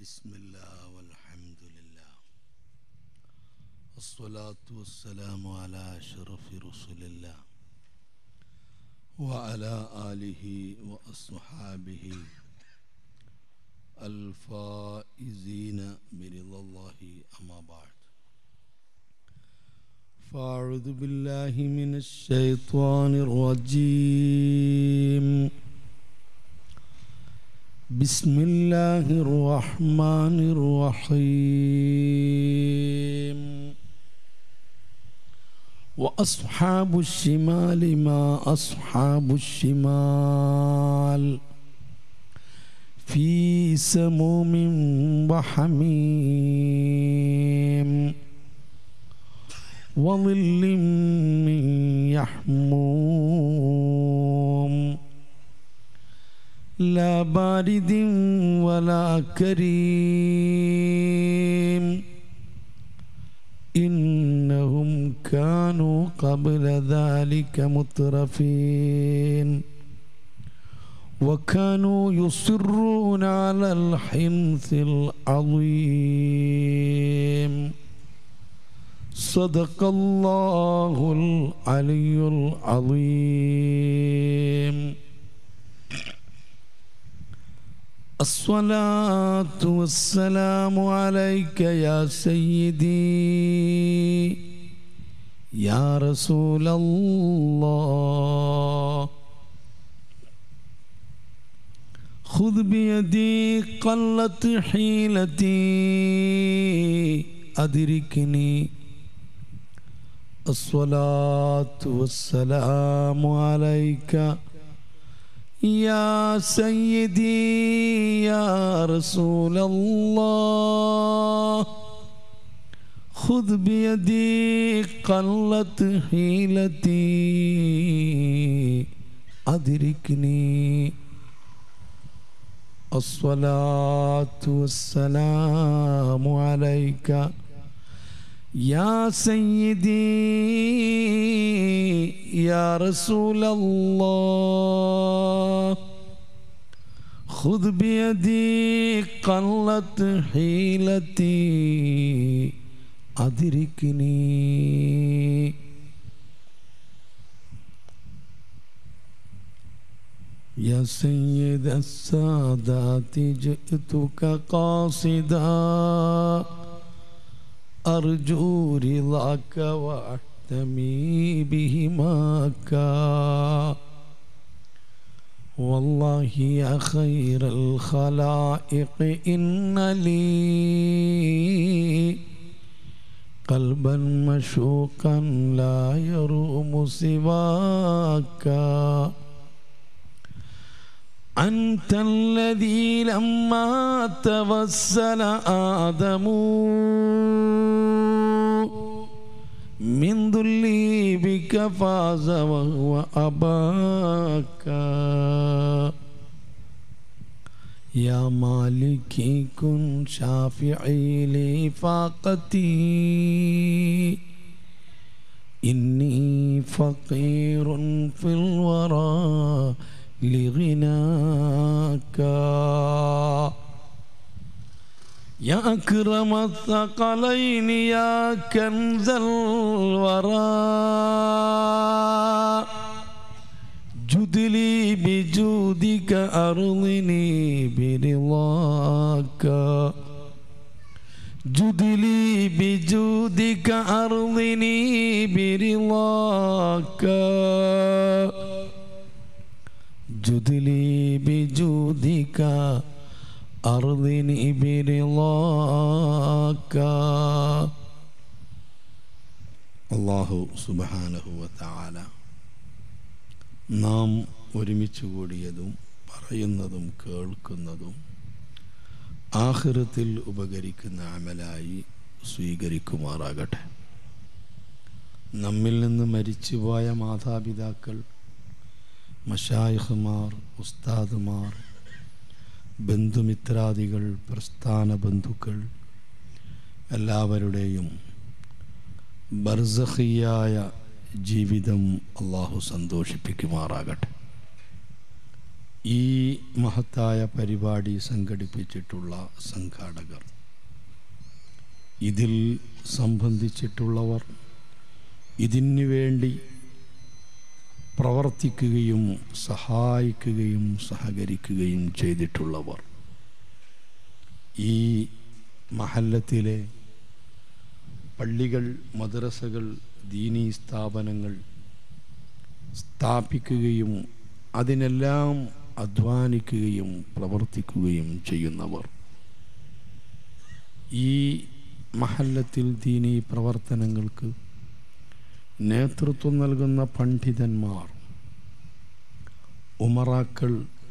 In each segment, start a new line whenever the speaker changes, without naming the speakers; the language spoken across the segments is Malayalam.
بسم الله والحمد لله الصلاة والسلام على أشرف رسل الله وعلى آله وأصحابه الفائزين برضا الله أما بعد فأعوذ بالله من الشيطان الرجيم بسم الله الرحمن الرحيم وأصحاب الشمال ما أصحاب الشمال في سموم وحميم وظل من يحموم لا بارد ولا كريم إنهم كانوا قبل ذلك مترفين وكانوا يصرون على الحنث العظيم صدق الله العلي العظيم الصلاة والسلام عليك يا سيدي يا رسول الله خذ بيدي قلت حيلتي أدركني الصلاة والسلام عليك يا سيدي يا رسول الله خذ بيدي قلت حيلتي أدركني الصلاة والسلام عليك يا سيدي يا رسول الله خذ بيدي قلت حيلتي أدركني يا سيد السادات جئتك قاصدا أرجو رضاك وأحتمي بهماك والله يا خير الخلائق إن لي قلبا مشوقا لا يروم سواك أنت الذي لما توسل آدم من ذلي بك فاز وهو أباك يا مالكي كن شافعي لي فاقتي إني فقير في الورى لغناك يا أكرم الثقلين يا كنز الورى جد لي بجودك أرضني برضاك جد لي بجودك أرضني برضاك جد لي بجودك أرضني برضاك അള്ളാഹു സുബാനഹുവത്താല നാം ഒരുമിച്ച് കൂടിയതും പറയുന്നതും കേൾക്കുന്നതും ആഹൃത്തിൽ ഉപകരിക്കുന്ന അമലായി സ്വീകരിക്കുമാറാകട്ടെ നമ്മിൽ നിന്ന് മരിച്ചുപോയ മാതാപിതാക്കൾ മഷായിഹുമാർ ഉസ്താദുമാർ ബന്ധുമിത്രാദികൾ പ്രസ്ഥാന ബന്ധുക്കൾ എല്ലാവരുടെയും ബർസഹിയായ ജീവിതം അള്ളാഹു സന്തോഷിപ്പിക്കുമാറാകട്ടെ ഈ മഹത്തായ പരിപാടി സംഘടിപ്പിച്ചിട്ടുള്ള സംഘാടകർ ഇതിൽ സംബന്ധിച്ചിട്ടുള്ളവർ ഇതിനു വേണ്ടി പ്രവർത്തിക്കുകയും സഹായിക്കുകയും സഹകരിക്കുകയും ചെയ്തിട്ടുള്ളവർ ഈ മഹല്ലത്തിലെ പള്ളികൾ മദ്രസകൾ ദീനീ സ്ഥാപനങ്ങൾ സ്ഥാപിക്കുകയും അതിനെല്ലാം അധ്വാനിക്കുകയും പ്രവർത്തിക്കുകയും ചെയ്യുന്നവർ ഈ മഹല്ലത്തിൽ ദീനീ പ്രവർത്തനങ്ങൾക്ക് നേതൃത്വം നൽകുന്ന പണ്ഡിതന്മാർ ഉമറാക്കൾ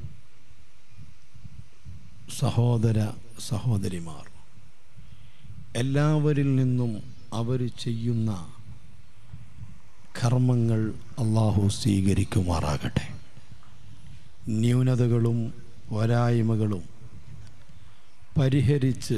സഹോദര സഹോദരിമാർ എല്ലാവരിൽ നിന്നും അവർ ചെയ്യുന്ന കർമ്മങ്ങൾ അള്ളാഹു സ്വീകരിക്കുമാറാകട്ടെ ന്യൂനതകളും പോരായ്മകളും പരിഹരിച്ച്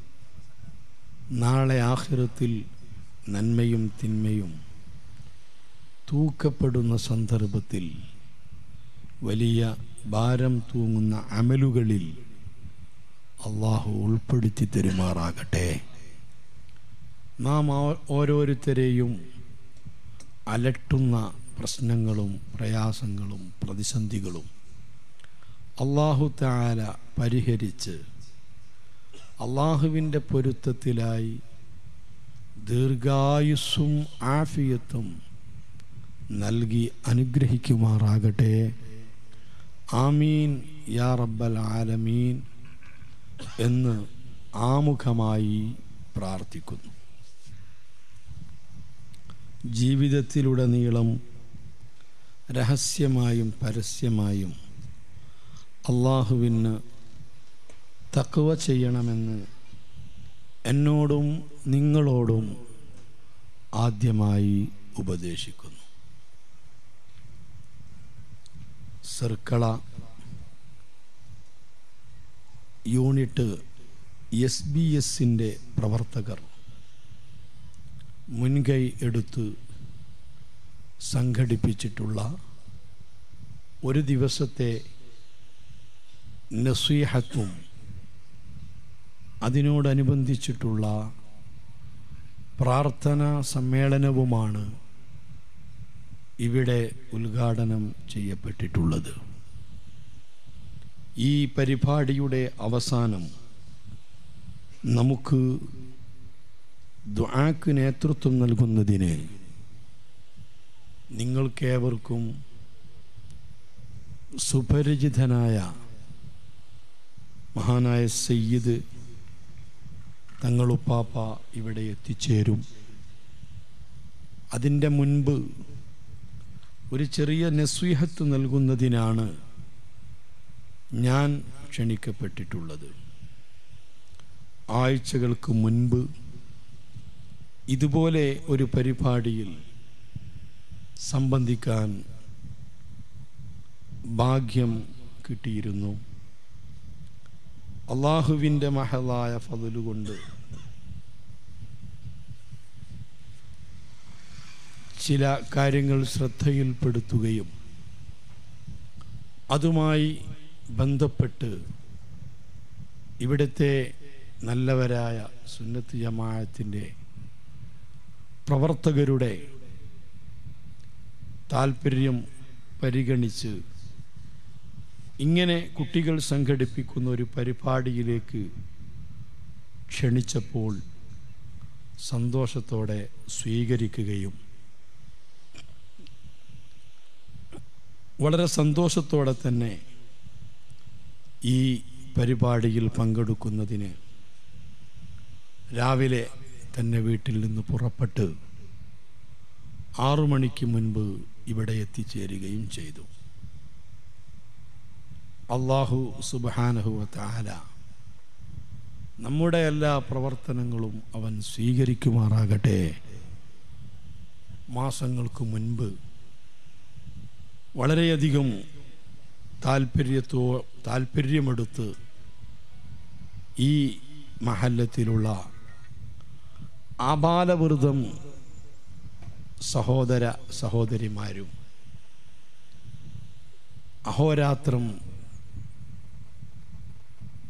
നാളെ ആഖിറത്തിൽ നന്മയും തിന്മയും തൂക്കപ്പെടുന്ന സന്ദർഭത്തിൽ വലിയ ഭാരം തൂങ്ങുന്ന അമലുകളിൽ അള്ളാഹു ഉൾപ്പെടുത്തി തരുമാറാകട്ടെ നാം ഓരോരുത്തരെയും അലട്ടുന്ന പ്രശ്നങ്ങളും പ്രയാസങ്ങളും പ്രതിസന്ധികളും അള്ളാഹു താല പരിഹരിച്ച് അള്ളാഹുവിൻ്റെ പൊരുത്തത്തിലായി ദീർഘായുസ്സും ആഫിയത്തും നൽകി അനുഗ്രഹിക്കുമാറാകട്ടെ ആമീൻ യാ റബ്ബൽ ആലമീൻ എന്ന് ആമുഖമായി പ്രാർത്ഥിക്കുന്നു ജീവിതത്തിലുടനീളം രഹസ്യമായും പരസ്യമായും അള്ളാഹുവിന് തക്കവ ചെയ്യണമെന്ന് എന്നോടും നിങ്ങളോടും ആദ്യമായി ഉപദേശിക്കുന്നു സർക്കള യൂണിറ്റ് എസ് ബി എസിൻ്റെ പ്രവർത്തകർ മുൻകൈ എടുത്ത് സംഘടിപ്പിച്ചിട്ടുള്ള ഒരു ദിവസത്തെ നസീഹത്തും അതിനോടനുബന്ധിച്ചിട്ടുള്ള പ്രാർത്ഥനാ സമ്മേളനവുമാണ് ഇവിടെ ഉദ്ഘാടനം ചെയ്യപ്പെട്ടിട്ടുള്ളത് ഈ പരിപാടിയുടെ അവസാനം നമുക്ക് ദ്വാക്ക് നേതൃത്വം നൽകുന്നതിന് നിങ്ങൾക്കേവർക്കും സുപരിചിതനായ മഹാനായ സയ്യിദ് തങ്ങളുപ്പാപ്പ ഇവിടെ എത്തിച്ചേരും അതിൻ്റെ മുൻപ് ഒരു ചെറിയ നസ്വീഹത്ത് നൽകുന്നതിനാണ് ഞാൻ ക്ഷണിക്കപ്പെട്ടിട്ടുള്ളത് ആഴ്ചകൾക്ക് മുൻപ് ഇതുപോലെ ഒരു പരിപാടിയിൽ സംബന്ധിക്കാൻ ഭാഗ്യം കിട്ടിയിരുന്നു അള്ളാഹുവിൻ്റെ മഹലായ ഫതലുകൊണ്ട് ചില കാര്യങ്ങൾ ശ്രദ്ധയിൽപ്പെടുത്തുകയും അതുമായി ബന്ധപ്പെട്ട് ഇവിടുത്തെ നല്ലവരായ സുന്നത്ത് ജമാഅത്തിൻ്റെ പ്രവർത്തകരുടെ താല്പര്യം പരിഗണിച്ച് ഇങ്ങനെ കുട്ടികൾ സംഘടിപ്പിക്കുന്ന ഒരു പരിപാടിയിലേക്ക് ക്ഷണിച്ചപ്പോൾ സന്തോഷത്തോടെ സ്വീകരിക്കുകയും വളരെ സന്തോഷത്തോടെ തന്നെ ഈ പരിപാടിയിൽ പങ്കെടുക്കുന്നതിന് രാവിലെ തന്നെ വീട്ടിൽ നിന്ന് പുറപ്പെട്ട് ആറു മണിക്ക് മുൻപ് ഇവിടെ എത്തിച്ചേരുകയും ചെയ്തു അള്ളാഹു സുബാനഹുവ താല നമ്മുടെ എല്ലാ പ്രവർത്തനങ്ങളും അവൻ സ്വീകരിക്കുമാറാകട്ടെ മാസങ്ങൾക്ക് മുൻപ് വളരെയധികം താല്പര്യത്തോ താല്പര്യമെടുത്ത് ഈ മഹല്ലത്തിലുള്ള ആബാലവൃതം സഹോദര സഹോദരിമാരും അഹോരാത്രം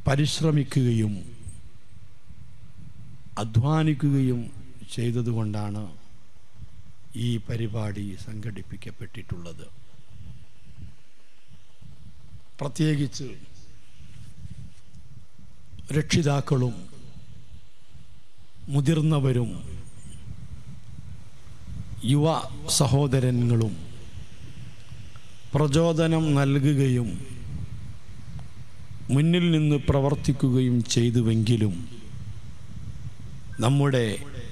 പരിശ്രമിക്കുകയും അധ്വാനിക്കുകയും ചെയ്തതുകൊണ്ടാണ് ഈ പരിപാടി സംഘടിപ്പിക്കപ്പെട്ടിട്ടുള്ളത് പ്രത്യേകിച്ച് രക്ഷിതാക്കളും മുതിർന്നവരും യുവ സഹോദരങ്ങളും പ്രചോദനം നൽകുകയും മുന്നിൽ നിന്ന് പ്രവർത്തിക്കുകയും ചെയ്തുവെങ്കിലും നമ്മുടെ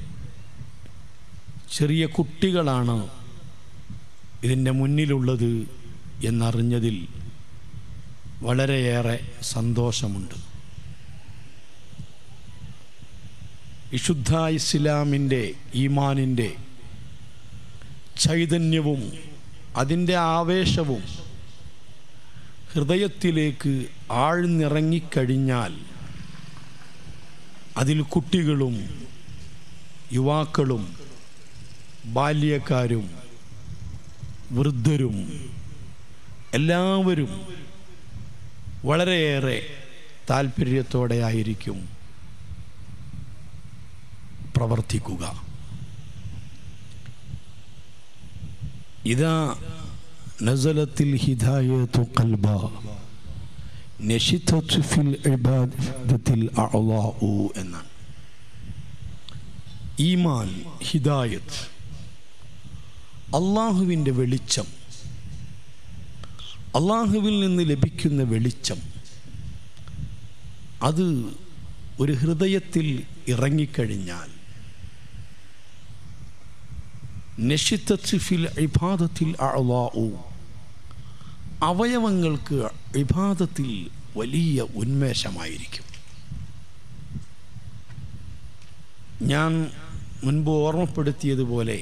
ചെറിയ കുട്ടികളാണ് ഇതിൻ്റെ മുന്നിലുള്ളത് എന്നറിഞ്ഞതിൽ വളരെയേറെ സന്തോഷമുണ്ട് വിശുദ്ധ ഇസ്ലാമിൻ്റെ ഈമാനിൻ്റെ ചൈതന്യവും അതിൻ്റെ ആവേശവും ഹൃദയത്തിലേക്ക് ആഴ്ന്നിറങ്ങിക്കഴിഞ്ഞാൽ അതിൽ കുട്ടികളും യുവാക്കളും ബാല്യക്കാരും വൃദ്ധരും എല്ലാവരും വളരെയേറെ താല്പര്യത്തോടെ ആയിരിക്കും പ്രവർത്തിക്കുക ഇതാ നസലത്തിൽ ഹിദായത്തു ഖൽബ നശിതത്തു ഫിൽ ഇബാദത്തിൽ അഅളാഉ എന്നാണ് ഈമാൻ ഹിദായത്ത് അള്ളാഹുവിൻ്റെ വെളിച്ചം അള്ളാഹുവിൽ നിന്ന് ലഭിക്കുന്ന വെളിച്ചം അത് ഒരു ഹൃദയത്തിൽ ഇറങ്ങിക്കഴിഞ്ഞാൽ നഷിത്തഫിൽ ഇബാദത്തിൽ അളാവു അവയവങ്ങൾക്ക് ഇബാദത്തിൽ വലിയ ഉന്മേഷമായിരിക്കും ഞാൻ മുൻപ് ഓർമ്മപ്പെടുത്തിയതുപോലെ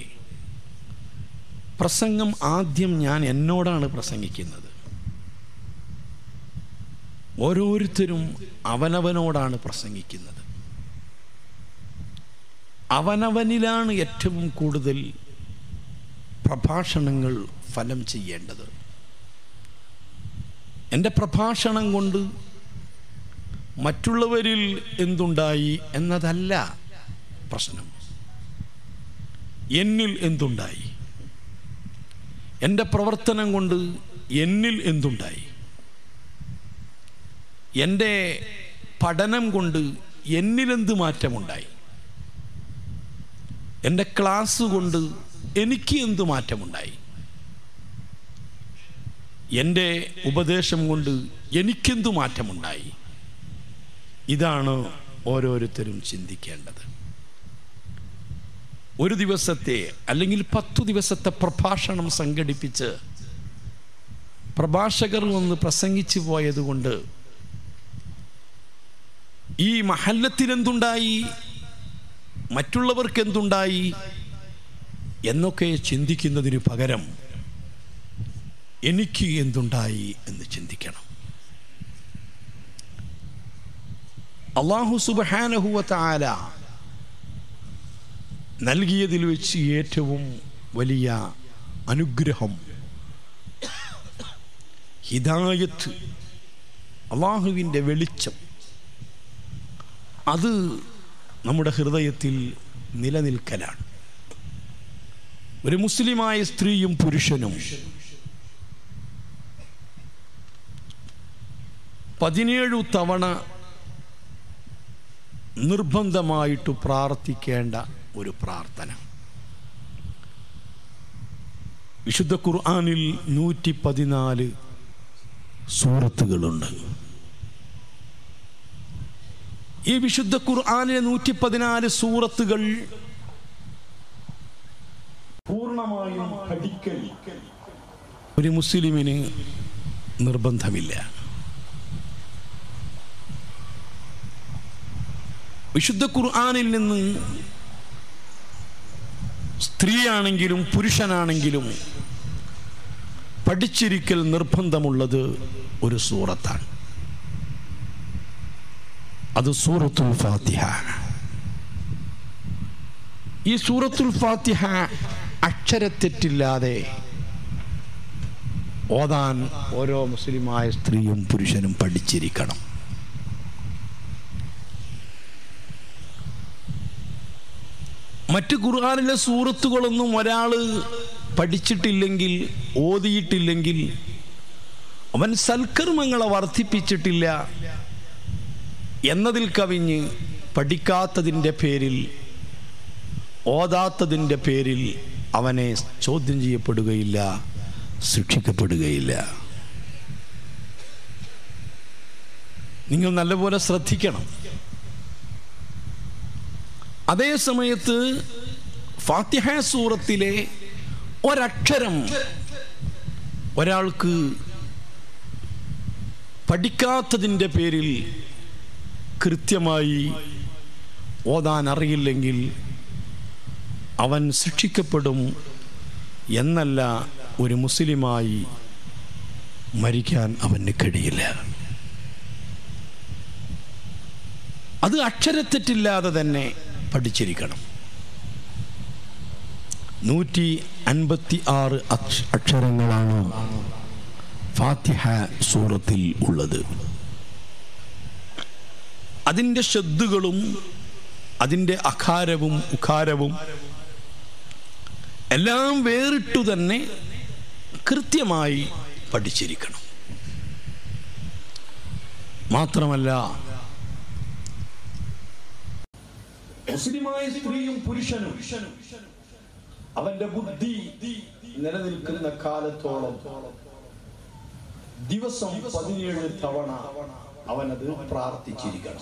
പ്രസംഗം ആദ്യം ഞാൻ എന്നോടാണ് പ്രസംഗിക്കുന്നത് ഓരോരുത്തരും അവനവനോടാണ് പ്രസംഗിക്കുന്നത് അവനവനിലാണ് ഏറ്റവും കൂടുതൽ പ്രഭാഷണങ്ങൾ ഫലം ചെയ്യേണ്ടത് എൻ്റെ പ്രഭാഷണം കൊണ്ട് മറ്റുള്ളവരിൽ എന്തുണ്ടായി എന്നതല്ല പ്രശ്നം എന്നിൽ എന്തുണ്ടായി എൻ്റെ പ്രവർത്തനം കൊണ്ട് എന്നിൽ എന്തുണ്ടായി എൻ്റെ പഠനം കൊണ്ട് എന്നിലെന്ത് മാറ്റമുണ്ടായി എൻ്റെ ക്ലാസ് കൊണ്ട് എനിക്ക് എന്ത് മാറ്റമുണ്ടായി എൻ്റെ ഉപദേശം കൊണ്ട് എനിക്കെന്തു മാറ്റമുണ്ടായി ഇതാണ് ഓരോരുത്തരും ചിന്തിക്കേണ്ടത് ഒരു ദിവസത്തെ അല്ലെങ്കിൽ പത്തു ദിവസത്തെ പ്രഭാഷണം സംഘടിപ്പിച്ച് പ്രഭാഷകർ വന്ന് പ്രസംഗിച്ചു പോയതുകൊണ്ട് ഈ മഹല്ലത്തിനെന്തുണ്ടായി മറ്റുള്ളവർക്ക് എന്തുണ്ടായി എന്നൊക്കെ ചിന്തിക്കുന്നതിന് പകരം എനിക്ക് എന്തുണ്ടായി എന്ന് ചിന്തിക്കണം അള്ളാഹു സുബാനഹുവത്ത ആല നൽകിയതിൽ വെച്ച് ഏറ്റവും വലിയ അനുഗ്രഹം ഹിദായത്ത് അള്ളാഹുവിൻ്റെ വെളിച്ചം അത് നമ്മുടെ ഹൃദയത്തിൽ നിലനിൽക്കലാണ് ഒരു മുസ്ലിമായ സ്ത്രീയും പുരുഷനും പതിനേഴു തവണ നിർബന്ധമായിട്ട് പ്രാർത്ഥിക്കേണ്ട ഒരു പ്രാർത്ഥന വിശുദ്ധ ഖുർആാനിൽ നൂറ്റി പതിനാല് സൂറത്തുകളുണ്ട് ഈ വിശുദ്ധ ഖുർആാനിലെ നൂറ്റി പതിനാല് സൂറത്തുകൾ പൂർണ്ണമായും പഠിക്കൽ ഒരു മുസ്ലിമിന് നിർബന്ധമില്ല വിശുദ്ധ ഖുർആാനിൽ നിന്ന് സ്ത്രീയാണെങ്കിലും പുരുഷനാണെങ്കിലും പഠിച്ചിരിക്കൽ നിർബന്ധമുള്ളത് ഒരു സൂറത്താണ് അത് സൂറത്തുൽ ഫാത്തിഹ ഈ സൂറത്തുൽ ഫാത്തിഹ അക്ഷരത്തെറ്റില്ലാതെ ഓതാൻ ഓരോ മുസ്ലിമായ സ്ത്രീയും പുരുഷനും പഠിച്ചിരിക്കണം മറ്റ് ഖുർആാനിലെ സൂറത്തുകളൊന്നും ഒരാൾ പഠിച്ചിട്ടില്ലെങ്കിൽ ഓതിയിട്ടില്ലെങ്കിൽ അവൻ സൽക്കർമ്മങ്ങളെ വർദ്ധിപ്പിച്ചിട്ടില്ല എന്നതിൽ കവിഞ്ഞ് പഠിക്കാത്തതിൻ്റെ പേരിൽ ഓതാത്തതിൻ്റെ പേരിൽ അവനെ ചോദ്യം ചെയ്യപ്പെടുകയില്ല ശിക്ഷിക്കപ്പെടുകയില്ല നിങ്ങൾ നല്ലപോലെ ശ്രദ്ധിക്കണം അതേ സമയത്ത് ഫാത്തിഹ സൂറത്തിലെ ഒരക്ഷരം ഒരാൾക്ക് പഠിക്കാത്തതിൻ്റെ പേരിൽ കൃത്യമായി ഓതാൻ അറിയില്ലെങ്കിൽ അവൻ ശിക്ഷിക്കപ്പെടും എന്നല്ല ഒരു മുസ്ലിമായി മരിക്കാൻ അവന് കഴിയില്ല അത് അക്ഷരത്തെറ്റില്ലാതെ തന്നെ പഠിച്ചിരിക്കണം നൂറ്റി അൻപത്തി ആറ് അക്ഷരങ്ങളാണ് ഫാത്തിഹ സൂറത്തിൽ ഉള്ളത് അതിൻ്റെ ശബ്ദുകളും അതിൻ്റെ അഖാരവും ഉഖാരവും എല്ലാം വേറിട്ടു തന്നെ കൃത്യമായി പഠിച്ചിരിക്കണം മാത്രമല്ല മുസ്ലിമായ സ്ത്രീയും പുരുഷനും അവന്റെ ബുദ്ധി നിലനിൽക്കുന്ന കാലത്തോളം ദിവസം പതിനേഴ് തവണ അവനത് പ്രാർത്ഥിച്ചിരിക്കണം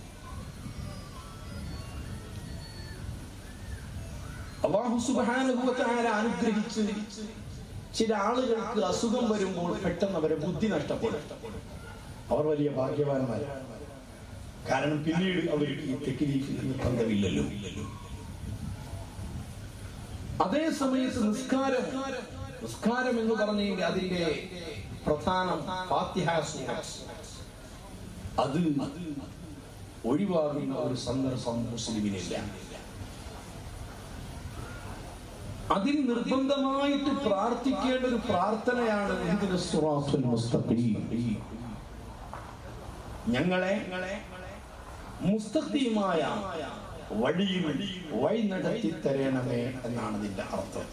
അള്ളാഹു സുബാനുഭവത്താര അനുഗ്രഹിച്ച് ചില ആളുകൾക്ക് അസുഖം വരുമ്പോൾ പെട്ടെന്ന് അവരെ ബുദ്ധി നഷ്ടപ്പെടും അവർ വലിയ ഭാഗ്യവാന്മാരാണ് കാരണം പിന്നീട് അവർക്ക് ഈ തെക്കിലേക്ക് നിർബന്ധമില്ലല്ലോ അതേ സമയത്ത് നിസ്കാരം നിസ്കാരം എന്ന് പറഞ്ഞെങ്കിൽ അതിന്റെ പ്രധാനം ഫാത്തിഹ സൂറത്ത്. അത് ഒഴിവാകുന്ന ഒരു സന്ദർഭം മുസ്ലിമിനില്ല അതിൽ നിർബന്ധമായിട്ട് പ്രാർത്ഥിക്കേണ്ട ഒരു പ്രാർത്ഥനയാണ് ഇഹ്ദിന സിറാത്തുൽ മുസ്തഖീം. ഞങ്ങളെ മുസ്തഖീമായ വഴിയിൽ വഴി നടത്തി തരണമേ എന്നാണ് ഇതിന്റെ അർത്ഥം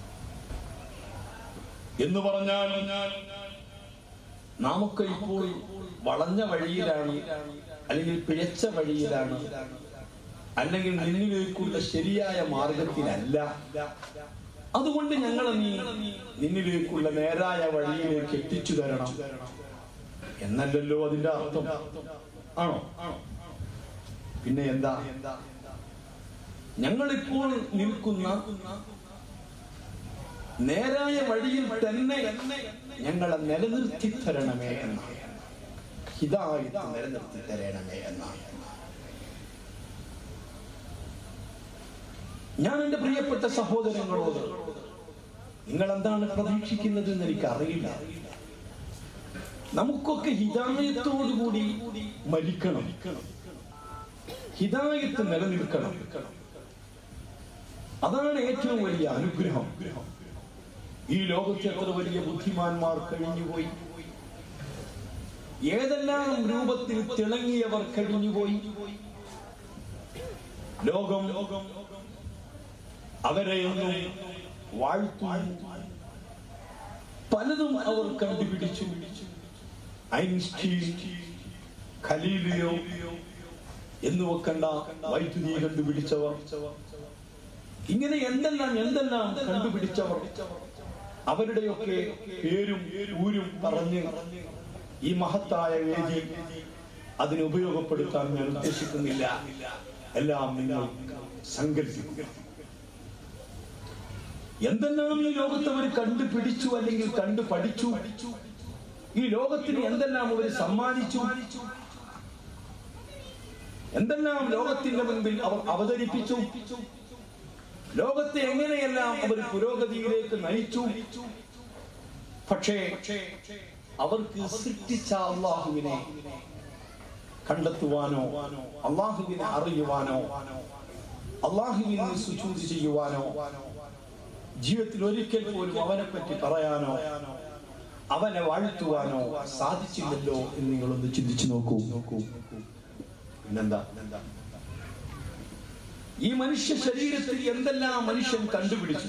എന്ന് പറഞ്ഞാൽ നമുക്ക് ഇപ്പോൾ വളഞ്ഞ വഴിയിലാണ് അല്ലെങ്കിൽ പിഴച്ച വഴിയിലാണ് അല്ലെങ്കിൽ നിന്നിലേക്കുള്ള ശരിയായ മാർഗത്തിലല്ല അതുകൊണ്ട് ഞങ്ങളെ നീ നിന്നിലേക്കുള്ള നേരായ വഴിയിലേക്ക് എത്തിച്ചു തരണം എന്നല്ലല്ലോ അതിന്റെ അർത്ഥം ആണോ പിന്നെ എന്താ ഞങ്ങളിപ്പോൾ നിൽക്കുന്ന നേരായ വഴിയിൽ തന്നെ ഞങ്ങളെ നിലനിർത്തി തരണമേ എന്നാണ് ഹിതായിട്ട് നിലനിർത്തി തരണമേ എന്നാണ് ഞാൻ എന്റെ പ്രിയപ്പെട്ട സഹോദരങ്ങളോട് നിങ്ങൾ എന്താണ് പ്രതീക്ഷിക്കുന്നത് എന്ന് എനിക്ക് അറിയില്ല നമുക്കൊക്കെ ഹിതായത്തോടുകൂടി മരിക്കണം ഹിതായത്ത് നിലനിൽക്കണം അതാണ് ഏറ്റവും വലിയ അനുഗ്രഹം ഈ ലോകത്ത് എത്ര വലിയ ബുദ്ധിമാന്മാർ കഴിഞ്ഞുപോയി ഏതെല്ലാം രൂപത്തിൽ തിളങ്ങിയവർ കഴിഞ്ഞുപോയി ലോകം അവരെയൊന്നും വാഴ്ത്തുന്നു പലതും അവർ കണ്ടുപിടിച്ചു ഐൻസ്റ്റീൻ ഖലീലിയോ എന്ന് വെക്കണ്ട വൈദ്യുതി കണ്ടുപിടിച്ചവർ ഇങ്ങനെ എന്തെല്ലാം എന്തെല്ലാം കണ്ടുപിടിച്ചവർ അവരുടെയൊക്കെ പേരും ഊരും പറഞ്ഞ് ഈ മഹത്തായ വേദി അതിന് ഉപയോഗപ്പെടുത്താൻ ഞാൻ ഉദ്ദേശിക്കുന്നില്ല എല്ലാം നിങ്ങൾ സങ്കല്പിക്കുക എന്തെല്ലാം ഈ ലോകത്ത് അവർ കണ്ടുപിടിച്ചു അല്ലെങ്കിൽ കണ്ടു പഠിച്ചു ഈ ലോകത്തിന് എന്തെല്ലാം അവർ സമ്മാനിച്ചു എന്തെല്ലാം ലോകത്തിന്റെ മുൻപിൽ അവർ അവതരിപ്പിച്ചു ലോകത്തെ എങ്ങനെയെല്ലാം അവർ പുരോഗതിയിലേക്ക് നയിച്ചു പക്ഷേ അവർക്ക് സൃഷ്ടിച്ച അള്ളാഹുവിനെ കണ്ടെത്തുവാനോ അള്ളാഹുവിനെ അറിയുവാനോ അള്ളാഹുവിനെ സുചൂതി ചെയ്യുവാനോ ജീവിതത്തിൽ ഒരിക്കൽ പോലും അവനെ പറ്റി പറയാനോ അവനെ വാഴ്ത്തുവാനോ സാധിച്ചില്ലല്ലോ എന്ന് നിങ്ങളൊന്ന് ചിന്തിച്ചു നോക്കൂ നോക്കൂ പിന്നെന്താ
ഈ മനുഷ്യ ശരീരത്തിൽ എന്തെല്ലാം മനുഷ്യൻ കണ്ടുപിടിച്ചു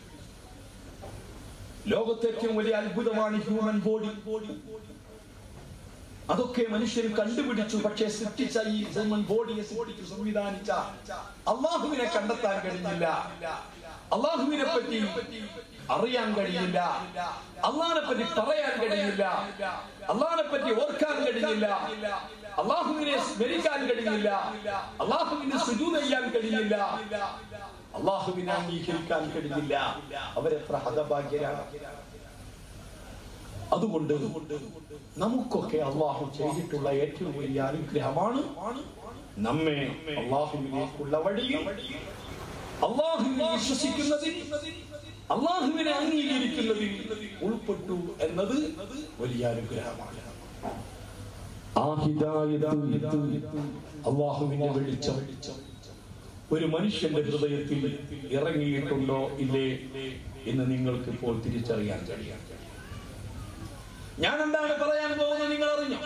ലോകത്തെ ഏറ്റവും വലിയ അത്ഭുതമാണ് ഹ്യൂമൻ ബോഡി അതൊക്കെ മനുഷ്യൻ കണ്ടുപിടിച്ചു പക്ഷേ സൃഷ്ടിച്ച ഈ ഹ്യൂമൻ ബോഡിയെ സൃഷ്ടിച്ചു സംവിധാനിച്ച അള്ളാഹുവിനെ കണ്ടെത്താൻ കഴിഞ്ഞില്ല അള്ളാഹുവിനെ പറ്റി അറിയാൻ കഴിയില്ല അള്ളാഹിനെ പറ്റി പറയാൻ കഴിയില്ല അള്ളാഹിനെ പറ്റി ഓർക്കാൻ കഴിയില്ല അള്ളാഹുവിനെ സ്മരിക്കാൻ കഴിയില്ല അള്ളാഹുവിനെ സുജൂത് ചെയ്യാൻ കഴിയില്ല അള്ളാഹുവിനെ അംഗീകരിക്കാൻ കഴിയില്ല അവരെത്ര ഹതഭാഗ്യരാണ് അതുകൊണ്ട് നമുക്കൊക്കെ അള്ളാഹു ചെയ്തിട്ടുള്ള ഏറ്റവും വലിയ അനുഗ്രഹമാണ് നമ്മെ അള്ളാഹുവിലേക്കുള്ള വഴിയിൽ അള്ളാഹുവിനെ വിശ്വസിക്കുന്നതിൽ അള്ളാഹുവിനെ അംഗീകരിക്കുന്നതിൽ ഉൾപ്പെട്ടു എന്നത് വലിയ അനുഗ്രഹമാണ് ആ ഹിദായത്ത് അള്ളാഹുവിന്റെ വെളിച്ചം ഒരു മനുഷ്യന്റെ ഹൃദയത്തിൽ ഇറങ്ങിയിട്ടുണ്ടോ ഇല്ലേ എന്ന് നിങ്ങൾക്ക് ഇപ്പോൾ തിരിച്ചറിയാൻ കഴിയാം ഞാൻ എന്താണ് പറയാൻ പോകുന്നത് നിങ്ങൾ അറിഞ്ഞോ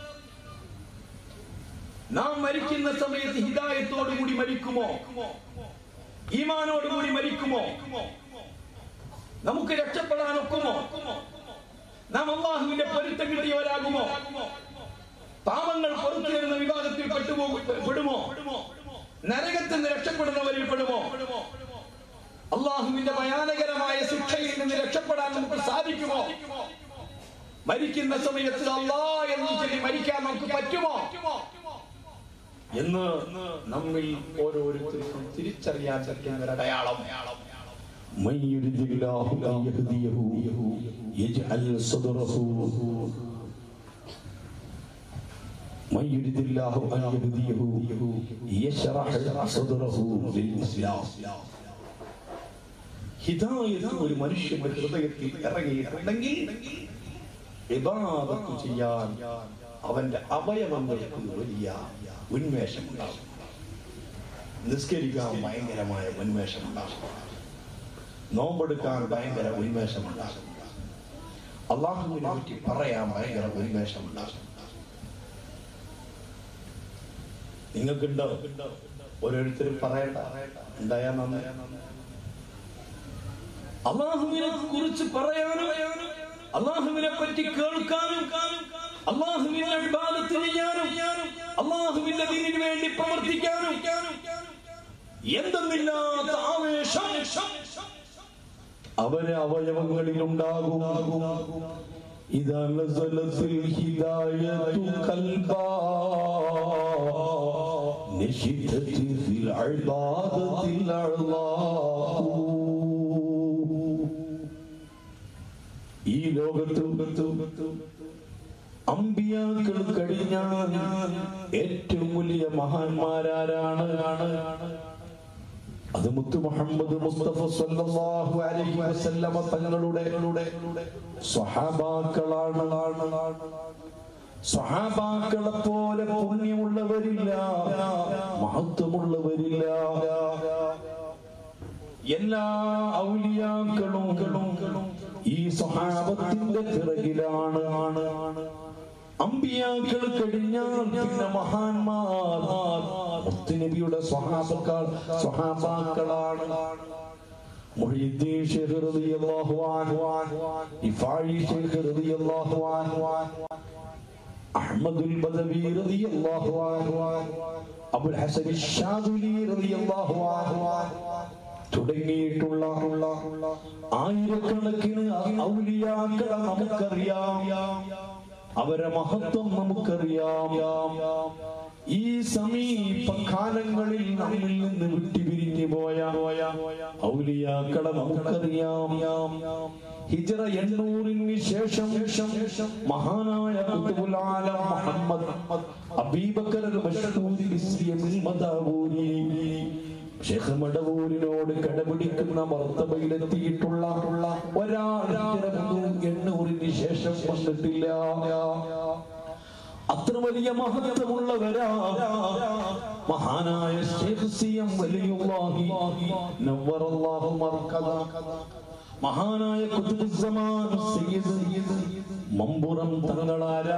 നാം മരിക്കുന്ന സമയത്ത് ഹിദായത്തോടുകൂടി മരിക്കുമോ ഈമാനോടുകൂടി മരിക്കുമോ നമുക്ക് രക്ഷപ്പെടാൻ ഒക്കുമോ നാം അള്ളാഹുവിന്റെ പൊരുത്തം കിട്ടിയവരാകുമോ പാപങ്ങൾ പുറത്തു വരുന്ന വിഭാഗത്തിൽ പെട്ടുപോകും പെടുമോ നരകത്തിൽ നിന്ന് രക്ഷപ്പെടുന്നവരിൽ പെടുമോ അള്ളാഹുവിന്റെ ഭയാനകരമായ ശിക്ഷയിൽ നിന്ന് രക്ഷപ്പെടാൻ നമുക്ക് സാധിക്കുമോ മരിക്കുന്ന സമയത്ത് അള്ളാ എന്ന് ചൊല്ലി മരിക്കാൻ നമുക്ക് പറ്റുമോ എന്ന് നമ്മിൽ ഓരോരുത്തർക്കും തിരിച്ചറിയാൻ പറ്റുന്ന ഒരു അടയാളം
من يرد الله أن يهديه يجعل صدره من يرد الله أن يهديه يشرح صدره للإسلام
ഹിദായത്ത് ഒരു മനുഷ്യന്റെ ഹൃദയത്തിൽ ഇറങ്ങിയിട്ടുണ്ടെങ്കിൽ ഇബാദത്ത് ചെയ്യാൻ അവന്റെ അവയവങ്ങൾക്ക് വലിയ ഉന്മേഷമുണ്ടാകും നിസ്കരിക്കാൻ ഭയങ്കരമായ ഉന്മേഷമുണ്ടാകും നോമ്പെടുക്കാൻ ഭയങ്കര ഉന്മേഷമുണ്ടാകും അള്ളാഹുവിനെ പറ്റി പറയാൻ ഭയങ്കര ഉന്മേഷമുണ്ടാകും നിങ്ങൾക്കുണ്ടോ ഓരോരുത്തരും പറയണ്ട ഉണ്ടായാ നന്നാ അള്ളാഹുവിനെ കുറിച്ച് പറയാനും അള്ളാഹുവിനെ പറ്റി കേൾക്കാനും അള്ളാഹുവിന്റെ വിവാദത്ത് ചെയ്യാനും അള്ളാഹുവിന്റെ ദീനിന് വേണ്ടി പ്രവർത്തിക്കാനും എന്തെന്നില്ലാത്ത ആവേശം
അവരെ അവയവങ്ങളിൽ ഉണ്ടാകും إذا نزلت الهداية قلبا نشدت في العبادة الأعضاء ഈ ലോകത്ത് അമ്പിയാക്കൾ കഴിഞ്ഞാൽ ഏറ്റവും വലിയ മഹാന്മാരാരാണ് അത് മുത്തു മുഹമ്മദ് മുസ്തഫ സല്ലല്ലാഹു അലൈഹി വസല്ലമ തങ്ങളുടെ സ്വഹാബാക്കളാണ് സ്വഹാബാക്കളെ പോലെ പുണ്യമുള്ളവരില്ല മഹത്വമുള്ളവരില്ല എല്ലാ ഔലിയാക്കളും ഈ സ്വഹാബത്തിന്റെ പിറകിലാണ് അമ്പിയാക്കൾ കഴിഞ്ഞാൽ പിന്നെ മഹാന്മാർ മുത്തുനബിയുടെ സ്വഹാബക്കാൾ സ്വഹാബാക്കളാണ് മുഹീദ്ദീൻ ശൈഖ് റളിയല്ലാഹു അൻഹു ഇഫായി ശൈഖ് റളിയല്ലാഹു അൻഹു അഹ്മദുൽ ബദവി റളിയല്ലാഹു അൻഹു അബുൽ ഹസൻ ഷാദുലി റളിയല്ലാഹു അൻഹു തുടങ്ങിയിട്ടുള്ള ആയിരക്കണക്കിന് ഔലിയാക്കളെ നമുക്കറിയാം അവരെ മഹത്വം നമുക്കറിയാം ഈ സമീപ കാലങ്ങളിൽ നമ്മിൽ നിന്ന് വിട്ടുപിരിഞ്ഞു പോയ ഔലിയാക്കളെ നമുക്കറിയാം ഹിജറ എണ്ണൂറിന് ശേഷം മഹാനായ ഖുതുബുൽ ആലം മുഹമ്മദ് അബീബക്കർ ബഷൂരി ബിസ്രിയമിൽ മദാവൂരി ഷെയ്ഖ് മടവൂരിനോട് കടപിടിക്കുന്ന മർത്തബയിലെത്തിയിട്ടുള്ള ഒരാൾ എണ്ണൂറിന് ശേഷം വന്നിട്ടില്ല അത്ര വലിയ മഹത്വമുള്ളവരാ മഹാനായ ഷെയ്ഖ് സി എം വലിയുള്ളാഹി നവ്വറല്ലാഹു മർക്കദ മഹാനായ കുതുബുസ്സമാൻ സയ്യിദ് മമ്പുറം തങ്ങളാരാ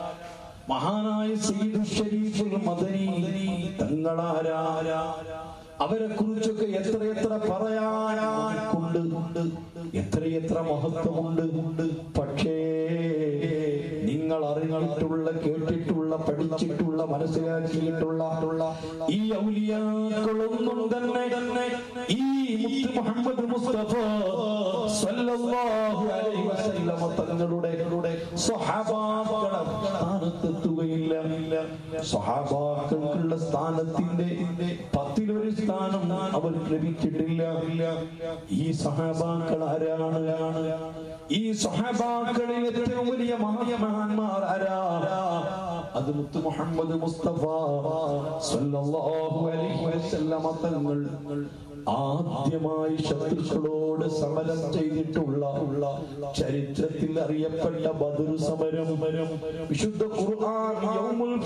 മഹാനായ സയ്യിദ് ഷരീഫുൽ മദനി തങ്ങളാരാ
അവരെ കുറിച്ചൊക്കെ എത്രയെത്ര പറയാനുണ്ട് എത്രയെത്ര മഹത്വമുണ്ട് പക്ഷേ നിങ്ങൾ അറിഞ്ഞിട്ടുള്ള കേട്ടിട്ടുള്ള പഠിച്ചിട്ടുള്ള മനസ്സിലാക്കിയിട്ടുള്ള ഈ ഔലിയാക്കളൊന്നും തന്നെ തന്നെ ഈ മുത്ത് മുഹമ്മദ് മുസ്തഫ സല്ലല്ലാഹു അലൈഹി വസല്ലമ തങ്ങളുടെ സ്വഹാബാക്കളെ സ്ഥാനത്തെത്തുകയില്ല സ്വഹാബാക്കൾക്കുള്ള സ്ഥാനത്തിന്റെ പത്തിലൊരു സ്ഥാനം അവർക്ക് ലഭിച്ചിട്ടില്ല ഈ സഹാബാക്കൾ ആരാണ് ഈ സഹാബാക്കളിൽ ഏറ്റവും വലിയ മഹാന്മാർ ആരാ അത് മുത്ത് മുഹമ്മദ് മുസ്തഫ സല്ലല്ലാഹു അലൈഹി വസല്ലമ തങ്ങൾ ആദ്യമായി ശത്രുക്കളോട് സമരം ചെയ്തിട്ടുള്ള ഉള്ള ചരിത്രത്തിൽ അറിയപ്പെട്ട ബദർ സമരം വിശുദ്ധ ഖുർആൻ യൗമുൽ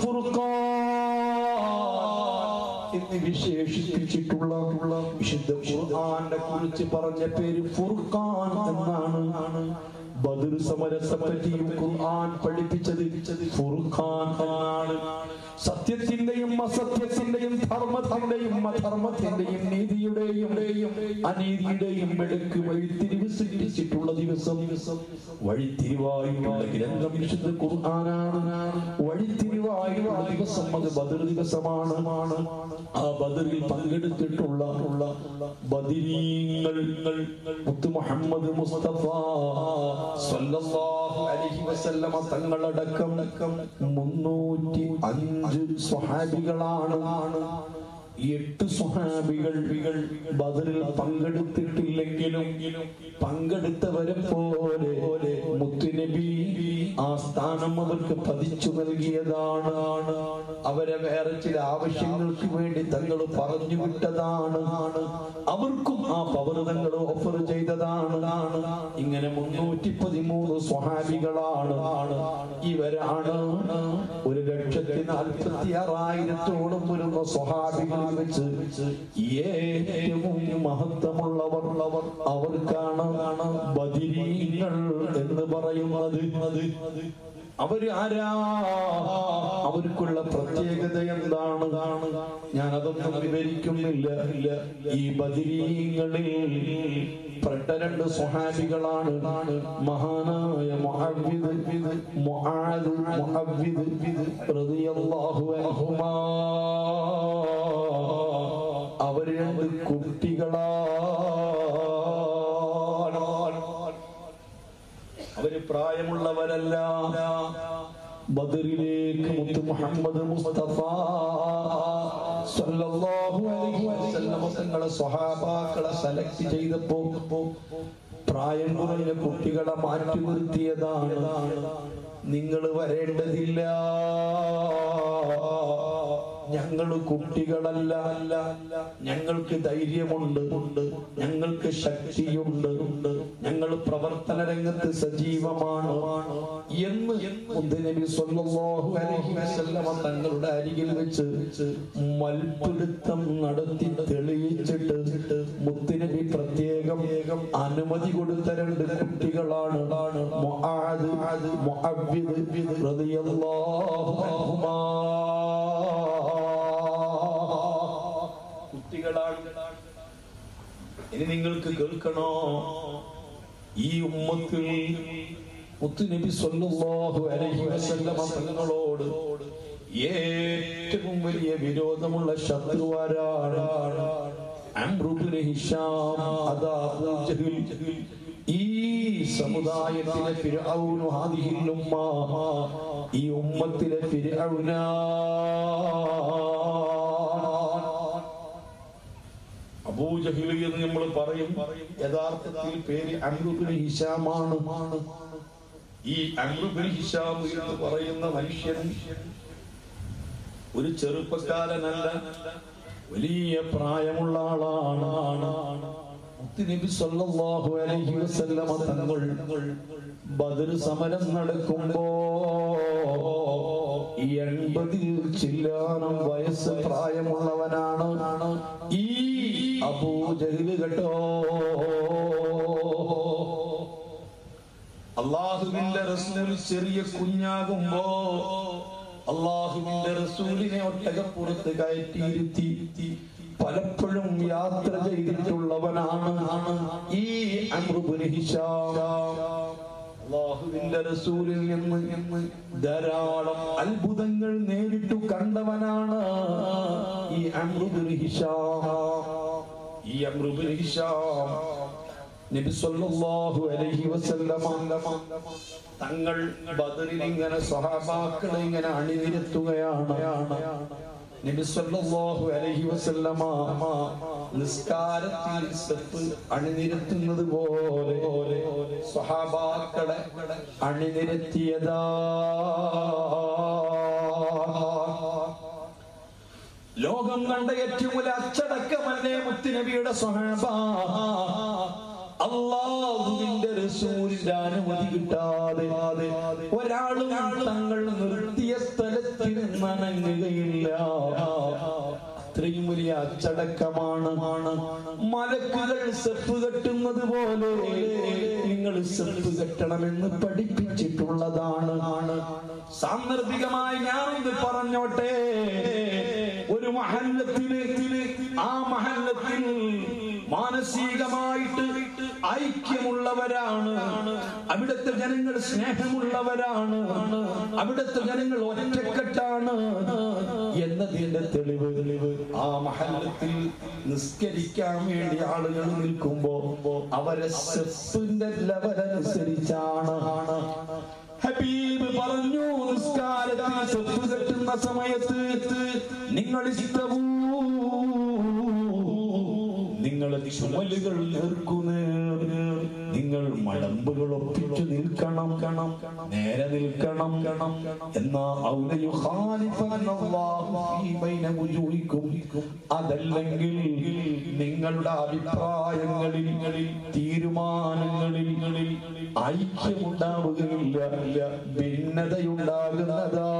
ഫുർഖാൻ എന്ന് വിശേഷിപ്പിച്ചിട്ടുള്ള ഉള്ള വിശുദ്ധ ഖുർആനെ കുറിച്ച് പറഞ്ഞ പേര് ഫുർഖാൻ എന്നാണ് ബദർ സമരത്തെ പറ്റിയും ഖുർആൻ പഠിപ്പിച്ചത് ഫുർഖാൻ എന്നാണ് സത്യത്തിന്റെയും അസത്യത്തിന്റെയും ധർമ്മത്തിന്റെയും അധർമ്മത്തിന്റെയും നീതിയുടെയും അനീതിയുടെയും ഇടയ്ക്ക് വഴിത്തിരിവ് സൃഷ്ടിച്ചിട്ടുള്ള ദിവസം ദിവസം വഴിത്തിരിവായിട്ടുള്ള ഗ്രന്ഥം വിശുദ്ധ ഖുർആനാണ് വഴിത്തിരിവായിട്ടുള്ള ദിവസം അത് ബദർ ദിവസമാണ് ആ ബദറിൽ പങ്കെടുത്തിട്ടുള്ള ഉള്ള ബദിരീങ്ങൾ മുത്ത് മുഹമ്മദ് മുസ്തഫ സല്ലല്ലാഹു അലൈഹി വസല്ലമ തങ്ങളടക്കം മുന്നൂറ്റി അഞ്ച് സ്വഹാബികളാണ് എട്ട് സ്വഹാബികൾ ബദറിൽ പങ്കെടുത്തിട്ടില്ലെങ്കിലും പങ്കെടുത്തവരെ പോലെ മുത്തുനബി ആ സ്ഥാനം അവർക്ക് പതിച്ചു നൽകിയതാണ് അവരെ വേറെ ചില ആവശ്യങ്ങൾക്ക് വേണ്ടി തങ്ങൾ പറഞ്ഞു വിട്ടതാണ് അവർക്കും ആ പവർ തങ്ങൾ ഓഫർ ചെയ്തതാണ് ഇങ്ങനെ മുന്നൂറ്റി പതിമൂന്ന് സ്വഹാബികളാണ് ഇവരാണ് ഒരു ലക്ഷത്തി നാൽപ്പത്തി ആറായിരത്തോളം വരുന്ന സ്വഹാബികൾ വെച്ച് ഏറ്റവും മഹത്വമുള്ളവർ അവർക്കാണ് ബദിരീങ്ങൾ എന്ന് പറയുന്നത് അവര് ആരാ അവർക്കുള്ള പ്രത്യേകത എന്താണ് ഞാൻ അതൊന്നും വിവരിക്കുന്നില്ല ഈ ബദിരീങ്ങളിൽ പെട്ട രണ്ട് സ്വഹാബികളാണ് മഹാനായ മുഹവ്വിദ് മുആദ് മുഹവ്വിദ് റളിയല്ലാഹു അൻഹുമാ അവര് രണ്ട് കുട്ടികളാണ് അവര് പ്രായമുള്ളവരല്ല ബദറിലേക്ക് മുത്ത് മുഹമ്മദ് മുസ്തഫ സല്ലല്ലാഹു അലൈഹി വസല്ലമ തങ്ങളെ സ്വഹാബാക്കളെ സെലക്ട് ചെയ്തപ്പോ പ്രായം കുറഞ്ഞ കുട്ടികളെ മാറ്റി നിർത്തിയതാണ് നിങ്ങൾ വരേണ്ടതില്ല ഞങ്ങൾ കുട്ടികളല്ല ഞങ്ങൾക്ക് ധൈര്യമുണ്ട് ഞങ്ങൾക്ക് ശക്തിയുണ്ട് ഞങ്ങൾ പ്രവർത്തന രംഗത്ത് സജീവമാണ് എന്ന് മുദ്ദനബി സ്വല്ലല്ലാഹു അലൈഹി വസല്ലമ തങ്ങളുടെ അരികിൽ വെച്ച് മൽപ്പിടുത്തം നടത്തി തെളിയിച്ചിട്ട് മുത്തുനബി പ്രത്യേകം അനുമതി കൊടുത്ത രണ്ട് കുട്ടികളാണ് മുആദ് മുഅവ്വിദ് റളിയല്ലാഹു അൻഹുമാ കുട്ടികളാണ് ഇനി നിങ്ങൾക്ക് കേൾക്കണോ ഈ ഉമ്മത്തിൽ മുത്തുനബി സല്ലല്ലാഹു അലൈഹി വസല്ലമ തങ്ങളോട് ഏറ്റവും വലിയ വിരോധമുള്ള ശത്രുവാരാണ് അംറുബ്നു ഹിഷാം അതാ അബൂ ജഹൽ ഈ സമുദായത്തിലെ ഫിർഔനു ഹാദിഹിൽ ഉമ്മ ഈ ഉമ്മത്തിലെ ഫിർഔന അബൂജഹിൽ എന്ന് നമ്മൾ പറയും യഥാർത്ഥത്തിൽ പേര് അമ്രുബിൻ ഹിഷാമാണ് ഈ അമ്രുബിൻ ഹിഷാം എന്ന് പറയുന്ന മനുഷ്യൻ ഒരു ചെറുപ്പക്കാരനല്ല വലിയ പ്രായമുള്ള ആളാണ് മുത്തുനബി സല്ലല്ലാഹു അലൈഹി വസല്ലമ തങ്ങൾ ബദർ സമരം നടക്കുമ്പോ എൺപതിൽ ചില്ലാനം വയസ്സ് പ്രായമുള്ളവനാണ് ഈ അബൂജഹില് കേട്ടോ അള്ളാഹുവിന്റെ റസൂൽ ചെറിയ കുഞ്ഞാകുമ്പോ അള്ളാഹുവിന്റെ റസൂലിനെ ഒട്ടകപ്പുറത്ത് കയറ്റിയിരുത്തി പലപ്പോഴും യാത്ര ചെയ്തിട്ടുള്ളവനാണ് ഈ അമൃബുൽ ഹിഷാം അള്ളാഹുവിന്റെ റസൂലിൽ നിന്ന് ധാരാളം അത്ഭുതങ്ങൾ നേരിട്ടു കണ്ടവനാണ് ഈ അമൃബുൽ ഹിഷാം ഈ അമൃബുൽ ഹിഷാം നബി സല്ലല്ലാഹു അലൈഹി വസല്ലമ തങ്ങൾ ബദറിൽ ഇങ്ങനെ സ്വഹാബാക്കളെ ഇങ്ങനെ അണിനിരത്തുകയാണ് നബി സല്ലല്ലാഹു അലൈഹി വസല്ലമ നിസ്കാരത്തിൽ സഫ് അണിനിരത്തുന്നത് പോലെ സ്വഹാബാക്കളെ അണിനിരത്തിയതാ ലോകം കണ്ട ഏറ്റവും വലിയ അച്ചടക്കമല്ലേ മുത്തുനബിയുടെ സ്വഹാബ അള്ളാഹുവിന്റെ റസൂലിന്റെ അനുമതി കിട്ടാതെ ഒരാളും തങ്ങൾ നിർത്തിയ സ്ഥലത്തിൽ നനങ്ങുകയില്ല അത്രയും വലിയ അച്ചടക്കമാണ് മലക്കുകൾ സെപ്പ് കെട്ടുന്നത് പോലെ നിങ്ങൾ സെപ്പ് കെട്ടണമെന്ന് പഠിപ്പിച്ചിട്ടുള്ളതാണ് സാന്ദർഭികമായി ഞാനൊന്ന് പറഞ്ഞോട്ടെ ഒരു മഹല്ലത്തിന് ആ മഹല്ലത്തിൽ മാനസികമായിട്ട് ഐക്യമുള്ളവരാണ് അവിടുത്തെ ജനങ്ങൾ സ്നേഹമുള്ളവരാണ് അവിടുത്തെ ജനങ്ങൾ ഒറ്റക്കെട്ടാണ് എന്നതിന്റെ തെളിവ് തെളിവ് ആ മഹല്ലത്തിൽ നിസ്കരിക്കാൻ വേണ്ടി ആളുകൾ നിൽക്കുമ്പോ അവരെ സെപ്പിന്റെ ലെവലനുസരിച്ചാണ് ഹബീബ് പറഞ്ഞു നിസ്കാരത്തിൽ സെപ്പ് കെട്ടുന്ന സമയത്ത് നിങ്ങൾ ഇഷ്ടവൂ നിങ്ങൾ ചുമലുകൾ നേർക്കുനേർ നിങ്ങൾ മടമ്പുകൾ ഒപ്പിച്ചു നിൽക്കണം കണം നേരെ നിൽക്കണം കണം എന്നാ ഔലയു അതല്ലെങ്കിൽ നിങ്ങളുടെ അഭിപ്രായങ്ങളിൽ തീരുമാനങ്ങളിൽ ഐക്യമുണ്ടാവുകയില്ല ഭിന്നതയുണ്ടാകുന്നതാ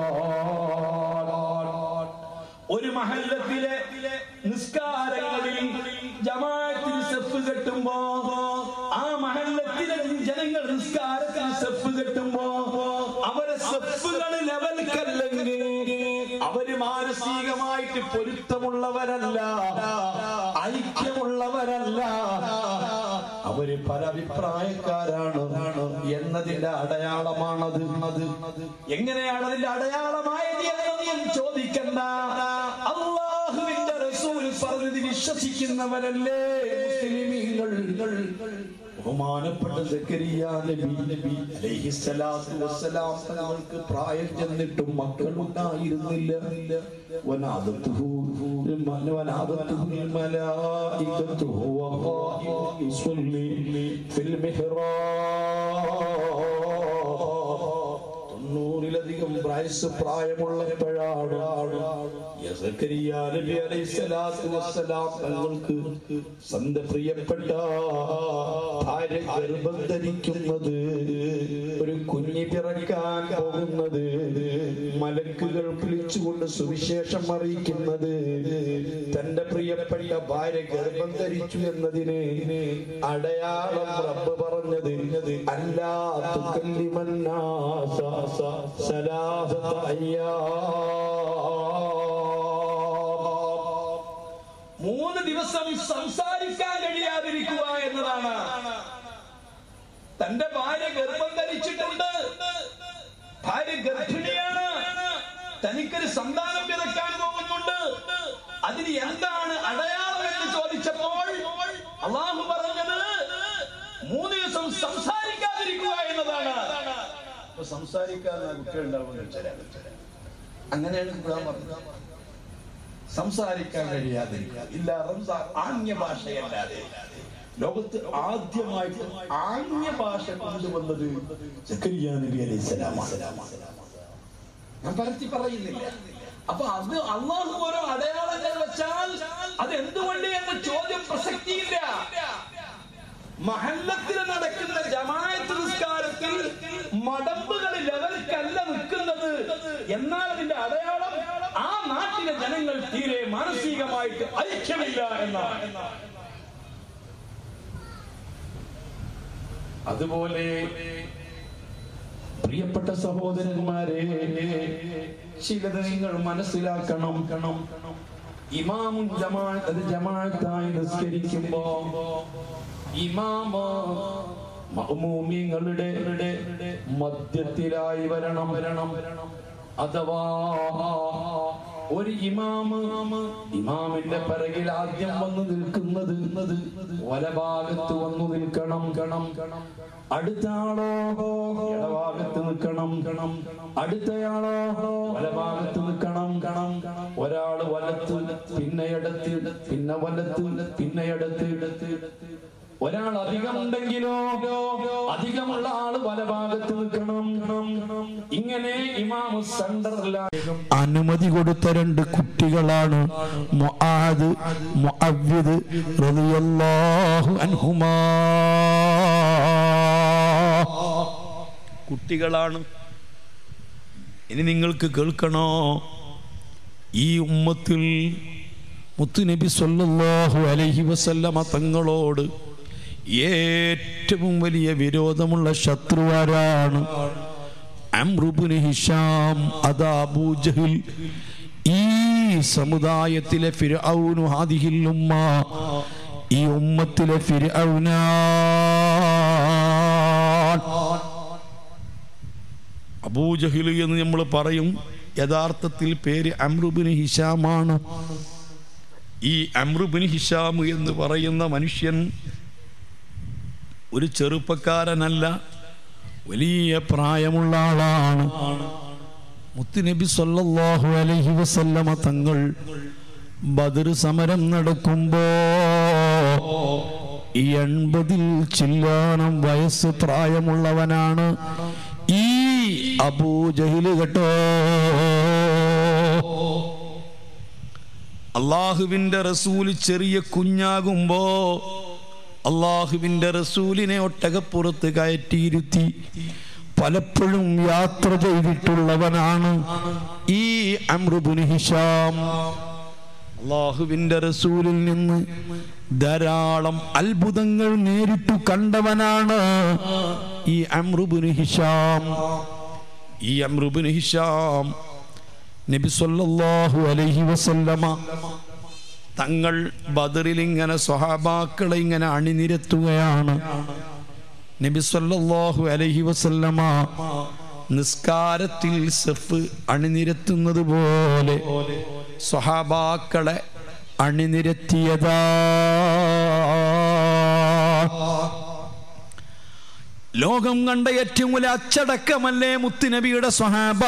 ഒരു മഹല്ലത്തിലെ നിസ്കാരങ്ങളിൽ ജമാഅത്തിന് സെഫ് കെട്ടുമ്പോ ആ മഹല്ലത്തിലെ ജനങ്ങൾ നിസ്കാരത്തിന് സെഫ് കെട്ടുമ്പോ അവരെ സെഫുകൾ ലെവൽക്കല്ലെങ്കിൽ അവര് മാനസികമായിട്ട് പൊരുത്തമുള്ളവരല്ല ഐക്യമുള്ളവരല്ല അവര് പല അഭിപ്രായക്കാരാണ് എന്നതിന്റെ അടയാളമാണത് അത് എങ്ങനെയാണ് അതിന്റെ അടയാളമായത് എന്ന് നീ ചോദിക്കണ്ട അള്ളാഹുവിന്റെ റസൂൽ പറഞ്ഞത് വിശ്വസിക്കുന്നവരല്ലേ മുസ്ലിമീങ്ങൾ ബഹുമാനപ്പെട്ട സക്കരിയ നബി നബി അലൈഹിസ്സലാത്തു വസ്സലാം തങ്ങൾക്ക് പ്രായം ചെന്നിട്ടും മക്കളുണ്ടായിരുന്നില്ല വനാദത്തുഹു വനാദത്തുഹു الملائكة وهو قائم يصلي في المحراب തൊണ്ണൂറിലധികം പ്രായസ് പ്രായമുള്ളപ്പോഴാണ് യസക്കരിയ നബി അലൈഹിസ്സലാത്തു വസ്സലാം തങ്ങൾക്ക് തന്റെ പ്രിയപ്പെട്ട ഭാര്യ ഗർഭം ധരിക്കുന്നത് ഒരു കുഞ്ഞി പിറക്കാൻ പോകുന്നത് മലക്കുകൾ വിളിച്ചുകൊണ്ട് സുവിശേഷം അറിയിക്കുന്നത് തന്റെ പ്രിയപ്പെട്ട ഭാര്യ ഗർഭം ധരിച്ചു എന്നതിന് അടയാളം റബ്ബ് പറഞ്ഞത് അല്ലാ തുകല്ലിമന്നാസ സലാസത അയ്യാം മൂന്ന് ദിവസം സംസാരിക്കാൻ കഴിയാതിരിക്കുക എന്നതാണ് തന്റെ ഭാര്യ ഗർഭം ധരിച്ചിട്ടുണ്ട് ഭാര്യ ഗർഭിണിയാണ് തനിക്കൊരു സന്താനം പിറക്കാൻ പോകുന്നുണ്ട് അതിന് എന്താണ് അടയാളം എന്ന് ചോദിച്ചപ്പോൾ അള്ളാഹു പറഞ്ഞത് മൂന്ന് ദിവസം സംസാരിക്കാതിരിക്കുക എന്നതാണ് അപ്പൊ സംസാരിക്കാതെ കുട്ടികൾ ഉണ്ടാവുമെന്ന് അങ്ങനെയാണ് ഖുർആൻ പറഞ്ഞത് സംസാരിക്കാൻ കഴിയാതിരിക്കുക ഇല്ല റംസാൻ ആംഗ്യ ഭാഷയല്ലാതെ ലോകത്ത് ആദ്യമായിട്ട് ആംഗ്യ ഭാഷ കൊണ്ടുവന്നത് സക്കരിയ നബി അലൈഹി സ്വലാമാണ് ഞാൻ പരത്തി പറയുന്നില്ല അപ്പൊ അത് അള്ളാഹു ഓരോ അടയാളങ്ങൾ വെച്ചാൽ അത് എന്തുകൊണ്ട് എന്ന ചോദ്യം പ്രസക്തിയില്ല മഹല്ലത്തിൽ നടക്കുന്ന ജമായത്ത് നിസ്കാരത്തിൽ മടമ്പുകൾ ലെവൽക്കല്ല നിൽക്കുന്നത് എന്നാൽ അതിന്റെ അടയാളം ആ നാട്ടിലെ ജനങ്ങൾ തീരെ മാനസികമായിട്ട് ഐക്യമില്ല എന്നാണ് അതുപോലെ പ്രിയപ്പെട്ട സഹോദരന്മാരെ ചിലത് നിങ്ങൾ മനസ്സിലാക്കണം ഇമാമും ജമാഅത്ത് അത് ജമാഅത്തായി നിസ്കരിക്കുമ്പോ ഇമാമ മഅ്മൂമിങ്ങളുടെ മധ്യത്തിലായി വരണം വരണം അഥവാ ഒരു ഇമാമ് ഇമാമിന്റെ പിറകിൽ ആദ്യം വന്ന് നിൽക്കുന്നത് വലഭാഗത്ത് വന്നു നിൽക്കണം കണം അടുത്ത ആളോ ഇടഭാഗത്ത് നിൽക്കണം കണം അടുത്തയാളോ വലഭാഗത്ത് നിൽക്കണം കണം ഒരാള് വലത്ത് പിന്നെ ഇടത്ത് പിന്നെ വലത്ത് പിന്നെ ഇടത്ത് ഇടത്ത് ഒരാൾ അധികമുണ്ടെങ്കിലോ അധികമുള്ള ആള് വലഭാഗത്ത് നിൽക്കണം ഇങ്ങനെ ഇമാമു സെന്ററിലായി
അനുമതി കൊടുത്ത രണ്ട് കുട്ടികളാണ് മുആദ് മുഅവ്വിദ് റളിയല്ലാഹു അൻഹുമാ കുട്ടികളാണ് ഇനി നിങ്ങൾക്ക് കേൾക്കണോ ഈ ഉമ്മത്തിൽ മുത്തുനബി സല്ലല്ലാഹു അലൈഹി വസല്ലമ തങ്ങളോട് ഏറ്റവും വലിയ വിരോധമുള്ള ശത്രുവാരാണ് അമ്രുബിന് ഹിഷാം അതാ അബൂജഹിൽ ഈ സമുദായത്തിലെ ഫിർഔനു ഹാദിഹിൽ ഉമ്മ ഈ ഉമ്മത്തിലെ ഫിർഔന അബൂജഹിൽ എന്ന് നമ്മൾ പറയും യഥാർത്ഥത്തിൽ പേര് അമ്രുബിന് ഹിഷാമാണ് ഈ അമ്രുബിന് ഹിഷാം എന്ന് പറയുന്ന മനുഷ്യൻ ഒരു ചെറുപ്പക്കാരനല്ല വലിയ പ്രായമുള്ള ആളാണ് മുത്തുനബി സല്ലല്ലാഹു അലൈഹി വസല്ലമ തങ്ങൾ ബദർ സമരം നടക്കുമ്പോ ഈ എൺപതിൽ ചില്ലാനം വയസ്സ് പ്രായമുള്ളവനാണ് ഈ അബൂജഹില് കേട്ടോ അള്ളാഹുവിന്റെ റസൂല് ചെറിയ കുഞ്ഞാകുമ്പോ അള്ളാഹുവിന്റെ റസൂലിനെ ഒട്ടകപ്പുറത്ത് കയറ്റിയിരുത്തി പലപ്പോഴും യാത്ര ചെയ്തിട്ടുള്ളവനാണ് ഈ അമ്രുബുൻ ഹിഷാം അള്ളാഹുവിന്റെ റസൂലിൽ നിന്ന് ധാരാളം അത്ഭുതങ്ങൾ നേരിട്ടു കണ്ടവനാണ് ഈ അമ്രുബുൻ ഹിഷാം ഈ അമ്രുബുൻ ഹിഷാം നബി സല്ലല്ലാഹു അലൈഹി വസല്ലമ തങ്ങൾ ബദറിൽ ഇങ്ങനെ സ്വഹാബാക്കളെ ഇങ്ങനെ അണിനിരത്തുകയാണ് നബി സല്ലല്ലാഹു അലൈഹി വസല്ലമ നിസ്കാരത്തിൽ സെഫ് അണിനിരത്തുന്നത് പോലെ സ്വഹാബാക്കളെ അണിനിരത്തിയതാ ലോകം കണ്ട ഏറ്റവും വലിയ അച്ചടക്കമല്ലേ മുത്തുനബിയുടെ സ്വഹാബ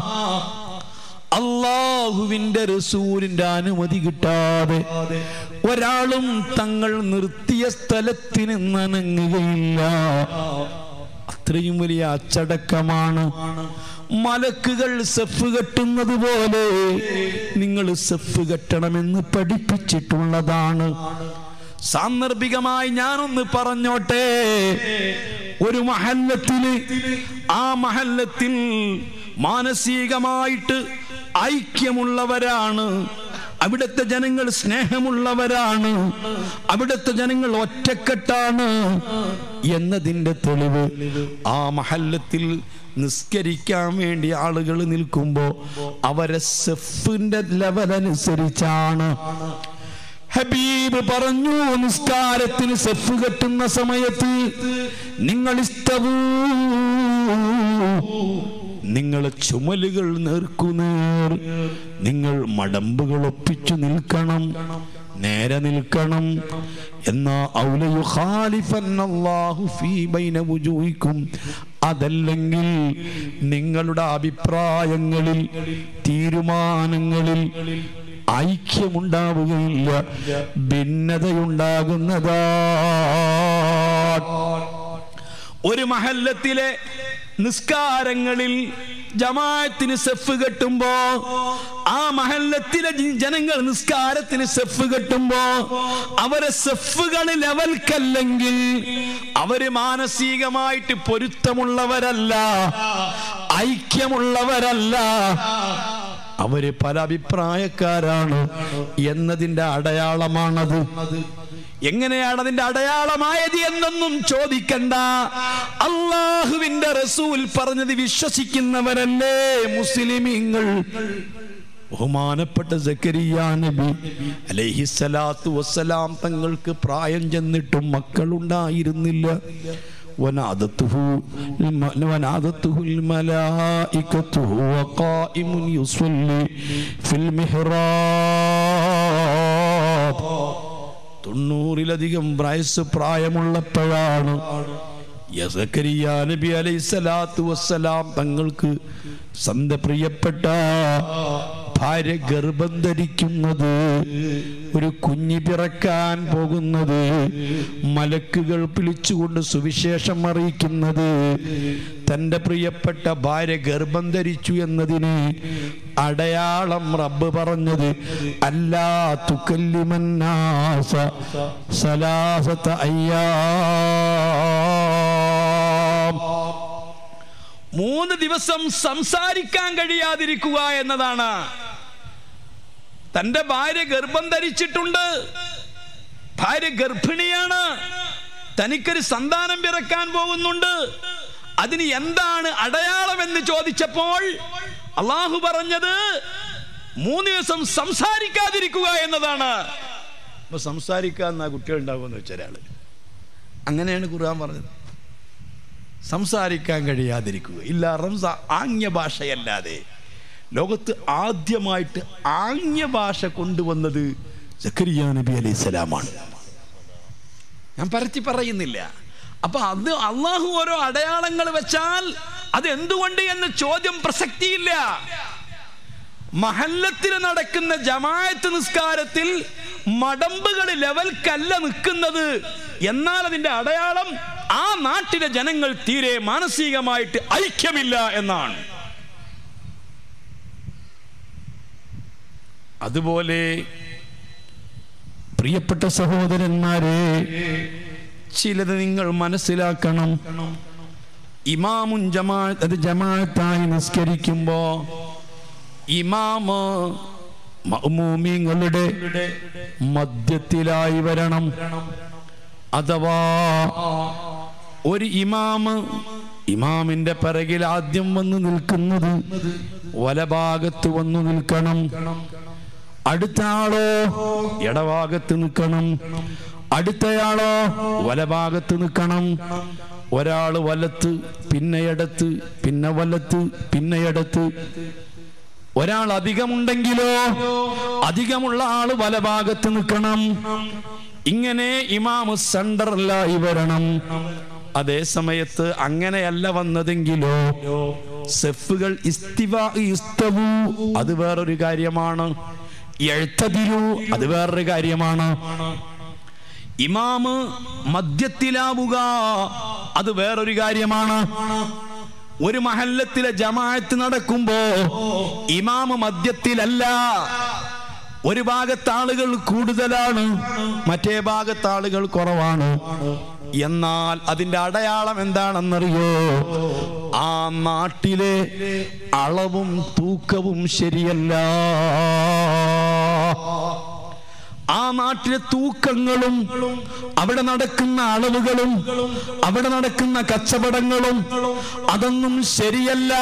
അള്ളാഹുവിന്റെ റസൂലിന്റെ അനുമതി കിട്ടാതെ ഒരാളും തങ്ങൾ നിർത്തിയ സ്ഥലത്തിന് നനങ്ങുകയില്ല അത്രയും വലിയ അച്ചടക്കമാണ് മലക്കുകൾ സെഫ് കെട്ടുന്നത് പോലെ നിങ്ങൾ സെഫ് കെട്ടണമെന്ന് പഠിപ്പിച്ചിട്ടുള്ളതാണ് സാന്ദർഭികമായി ഞാനൊന്ന് പറഞ്ഞോട്ടെ ഒരു മഹല്ലത്തില് ആ മഹല്ലത്തിൽ മാനസികമായിട്ട് ഐക്യമുള്ളവരാണ് അവിടുത്തെ ജനങ്ങൾ സ്നേഹമുള്ളവരാണ് അവിടുത്തെ ജനങ്ങൾ ഒറ്റക്കെട്ടാണ് എന്നതിൻ്റെ തെളിവ് ആ മഹല്ലത്തിൽ നിസ്കരിക്കാൻ വേണ്ടി ആളുകൾ നിൽക്കുമ്പോൾ അവരെ സെഫിന്റെ ലെവൽ അനുസരിച്ചാണ് ഹബീബ് പറഞ്ഞു നിസ്കാരത്തിന് സെഫ് കെട്ടുന്ന സമയത്ത് നിങ്ങൾ ഇഷ്ടവൂ നിങ്ങൾ ചുമലുകൾ നേർക്കുനേർ നിങ്ങൾ മടമ്പുകൾ ഒപ്പിച്ചു നിൽക്കണം നേരെ നിൽക്കണം എന്നാ ഔലയു ഖാലിഫന്നല്ലാഹു ഫീ ബൈന വുജൂഹിക്കും അതല്ലെങ്കിൽ നിങ്ങളുടെ അഭിപ്രായങ്ങളിൽ തീരുമാനങ്ങളിൽ ഐക്യമുണ്ടാവുകയില്ല ഭിന്നതയുണ്ടാകുന്നതാ ഒരു മഹല്ലത്തിലെ നിസ്കാരങ്ങളിൽ ജമാഅത്തിന് സെഫ് കെട്ടുമ്പോ ആ മഹല്ലത്തിലെ ജി- ജനങ്ങൾ നിസ്കാരത്തിന് സെഫ് കെട്ടുമ്പോ അവരെ സെഫുകൾ ലെവൽക്കല്ലെങ്കിൽ അവര് മാനസികമായിട്ട് പൊരുത്തമുള്ളവരല്ല ഐക്യമുള്ളവരല്ല അവര് പല അഭിപ്രായക്കാരാണ് എന്നതിന്റെ അടയാളമാണത് എങ്ങനെയാണ് അതിന്റെ അടയാളമായത് എന്നൊന്നും ചോദിക്കണ്ട അള്ളാഹുവിന്റെ റസൂൽ പറഞ്ഞത് വിശ്വസിക്കുന്നവരല്ലേ മുസ്ലിമീങ്ങൾ ബഹുമാനപ്പെട്ട സക്കരിയ നബി അലൈഹിസ്സലാത്തു വസ്സലാം തങ്ങൾക്ക് പ്രായം ചെന്നിട്ടും മക്കളുണ്ടായിരുന്നില്ല ونادته الم- ونادته الملائكة وهو قائم يصلي في المحراب തൊണ്ണൂറിലധികം വയസ്സ് പ്രായമുള്ളപ്പോഴാണ് യസക്കരിയ നബി അലൈഹി സ്വലാത്തു വസ്സലാം തങ്ങൾക്ക് സന്ത പ്രിയപ്പെട്ട ഭാര്യ ഗർഭം ധരിക്കുന്നത് ഒരു കുഞ്ഞി പിറക്കാൻ പോകുന്നത് മലക്കുകൾ വിളിച്ചുകൊണ്ട് സുവിശേഷം അറിയിക്കുന്നത് തൻ്റെ പ്രിയപ്പെട്ട ഭാര്യ ഗർഭം ധരിച്ചു എന്നതിന് അടയാളം റബ്ബ് പറഞ്ഞത് അല്ലാ തുക്കല്ലിമന്നാസ സലാസത്ത അയ്യാം
മൂന്ന് ദിവസം സംസാരിക്കാൻ കഴിയാതിരിക്കുക എന്നതാണ് തന്റെ ഭാര്യ ഗർഭം ധരിച്ചിട്ടുണ്ട് ഭാര്യ ഗർഭിണിയാണ് തനിക്കൊരു സന്താനം പിറക്കാൻ പോകുന്നുണ്ട് അതിന് എന്താണ് അടയാളം എന്ന് ചോദിച്ചപ്പോൾ അള്ളാഹു പറഞ്ഞത് മൂന്ന് ദിവസം സംസാരിക്കാതിരിക്കുക എന്നതാണ്
അപ്പൊ സംസാരിക്കാൻ കുട്ടികൾ ഉണ്ടാകുമെന്ന് വെച്ച ഒരാള് അങ്ങനെയാണ് ഖുർആൻ പറഞ്ഞത് സംസാരിക്കാൻ കഴിയാതിരിക്കുക ഇല്ല റംസ ആംഗ്യ ഭാഷയല്ലാതെ ലോകത്ത് ആദ്യമായിട്ട് ആംഗ്യ ഭാഷ കൊണ്ടുവന്നത് സക്കരിയ നബി അലൈഹി സ്വലാമാണ്
ഞാൻ പരത്തി പറയുന്നില്ല അപ്പൊ അത് അള്ളാഹു ഓരോ അടയാളങ്ങൾ വെച്ചാൽ അത് എന്തുകൊണ്ട് എന്ന് ചോദ്യം പ്രസക്തിയില്ല മഹല്ലത്തിൽ നടക്കുന്ന ജമായത്ത് നിസ്കാരത്തിൽ മടമ്പുകൾ ലെവൽക്കല്ല നിൽക്കുന്നത് എന്നാൽ അതിന്റെ അടയാളം ആ നാട്ടിലെ ജനങ്ങൾ തീരെ മാനസികമായിട്ട് ഐക്യമില്ല എന്നാണ്
അതുപോലെ പ്രിയപ്പെട്ട സഹോദരന്മാരെ ചിലത് നിങ്ങൾ മനസ്സിലാക്കണം ഇമാമുൻ ജമാഅത്ത് അത് ജമാഅത്തായി നിസ്കരിക്കുമ്പോ ഇമാമ് മഅ്മൂമിങ്ങളുടെ മധ്യത്തിലായി വരണം അഥവാ ഒരു ഇമാമ് ഇമാമിന്റെ പിറകിൽ ആദ്യം വന്ന് നിൽക്കുന്നത് വലഭാഗത്ത് വന്നു നിൽക്കണം അടുത്ത ആളോ ഇടഭാഗത്ത് നിൽക്കണം അടുത്തയാളോ വലഭാഗത്ത് നിൽക്കണം ഒരാള് വലത്ത് പിന്നെ ഇടത്ത് പിന്നെ വലത്ത് പിന്നെ ഇടത്ത് ഒരാൾ അധികമുണ്ടെങ്കിലോ അധികമുള്ള ആള് വലഭാഗത്ത് നിൽക്കണം ഇങ്ങനെ ഇമാമ് സെന്ററിലായി വരണം അതേ സമയത്ത് അങ്ങനെയല്ല വന്നതെങ്കിലോ സെഫുകൾ ഇസ്തിവാ ഇസ്തവു അത് വേറൊരു കാര്യമാണ് എഴുത്തതിരു അത് വേറൊരു കാര്യമാണ് ഇമാമ് മധ്യത്തിലാവുക അത് വേറൊരു കാര്യമാണ് ഒരു മഹല്ലത്തിലെ ജമാഅത്ത് നടക്കുമ്പോ ഇമാമ് മധ്യത്തിലല്ല ഒരു ഭാഗത്ത് ആളുകൾ കൂടുതലാണ് മറ്റേ ഭാഗത്ത് ആളുകൾ കുറവാണ് എന്നാൽ അതിന്റെ അടയാളം എന്താണെന്നറിയോ ആ നാട്ടിലെ അളവും തൂക്കവും ശരിയല്ല ആ നാട്ടിലെ തൂക്കങ്ങളും അവിടെ നടക്കുന്ന അളവുകളും അവിടെ നടക്കുന്ന കച്ചവടങ്ങളും അതൊന്നും ശരിയല്ല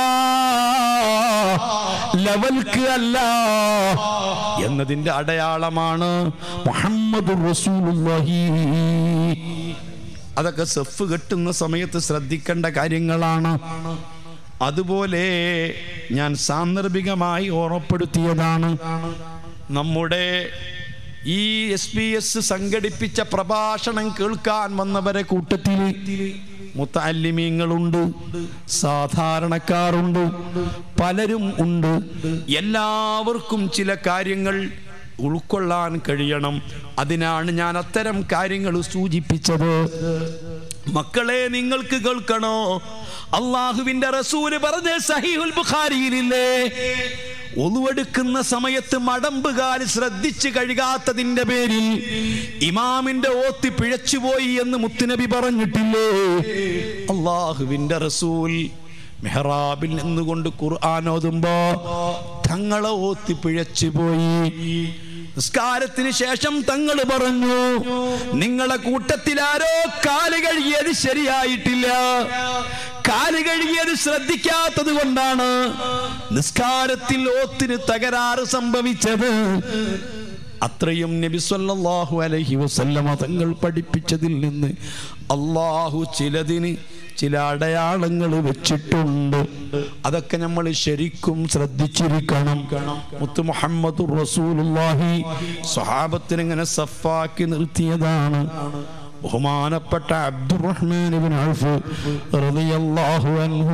ലെവൽക്ക് അല്ല എന്നതിന്റെ അടയാളമാണ് മുഹമ്മദ് റസൂലുള്ളാഹി അതൊക്കെ സെഫ് കെട്ടുന്ന സമയത്ത് ശ്രദ്ധിക്കേണ്ട കാര്യങ്ങളാണ് അതുപോലെ ഞാൻ സാന്ദർഭികമായി ഓർമ്മപ്പെടുത്തിയതാണ് നമ്മുടെ ഈ എസ് ബി എസ് സംഘടിപ്പിച്ച പ്രഭാഷണം കേൾക്കാൻ വന്നവരെ കൂട്ടത്തിൽ മുത്താലിമീങ്ങളുണ്ട് സാധാരണക്കാരുണ്ട് പലരും ഉണ്ട് എല്ലാവർക്കും ചില കാര്യങ്ങൾ ഉൾക്കൊള്ളാൻ കഴിയണം അതിനാണ് ഞാൻ അത്തരം കാര്യങ്ങൾ സൂചിപ്പിച്ചത് മക്കളെ നിങ്ങൾക്ക് കേൾക്കണോ അള്ളാഹുവിന്റെ റസൂല് പറഞ്ഞ സഹീഹുൽ ബുഖാരിയിലില്ലേ ഒന്നുവെടുക്കുന്ന സമയത്ത് മടമ്പുകാൽ ശ്രദ്ധിച്ചു കഴുകാത്തതിന്റെ പേരിൽ ഇമാമിന്റെ ഓത്തി പിഴച്ചുപോയി എന്ന് മുത്തുനബി പറഞ്ഞിട്ടില്ലേ അള്ളാഹുവിന്റെ റസൂൽ മെഹ്റാബിൽ നിന്നുകൊണ്ട് ഖുർആൻ ഓതുമ്പോ തങ്ങളെ ഓത്തി പിഴച്ചുപോയി നിസ്കാരത്തിന് ശേഷം തങ്ങൾ പറഞ്ഞു നിങ്ങളെ കൂട്ടത്തിൽ ആരോ കാല് കഴുകിയത് ശരിയായിട്ടില്ല കാല് കഴുകിയത് ശ്രദ്ധിക്കാത്തത് കൊണ്ടാണ് നിസ്കാരത്തിൽ ഓത്തിന് തകരാറ് സംഭവിച്ചത് അത്രയും നബി സല്ലല്ലാഹു അലൈഹി വസല്ലമ തങ്ങൾ പഠിപ്പിച്ചതിൽ നിന്ന് അള്ളാഹു ചിലതിന് ചില അടയാളങ്ങൾ വെച്ചിട്ടുണ്ട് അതൊക്കെ നമ്മൾ ശരിക്കും ശ്രദ്ധിച്ചിരിക്കണം മുത്ത് മുഹമ്മദ് റസൂലുള്ളാഹി സ്വഹാബത്തിന് ഇങ്ങനെ സഫാക്കി നിർത്തിയതാണ് ബഹുമാനപ്പെട്ട അബ്ദുറഹ്മാൻ ഇബ്നു ഔഫ് റളിയല്ലാഹു അൻഹു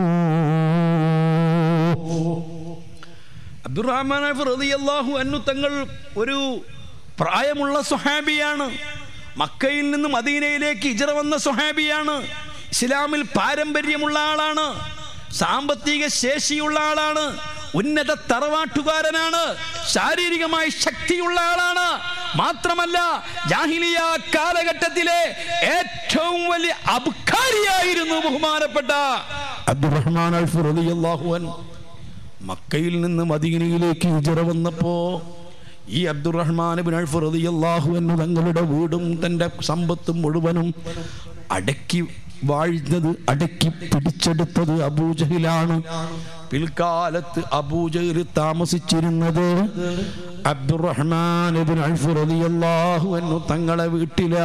അബ്ദുറഹ്മാൻ ഔഫ് റളിയല്ലാഹു അൻഹു തങ്ങൾ ഒരു പ്രായമുള്ള സ്വഹാബിയാണ് മക്കയിൽ നിന്ന് മദീനയിലേക്ക് ഇജറ വന്ന സ്വഹാബിയാണ് ഇസ്ലാമിൽ പാരമ്പര്യമുള്ള ആളാണ് സാമ്പത്തിക ശേഷിയുള്ള ആളാണ് ഉന്നത തറവാട്ടുകാരനാണ് ശാരീരികമായി ശക്തിയുള്ള ആളാണ് മാത്രമല്ല ജാഹിലിയ കാലഘട്ടത്തിലെ ഏറ്റവും വലിയ അബ്കാരിയായിരുന്നു ബഹുമാനപ്പെട്ട അബ്ദുറഹ്മാൻ അൽഫ് റളിയല്ലാഹു അൻഹു മക്കയിൽ നിന്ന് മദീനയിലേക്ക് ഹിജറ വന്നപ്പോ ഈ അബ്ദുറഹ്മാൻ ബിൻ അൽഫ് റളിയല്ലാഹു അൻഹു തങ്ങളുടെ വീടും തന്റെ സമ്പത്തും മുഴുവനും അടക്കി വാഴ്ന്നത് അടക്കി പിടിച്ചെടുത്തത് അബൂജഹിലാണ് പിൽക്കാലത്ത് അബൂജഹിൽ താമസിച്ചിരുന്നത് അബ്ദുറഹ്മാൻ ബിൻ അൽഫ് റളിയല്ലാഹു അൻഹു തങ്ങളെ വീട്ടിലാ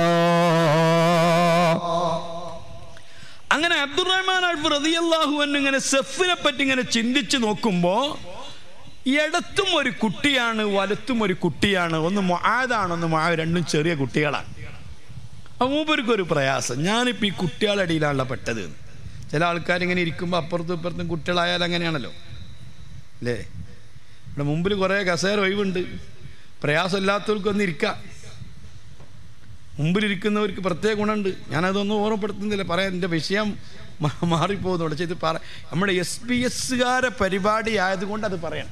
അങ്ങനെ അബ്ദുറഹ്മാൻ അൽഫ് റളിയല്ലാഹു അൻഹു ഇങ്ങനെ സെഫിനെ പറ്റി ഇങ്ങനെ ചിന്തിച്ചു നോക്കുമ്പോ ഇടത്തും ഒരു കുട്ടിയാണ് വലത്തും ഒരു കുട്ടിയാണ് ഒന്ന് മൊആദാണ് ഒന്ന് മൊആ രണ്ടും ചെറിയ കുട്ടികളാണ് അപ്പൊ മൂപ്പർക്ക് ഒരു പ്രയാസം ഞാനിപ്പോ ഈ കുട്ടികളുടെ ഇടയിലാണല്ലോ പെട്ടത് എന്ന്. ചില ആൾക്കാർ ഇങ്ങനെ ഇരിക്കുമ്പോൾ അപ്പുറത്തും ഇപ്പുറത്തും കുട്ടികളായാൽ അങ്ങനെയാണല്ലോ അല്ലേ ഇവിടെ മുമ്പിൽ കുറേ കസേര ഒഴിവുണ്ട് പ്രയാസമില്ലാത്തവർക്കൊന്ന് ഇരിക്കാം മുമ്പിലിരിക്കുന്നവർക്ക് പ്രത്യേക ഗുണമുണ്ട് ഞാനതൊന്നും ഓർമ്മപ്പെടുത്തുന്നില്ല പറയാൻ എൻ്റെ വിഷയം മാ- മാറിപ്പോകുന്നുണ്ട് പക്ഷേ ഇത് പറ നമ്മുടെ എസ് ബി എസ്സുകാരെ പരിപാടി ആയതുകൊണ്ട് അത് പറയണം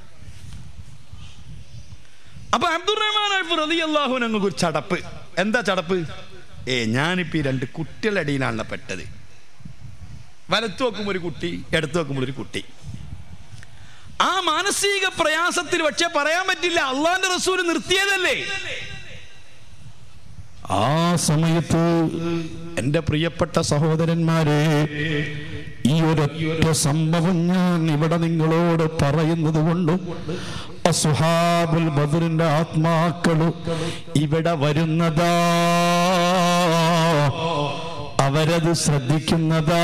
അപ്പൊ അബ്ദുറഹ്മാൻ അൽഫ് റതി അള്ളാഹുവിന് ഒരു ചടപ്പ് എന്താ ചടപ്പ് ഏ ഞാനിപ്പോ ഈ രണ്ട് കുട്ടികളുടെ ഇടയിലാണല്ലോ പെട്ടത് വലത്തു നോക്കുമ്പോൾ ഒരു കുട്ടി ഇടത്തു നോക്കുമ്പോൾ ഒരു കുട്ടി ആ മാനസിക പ്രയാസത്തിൽ പക്ഷെ പറയാൻ പറ്റില്ല അള്ളാന്റെ റസൂല് നിർത്തിയതല്ലേ ആ സമയത്ത് എൻ്റെ പ്രിയപ്പെട്ട സഹോദരന്മാരെ ഈ ഒരൊറ്റ സംഭവം ഞാൻ ഇവിടെ നിങ്ങളോട് പറയുന്നത് കൊണ്ട് അസുഹാബുൽ ബദറിന്റെ ആത്മാക്കള് ഇവിടെ വരുന്നതാ അവരത് ശ്രദ്ധിക്കുന്നതാ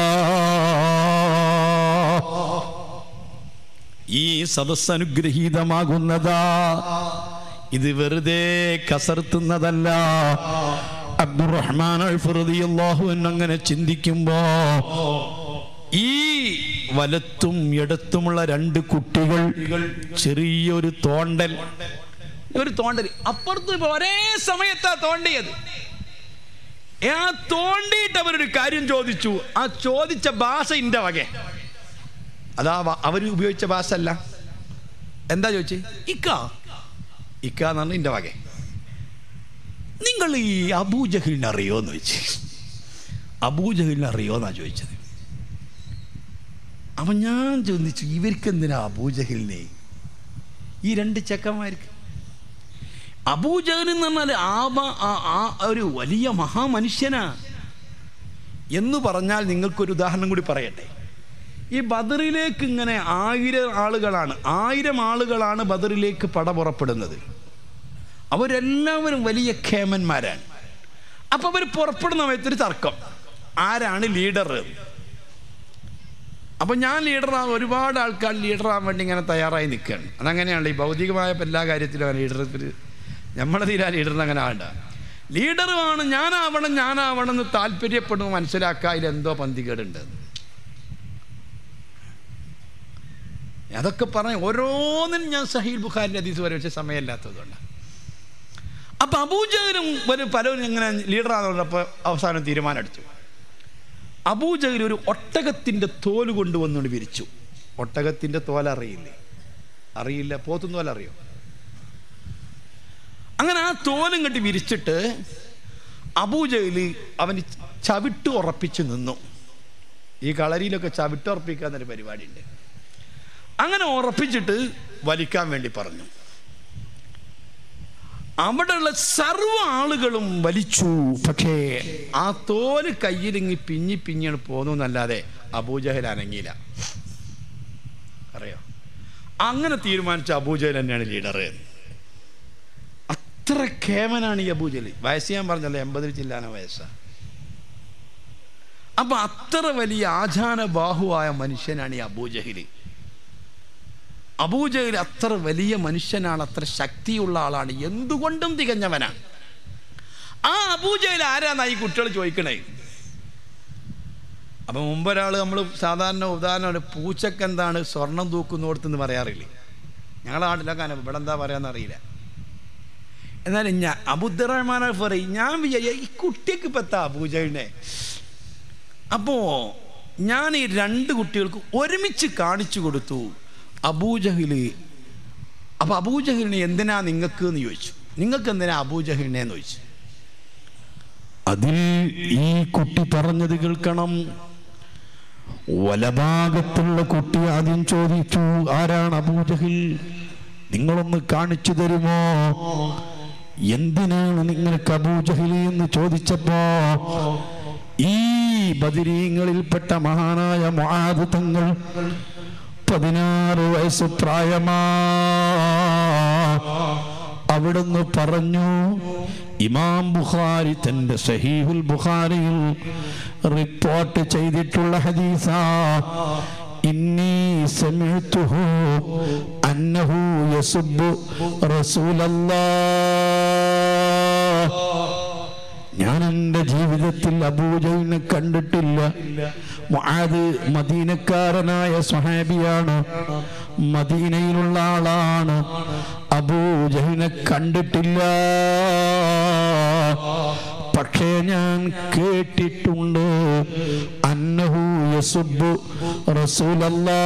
ഈ സദസ് അനുഗ്രഹീതമാകുന്നതാ ഇത് വെറുതെ കസർത്തുന്നതല്ല അബ്ദുറഹ്മാൻ അൽഫുറദിയല്ലാഹു അങ്ങനെ ചിന്തിക്കുമ്പോ ഈ വലത്തും ഇടത്തുമുള്ള രണ്ട് കുട്ടികൾ ചെറിയൊരു തോണ്ടൽ ഒരു തോണ്ടൽ അപ്പുറത്ത് ഇപ്പൊ ഒരേ സമയത്താ തോണ്ടിയത് ആ തോണ്ടിയിട്ട് അവരൊരു കാര്യം ചോദിച്ചു ആ ചോദിച്ച ഭാഷ ഇന്റെ വകെ അതാ അവർ ഉപയോഗിച്ച ഭാഷ അല്ല എന്താ ചോദിച്ചേ ഇക്ക ഇക്ക എന്ന് പറഞ്ഞ ഇന്റെ വകെ നിങ്ങൾ ഈ അബൂജഹലിനെ അറിയോന്ന് ചോദിച്ചു അബൂജഹലിനെ അറിയോന്നാ ചോദിച്ചത് അപ്പൊ ഞാൻ ചോദിച്ചു ഇവർക്ക് എന്തിനാ അബൂജഹലിനെ ഈ രണ്ട് ചെക്കന്മാർക്ക് അബൂജഹൽ എന്ന് പറഞ്ഞാൽ ആബ ആ- ആ ഒരു വലിയ മഹാമനുഷ്യനാ എന്ന് പറഞ്ഞാൽ നിങ്ങൾക്കൊരു ഉദാഹരണം കൂടി പറയട്ടെ ഈ ബദറിലേക്ക് ഇങ്ങനെ ആയിരം ആളുകളാണ് ആയിരം ആളുകളാണ് ബദറിലേക്ക് പട പുറപ്പെടുന്നത് അവരെല്ലാവരും വലിയ ഖേമന്മാരാണ് അപ്പൊ അവർ പുറപ്പെടുന്ന സമയത്തൊരു തർക്കം ആരാണ് ലീഡർ അപ്പൊ ഞാൻ ലീഡറാ ഒരുപാട് ആൾക്കാർ ലീഡറാകാൻ വേണ്ടി ഇങ്ങനെ തയ്യാറായി നിൽക്കുകയാണ് അതങ്ങനെയാണല്ലോ ഈ ഭൗതികമായ എല്ലാ കാര്യത്തിലും ലീഡർ നമ്മളെ തീരാ ലീഡറിന് അങ്ങനെ ആണ്ട ലീഡറുമാണ് ഞാനാവണം ഞാനാവണം എന്ന് താല്പര്യപ്പെടുന്നു മനസ്സിലാക്കുക അതിലെന്തോ പന്തികേടുണ്ട് അതൊക്കെ പറഞ്ഞ ഓരോന്നിനും ഞാൻ സഹീൽ ബുഖാരിന്റെ അതീസ് വരെ വെച്ച സമയമില്ലാത്തതുകൊണ്ട് അപ്പൊ അബൂജഹലും ഒരു പലരും ഇങ്ങനെ ലീഡറാണെന്നപ്പോൾ അവസാനം തീരുമാനം എടുത്തു അബൂജഹൽ ഒരു ഒട്ടകത്തിന്റെ തോല് കൊണ്ടുവന്നുകൊണ്ട് വിരിച്ചു ഒട്ടകത്തിന്റെ തോല അറിയില്ലേ അറിയില്ല പോത്തും തോല അറിയോ അങ്ങനെ ആ തോലും കെട്ടി വിരിച്ചിട്ട് അബൂജഹല് അവന് ചവിട്ട് ഉറപ്പിച്ച് നിന്നു ഈ കളരിയിലൊക്കെ ചവിട്ട് ഉറപ്പിക്കുക എന്നൊരു പരിപാടിയുണ്ട് അങ്ങനെ ഉറപ്പിച്ചിട്ട് വലിക്കാൻ വേണ്ടി പറഞ്ഞു അവിടെയുള്ള സർവ്വ ആളുകളും വലിച്ചു പക്ഷേ ആ തോല് കയ്യിലിങ്ങി പിഞ്ഞി പിഞ്ഞാണ് പോന്നു എന്നല്ലാതെ അബൂജഹൽ അനങ്ങിയില്ല അറിയോ അങ്ങനെ തീരുമാനിച്ച അബൂജഹൽ തന്നെയാണ് ലീഡർ അത്ര കേമനാണ് ഈ അബൂജഹൽ വയസ്സ് ഞാൻ പറഞ്ഞല്ലോ എൺപതിൽ ചില്ലാന വയസ്സാണ് അപ്പൊ അത്ര വലിയ ആചാന ബാഹുവായ മനുഷ്യനാണ് ഈ അബൂജഹില് അബൂജഹിൽ അത്ര വലിയ മനുഷ്യനാണ് അത്ര ശക്തിയുള്ള ആളാണ് എന്തുകൊണ്ടും തികഞ്ഞവനാണ് ആ അബൂജഹിൽ ആരാന്നാ ഈ കുട്ടികൾ ചോദിക്കണേ അപ്പൊ മുമ്പ് ഒരാൾ നമ്മൾ സാധാരണ ഉദാഹരണം പൂച്ചക്ക് എന്താണ് സ്വർണം തൂക്കുന്നിടത്തെന്ന് പറയാറില്ലേ ഞങ്ങളെ നാട്ടിലൊക്കെ അങ്ങനെ ഇവിടെ എന്താ പറയാന്ന് അറിയില്ല എന്നാലും ഞാൻ അബുദ്റഹ്മാൻ പറയും ഞാൻ വിചാരിച്ച ഈ കുട്ടിക്ക് ഇപ്പം എത്താ അബൂജഹിനെ അപ്പോ ഞാൻ ഈ രണ്ട് കുട്ടികൾക്ക് ഒരുമിച്ച് കാണിച്ചു കൊടുത്തു അബൂജഹില് അപ്പൊ അബൂജഹിലിനെ എന്തിനാ നിങ്ങൾക്ക് എന്ന് ചോദിച്ചു നിങ്ങൾക്ക് എന്തിനാ അബൂജഹിലിനെ എന്ന് ചോദിച്ചു അതിൽ ഈ കുട്ടി പറഞ്ഞത് കേൾക്കണം വലഭാഗത്തുള്ള കുട്ടി ആദ്യം ചോദിച്ചു ആരാണ് അബൂജഹിൽ നിങ്ങളൊന്ന് കാണിച്ചു തരുമോ എന്തിനാണ് നിങ്ങൾക്ക് അബൂജഹിൽ എന്ന് ചോദിച്ചപ്പോ ഈ ബദിരീങ്ങളിൽപ്പെട്ട മഹാനായ മുആദ് തങ്ങൾ പതിനാറ് വയസ്സ് പ്രായമാ അവിടുന്ന് പറഞ്ഞു ഇമാം ബുഖാരി തന്റെ സഹീഹുൽ ബുഖാരിയിൽ റിപ്പോർട്ട് ചെയ്തിട്ടുള്ള ഹദീസ ഇന്നി സമിഅ്തുഹു അന്നഹു യസുബ്ബു റസൂലല്ലാഹ് ഞാൻ എൻ്റെ ജീവിതത്തിൽ അബൂജഹിനെ കണ്ടിട്ടില്ല മുആദ് മദീനക്കാരനായ സ്വഹാബിയാണ് മദീനയിലുള്ള ആളാണ് അബൂജഹിനെ കണ്ടിട്ടില്ല പക്ഷേ ഞാൻ കേട്ടിട്ടുണ്ട് അന്നഹു യസുബ്ബു റസൂലല്ലാ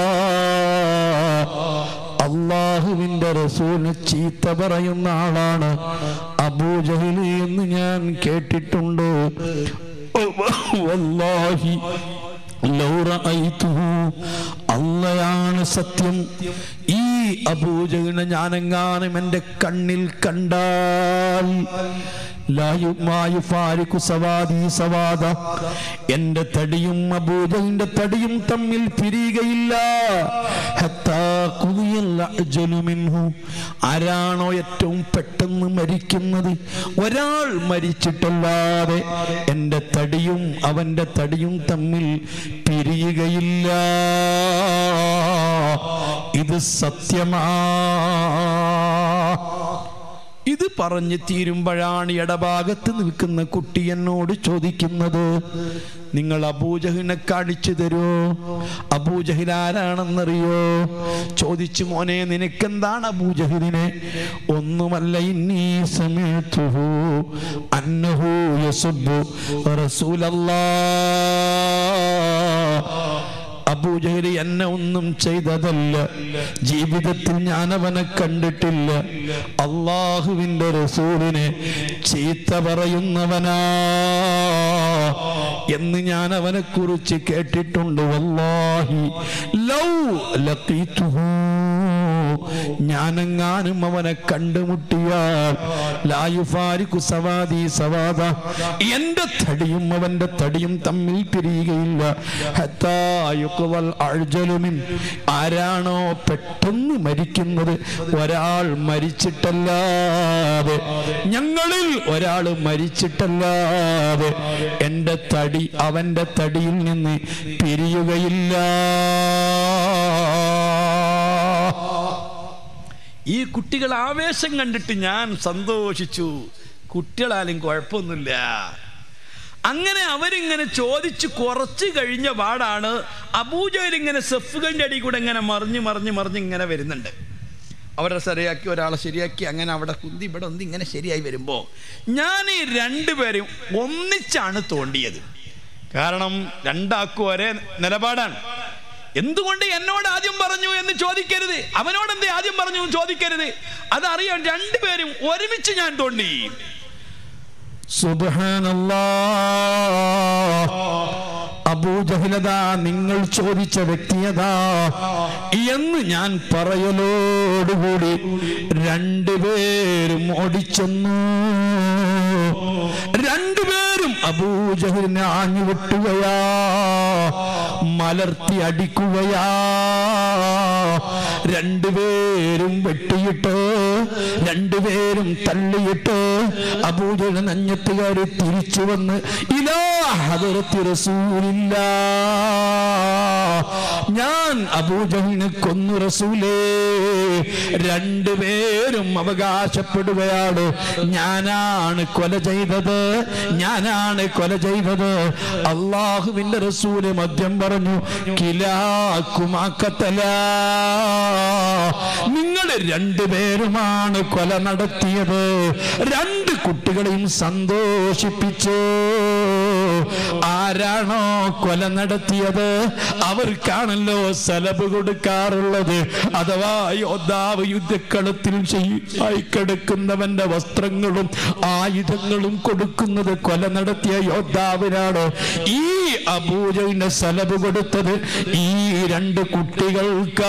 അള്ളാഹുവിന്റെ റസൂലിന് ചീത്ത പറയുന്ന ആളാണ് അബൂജഹിലി എന്ന് ഞാൻ കേട്ടിട്ടുണ്ട് വല്ലാഹി ലൗ റഅയ്തുഹു അള്ളയാണ് സത്യം ഈ അബൂജഹിനെ ഞാനെങ്ങാനും എൻ്റെ കണ്ണിൽ കണ്ടാൽ ലായുമായു ഫാരിഖു സവാദി സവാദ എന്റെ തടിയും അബൂജഹിന്റെ തടിയും തമ്മിൽ പിരിയുകയില്ല ഹത്താ ഖുദിയൽ അജ്ലു മിൻഹു ആരാണോ ഏറ്റവും പെട്ടെന്ന് മരിക്കുന്നത് ഒരാൾ മരിച്ചിട്ടല്ലാതെ എന്റെ തടിയും അവന്റെ തടിയും തമ്മിൽ പിരിയുകയില്ല ഇത് സത്യമാ ഇത് പറഞ്ഞു തീരുമ്പോഴാണ് ഇടഭാഗത്ത് നിൽക്കുന്ന കുട്ടി എന്നോട് ചോദിക്കുന്നത് നിങ്ങൾ അബൂജഹിനെ കാണിച്ചു തരുമോ അബൂജഹിൽ ആരാണെന്നറിയോ ചോദിച്ചു മോനെ നിനക്കെന്താണ് അബൂജഹിലിനെ ഒന്നുമല്ല ഇന്നീ സമയത്തുഹു അന്നഹു യസുബു റസൂലല്ലാ അബൂജഹലി എന്നെ ഒന്നും ചെയ്തതല്ല ജീവിതത്തിൽ ഞാൻ അവനെ കണ്ടിട്ടില്ല അള്ളാഹുവിന്റെ റസൂലിനെ ചീത്ത പറയുന്നവനാ എന്ന് ഞാൻ അവനെ കുറിച്ച് കേട്ടിട്ടുണ്ട് വല്ലാഹി ലൗ ലഖീതുഹു ഞാനെങ്ങാനും അവനെ കണ്ടുമുട്ടിയാൽ ലായുഫാരിക്കു സവാദി സവാദ എന്റെ തടിയും അവന്റെ തടിയും തമ്മിൽ പിരിയുകയില്ല ഹത്താ യുഖ്വൽ അഴ്ജലുമിൻ ആരാണോ പെട്ടെന്ന് മരിക്കുന്നത് ഒരാൾ മരിച്ചിട്ടല്ലാതെ ഞങ്ങളിൽ ഒരാൾ മരിച്ചിട്ടല്ലാതെ എന്റെ തടി അവന്റെ തടിയിൽ നിന്ന് പിരിയുകയില്ല ഈ കുട്ടികൾ ആവേശം കണ്ടിട്ട് ഞാൻ സന്തോഷിച്ചു കുട്ടികളാലും കുഴപ്പമൊന്നുമില്ല അങ്ങനെ അവരിങ്ങനെ ചോദിച്ച് കുറച്ച് കഴിഞ്ഞ പാടാണ് അബൂജയിൽ ഇങ്ങനെ സെഫുകളുടെ അടി കൂടെ ഇങ്ങനെ മറിഞ്ഞ് മറിഞ്ഞ് മറിഞ്ഞ് ഇങ്ങനെ വരുന്നുണ്ട് അവരെ ശരിയാക്കി ഒരാളെ ശരിയാക്കി അങ്ങനെ അവിടെ കുന്തി ഇവിടെ ഒന്ന് ഇങ്ങനെ ശരിയായി വരുമ്പോൾ ഞാൻ ഈ രണ്ടുപേരും ഒന്നിച്ചാണ് തോണ്ടിയത് കാരണം രണ്ടാക്കും ഒരേ നിലപാടാണ് എന്തുകൊണ്ട് എന്നോട് ആദ്യം പറഞ്ഞു എന്ന് ചോദിക്കരുത് അവനോട് എന്തേ ആദ്യം പറഞ്ഞു എന്ന് ചോദിക്കരുത് അതറിയാൻ രണ്ടുപേരും ഒരുമിച്ച് ഞാൻ തോണ്ടി
സുബ്ഹാനല്ലാ അബൂജഹലതാ നിങ്ങൾ ചോദിച്ച വ്യക്തിയതാ എന്ന് ഞാൻ പറയലോടുകൂടി രണ്ടുപേരും ഓടിച്ചെന്നു രണ്ടുപേരും അബൂജഹലിനെ ആഞ്ഞു വെട്ടുകയാ മലർത്തി അടിക്കുകയാ രണ്ടുപേരും വെട്ടിയിട്ട് രണ്ടുപേരും തള്ളിയിട്ട് അബൂജഹൽ നഞ്ഞത്തുകാര് തിരിച്ചു വന്ന് ഇലാ ഹദറത്തി റസൂലില്ല ഞാൻ അബൂജഹലിനെ കൊന്നു റസൂലേ രണ്ടുപേരും അവകാശപ്പെടുകയാണ് ഞാനാണ് കൊല ചെയ്തത് ഞാനാണ് കൊല ചെയ്തത് അള്ളാഹുവിന്റെ റസൂല് മദ്യം പറഞ്ഞു കിലാക്കുമാക്കത്തല നിങ്ങൾ രണ്ടുപേരുമാണ് കൊല നടത്തിയത് രണ്ട് കുട്ടികളെയും സന്തോഷിപ്പിച്ചു ആരാണോ കൊല നടത്തിയത് അവർക്കാണല്ലോ സലബ് കൊടുക്കാറുള്ളത് അഥവാ യോദ്ധാവ് യുദ്ധക്കളത്തിൽ ആയി കിടക്കുന്നവന്റെ വസ്ത്രങ്ങളും ആയുധങ്ങളും കൊടുക്കുന്നത് കൊല നടത്തിയ യോദ്ധാവിനാണ് ഈ അബൂജവിന്റെ സലബ് കൊടുത്തത് ഈ രണ്ട് കുട്ടികൾക്ക്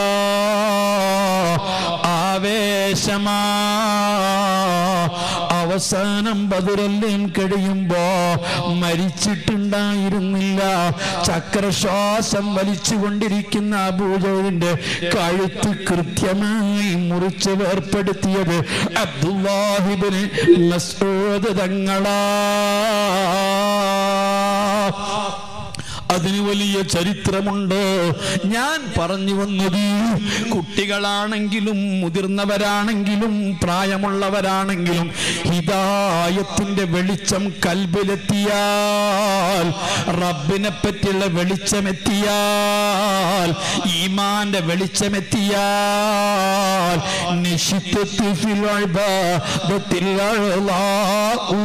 ആവേശമാ അവസാനം ബദുരല്യം കഴിയുമ്പോ മരിച്ചിട്ടുണ്ടായിരുന്നില്ല ചക്രശ്വാസം വലിച്ചുകൊണ്ടിരിക്കുന്ന അബൂജവിന്റെ കഴുത്ത് കൃത്യമായി മുറിച്ച് വേർപ്പെടുത്തിയത് അബ്ദുല്ലാഹിബിന് മസ്ഊദ് തങ്ങളാ അതിന് വലിയ ചരിത്രമുണ്ട് ഞാൻ പറഞ്ഞു വന്നത് കുട്ടികളാണെങ്കിലും മുതിർന്നവരാണെങ്കിലും പ്രായമുള്ളവരാണെങ്കിലും ഹിതായത്തിന്റെ വെളിച്ചം കൽബിലെത്തിയാൽ റബ്ബിനെ പറ്റിയുള്ള വെളിച്ചമെത്തിയാൽ ഈമാന്റെ വെളിച്ചമെത്തിയാൽ നിഷിത്തത്തിൽ ഫിൽ ഇബാദത്തിൽ അള്ളാഹു.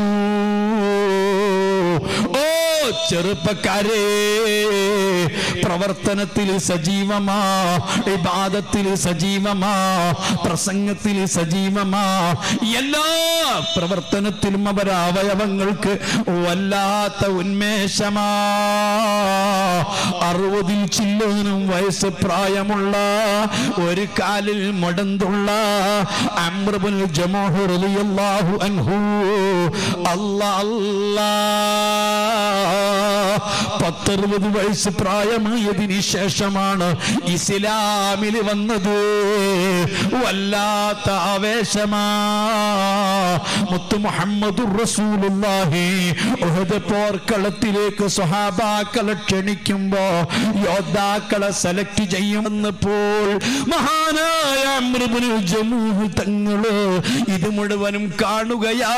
ഓ ചെറുപ്പക്കാരെ പ്രവർത്തനത്തിൽ സജീവമാ ഇബാദത്തിൽ സജീവമാ പ്രസംഗത്തിൽ സജീവമാ എല്ലാ പ്രവർത്തനത്തിലും അവരെ അവയവങ്ങൾക്ക് വല്ലാത്ത ഉന്മേഷമാ അറുപതിൽ ചില്ലോനും വയസ്സ് പ്രായമുള്ള ഒരു കാലിൽ മുടന്തുള്ള അമ്രബുൽ ജമോഹു റളിയല്ലാഹു അൻഹു അല്ലാ അല്ലാ പത്തറുപത് വയസ്സ് പ്രായമായതിനു ശേഷമാണ് ഇസ്ലാമിൽ വന്നത് വല്ലാത്ത ആവേശമാ മുത്തു മുഹമ്മദ് റസൂലുള്ളാഹി ഉഹദ് പോർക്കളത്തിലേക്ക് സ്വഹാബാക്കളെ ക്ഷണിക്കുമ്പോ യോദ്ധാക്കളെ സെലക്ട് ചെയ്യുമെന്നപ്പോൾ മഹാനായ അമ്രുബിന് ജമൂഹ് തങ്ങള് ഇത് മുഴുവനും കാണുകയാ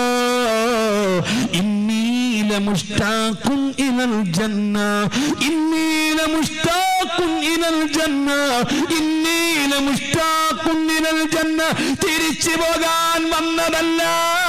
إني لمشتاق إلى الجنة إني لمشتاق إلى الجنة إني لمشتاق إلى الجنة തിരിച്ചു പോകാൻ വന്നതല്ല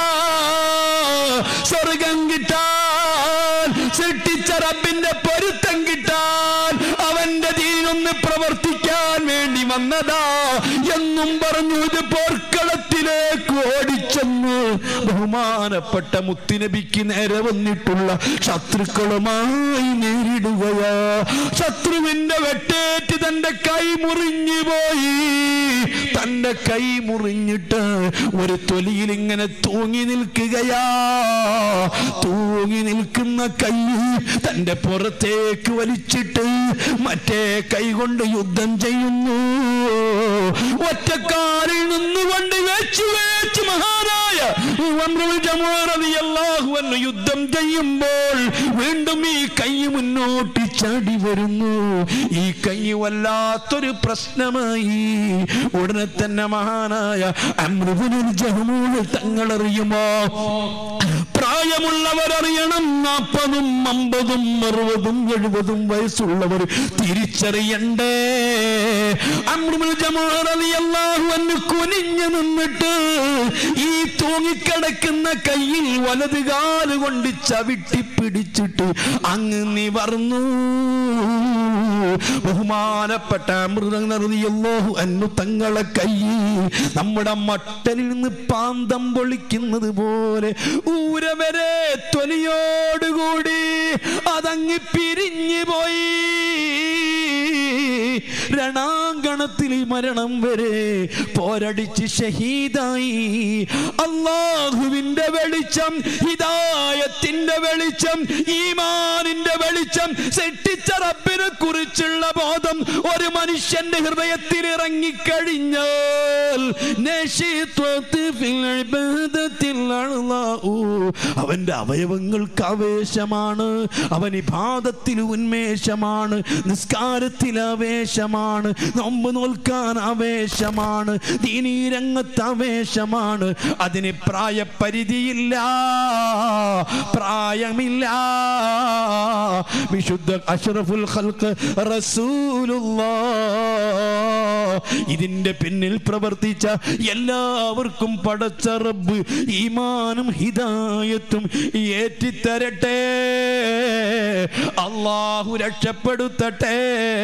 സ്വർഗം കിട്ടാൻ സൃഷ്ടിച്ച റബ്ബിന്റെ പൊരുത്തം കിട്ടാൻ അവന്റെ ദീനൊന്ന് പ്രവർത്തിക്കാൻ വേണ്ടി വന്നതാ എന്നും പറഞ്ഞു ഇത് പോർക്കളത്തിലേക്ക് ഓടിച്ചെന്ന് ബഹുമാനപ്പെട്ട മുത്തുനബിക്ക് നേരെ വന്നിട്ടുള്ള ശത്രുക്കളുമായി നേരിടുകയാ ശത്രുവിന്റെ വെട്ടേറ്റ് തന്റെ കൈ മുറിഞ്ഞു പോയി തന്റെ കൈ മുറിഞ്ഞിട്ട് ഒരു തൊലിയിൽ ഇങ്ങനെ തൂങ്ങി നിൽക്കുകയാ തൂങ്ങി നിൽക്കുന്ന കൈ തന്റെ പുറത്തേക്ക് വലിച്ചിട്ട് മറ്റേ കൈ കൊണ്ട് യുദ്ധം ചെയ്യുന്നു ഒറ്റക്കാരിൽ നിന്നുകൊണ്ട് വെച്ച് വെച്ച് മഹാനായ ഉമറുൽ ജമുഅ റളിയല്ലാഹു അൻഹു യുദ്ധം ചെയ്യുമ്പോൾ വീണ്ടും ഈ കൈ മുന്നോട്ട് ചാടി വരുന്നു ഈ കൈ വല്ലാത്തൊരു പ്രശ്നമായി ഉടനെ തന്നെ മഹാനായ അമൃതനുൽ ജഹ്മൂൽ തങ്ങളറിയുമോ പ്രായമുള്ളവരറിയണം നാൽപ്പതും അമ്പതും അറുപതും എഴുപതും വയസ്സുള്ളവർ തിരിച്ചറിയണ്ടേ അമൃതനുൽ ജമുഅ റളിയല്ലാഹു അൻഹു കുനിഞ്ഞു നിന്നിട്ട് ഈ തൂങ്ങിക്കിടക്കുന്ന കയ്യിൽ വലത് കാല് കൊണ്ട് ചവിട്ടി പിടിച്ചിട്ട് അങ്ങ് നിവർന്നു ബഹുമാനപ്പെട്ട മൃതറിയല്ലോഹു അന്നു തങ്ങളെ കൈ നമ്മുടെ മട്ടലിൽ നിന്ന് പാന്തം പൊളിക്കുന്നത് പോലെ ഊരവരെ തൊലിയോടുകൂടി അതങ്ങ് പിരിഞ്ഞു പോയി രണാങ്കണത്തിൽ മരണം വരെ പോരടിച്ച് ഷഹീദായി അള്ളാഹുവിന്റെ വെളിച്ചം ഹിദായത്തിന്റെ വെളിച്ചം ഈമാനിന്റെ വെളിച്ചം സെട്ടിച്ച റബ്ബിനെ കുറിച്ചുള്ള ബോധം ഒരു മനുഷ്യന്റെ ഹൃദയത്തിൽ ഇറങ്ങിക്കഴിഞ്ഞാൽ നശിത്വത്ത് ഫിൽ ഇബാദത്തിൽ അള്ളാഹു. അവന്റെ അവയവങ്ങൾക്ക് ആവേശമാണ് അവൻ ഇബാദത്തിൽ ഉന്മേഷമാണ് നിസ്കാരത്തിൽ ആവേശമാണ് നോമ്പ് നോൽക്കാൻ ആവേശമാണ് ദീനീ രംഗത്ത് ആവേശമാണ് അതിന് പ്രായപരിധിയില്ല പ്രായമില്ല വിശുദ്ധ അഷ്റഫുൽ ഖൽഖ് റസൂലുള്ളാ ഇതിന്റെ പിന്നിൽ പ്രവർത്തിച്ച എല്ലാവർക്കും പടച്ച റബ്ബ് ഈമാനും ഹിദായത്തും ഏറ്റിത്തരട്ടെ അള്ളാഹു രക്ഷപ്പെടുത്തട്ടെ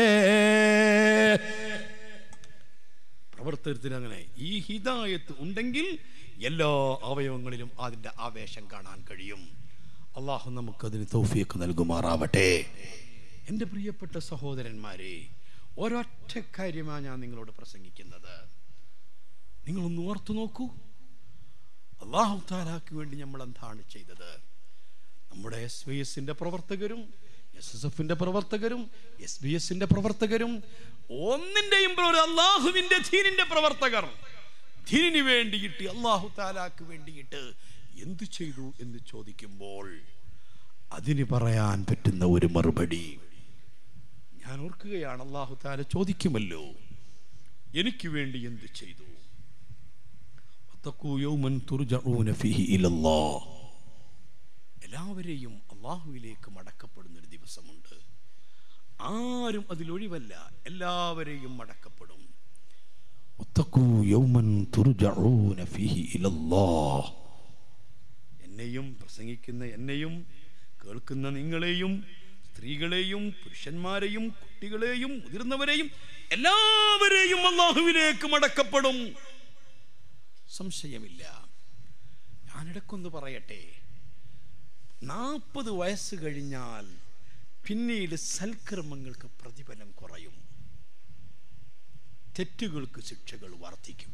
പ്രവർത്തനത്തിന് അങ്ങനെ ഈ ഹിദായത്ത് ഉണ്ടെങ്കിൽ എല്ലാ അവയവങ്ങളിലും അതിൻ്റെ ആവേശം കാണാൻ കഴിയും അള്ളാഹു നമുക്കതിന് തൗഫീഖ് നൽകുമാറാവട്ടെ എൻ്റെ പ്രിയപ്പെട്ട സഹോദരന്മാരെ ഒരൊറ്റ കാര്യമാണ് ഞാൻ നിങ്ങളോട് പ്രസംഗിക്കുന്നത് നിങ്ങളൊന്ന് ഓർത്തു നോക്കൂ അള്ളാഹു താലാക്ക് വേണ്ടി നമ്മൾ എന്താണ് ചെയ്തത് നമ്മുടെ എസ് വി എസിന്റെ പ്രവർത്തകരും എസ് എസ് എഫിന്റെ പ്രവർത്തകരും എസ് ബി എസിന്റെ പ്രവർത്തകരും ഒന്നിന്റെയും പ്രവർ- അള്ളാഹുവിന്റെ ധീനിന്റെ പ്രവർത്തകർ ധീനിന് വേണ്ടിയിട്ട് അള്ളാഹു താലാക്ക് വേണ്ടിയിട്ട് എന്തു ചെയ്തു എന്ന് ചോദിക്കുമ്പോൾ അതിന് പറയാൻ പറ്റുന്ന ഒരു മറുപടി ഞാൻ ഓർക്കുകയാണ് അള്ളാഹു താല ചോദിക്കുമല്ലോ എനിക്ക് വേണ്ടി എന്ത് ചെയ്തു വത്തഖൂ യൗമൻ തുർജഊന ഫീഹി ഇലല്ലാഹ് എല്ലാവരെയും അള്ളാഹുവിലേക്ക് മടക്കപ്പെടുന്ന ഒരു ദിവസമുണ്ട് ആരും അതിലൊഴിവല്ല എല്ലാവരെയും മടക്കപ്പെടും
വത്തഖൂ യൗമൻ തുർജഊന ഫീഹി ഇലല്ലാഹ്
എന്നെയും പ്രസംഗിക്കുന്ന എന്നെയും കേൾക്കുന്ന നിങ്ങളെയും സ്ത്രീകളെയും പുരുഷന്മാരെയും കുട്ടികളെയും മുതിർന്നവരെയും എല്ലാവരെയും അള്ളാഹുവിലേക്ക് മടക്കപ്പെടും സംശയമില്ല ഞാനിടക്കൊന്ന് പറയട്ടെ നാൽപ്പത് വയസ്സ് കഴിഞ്ഞാൽ പിന്നീട് സൽക്കർമ്മങ്ങൾക്ക് പ്രതിഫലം കുറയും തെറ്റുകൾക്ക് ശിക്ഷകൾ വർദ്ധിക്കും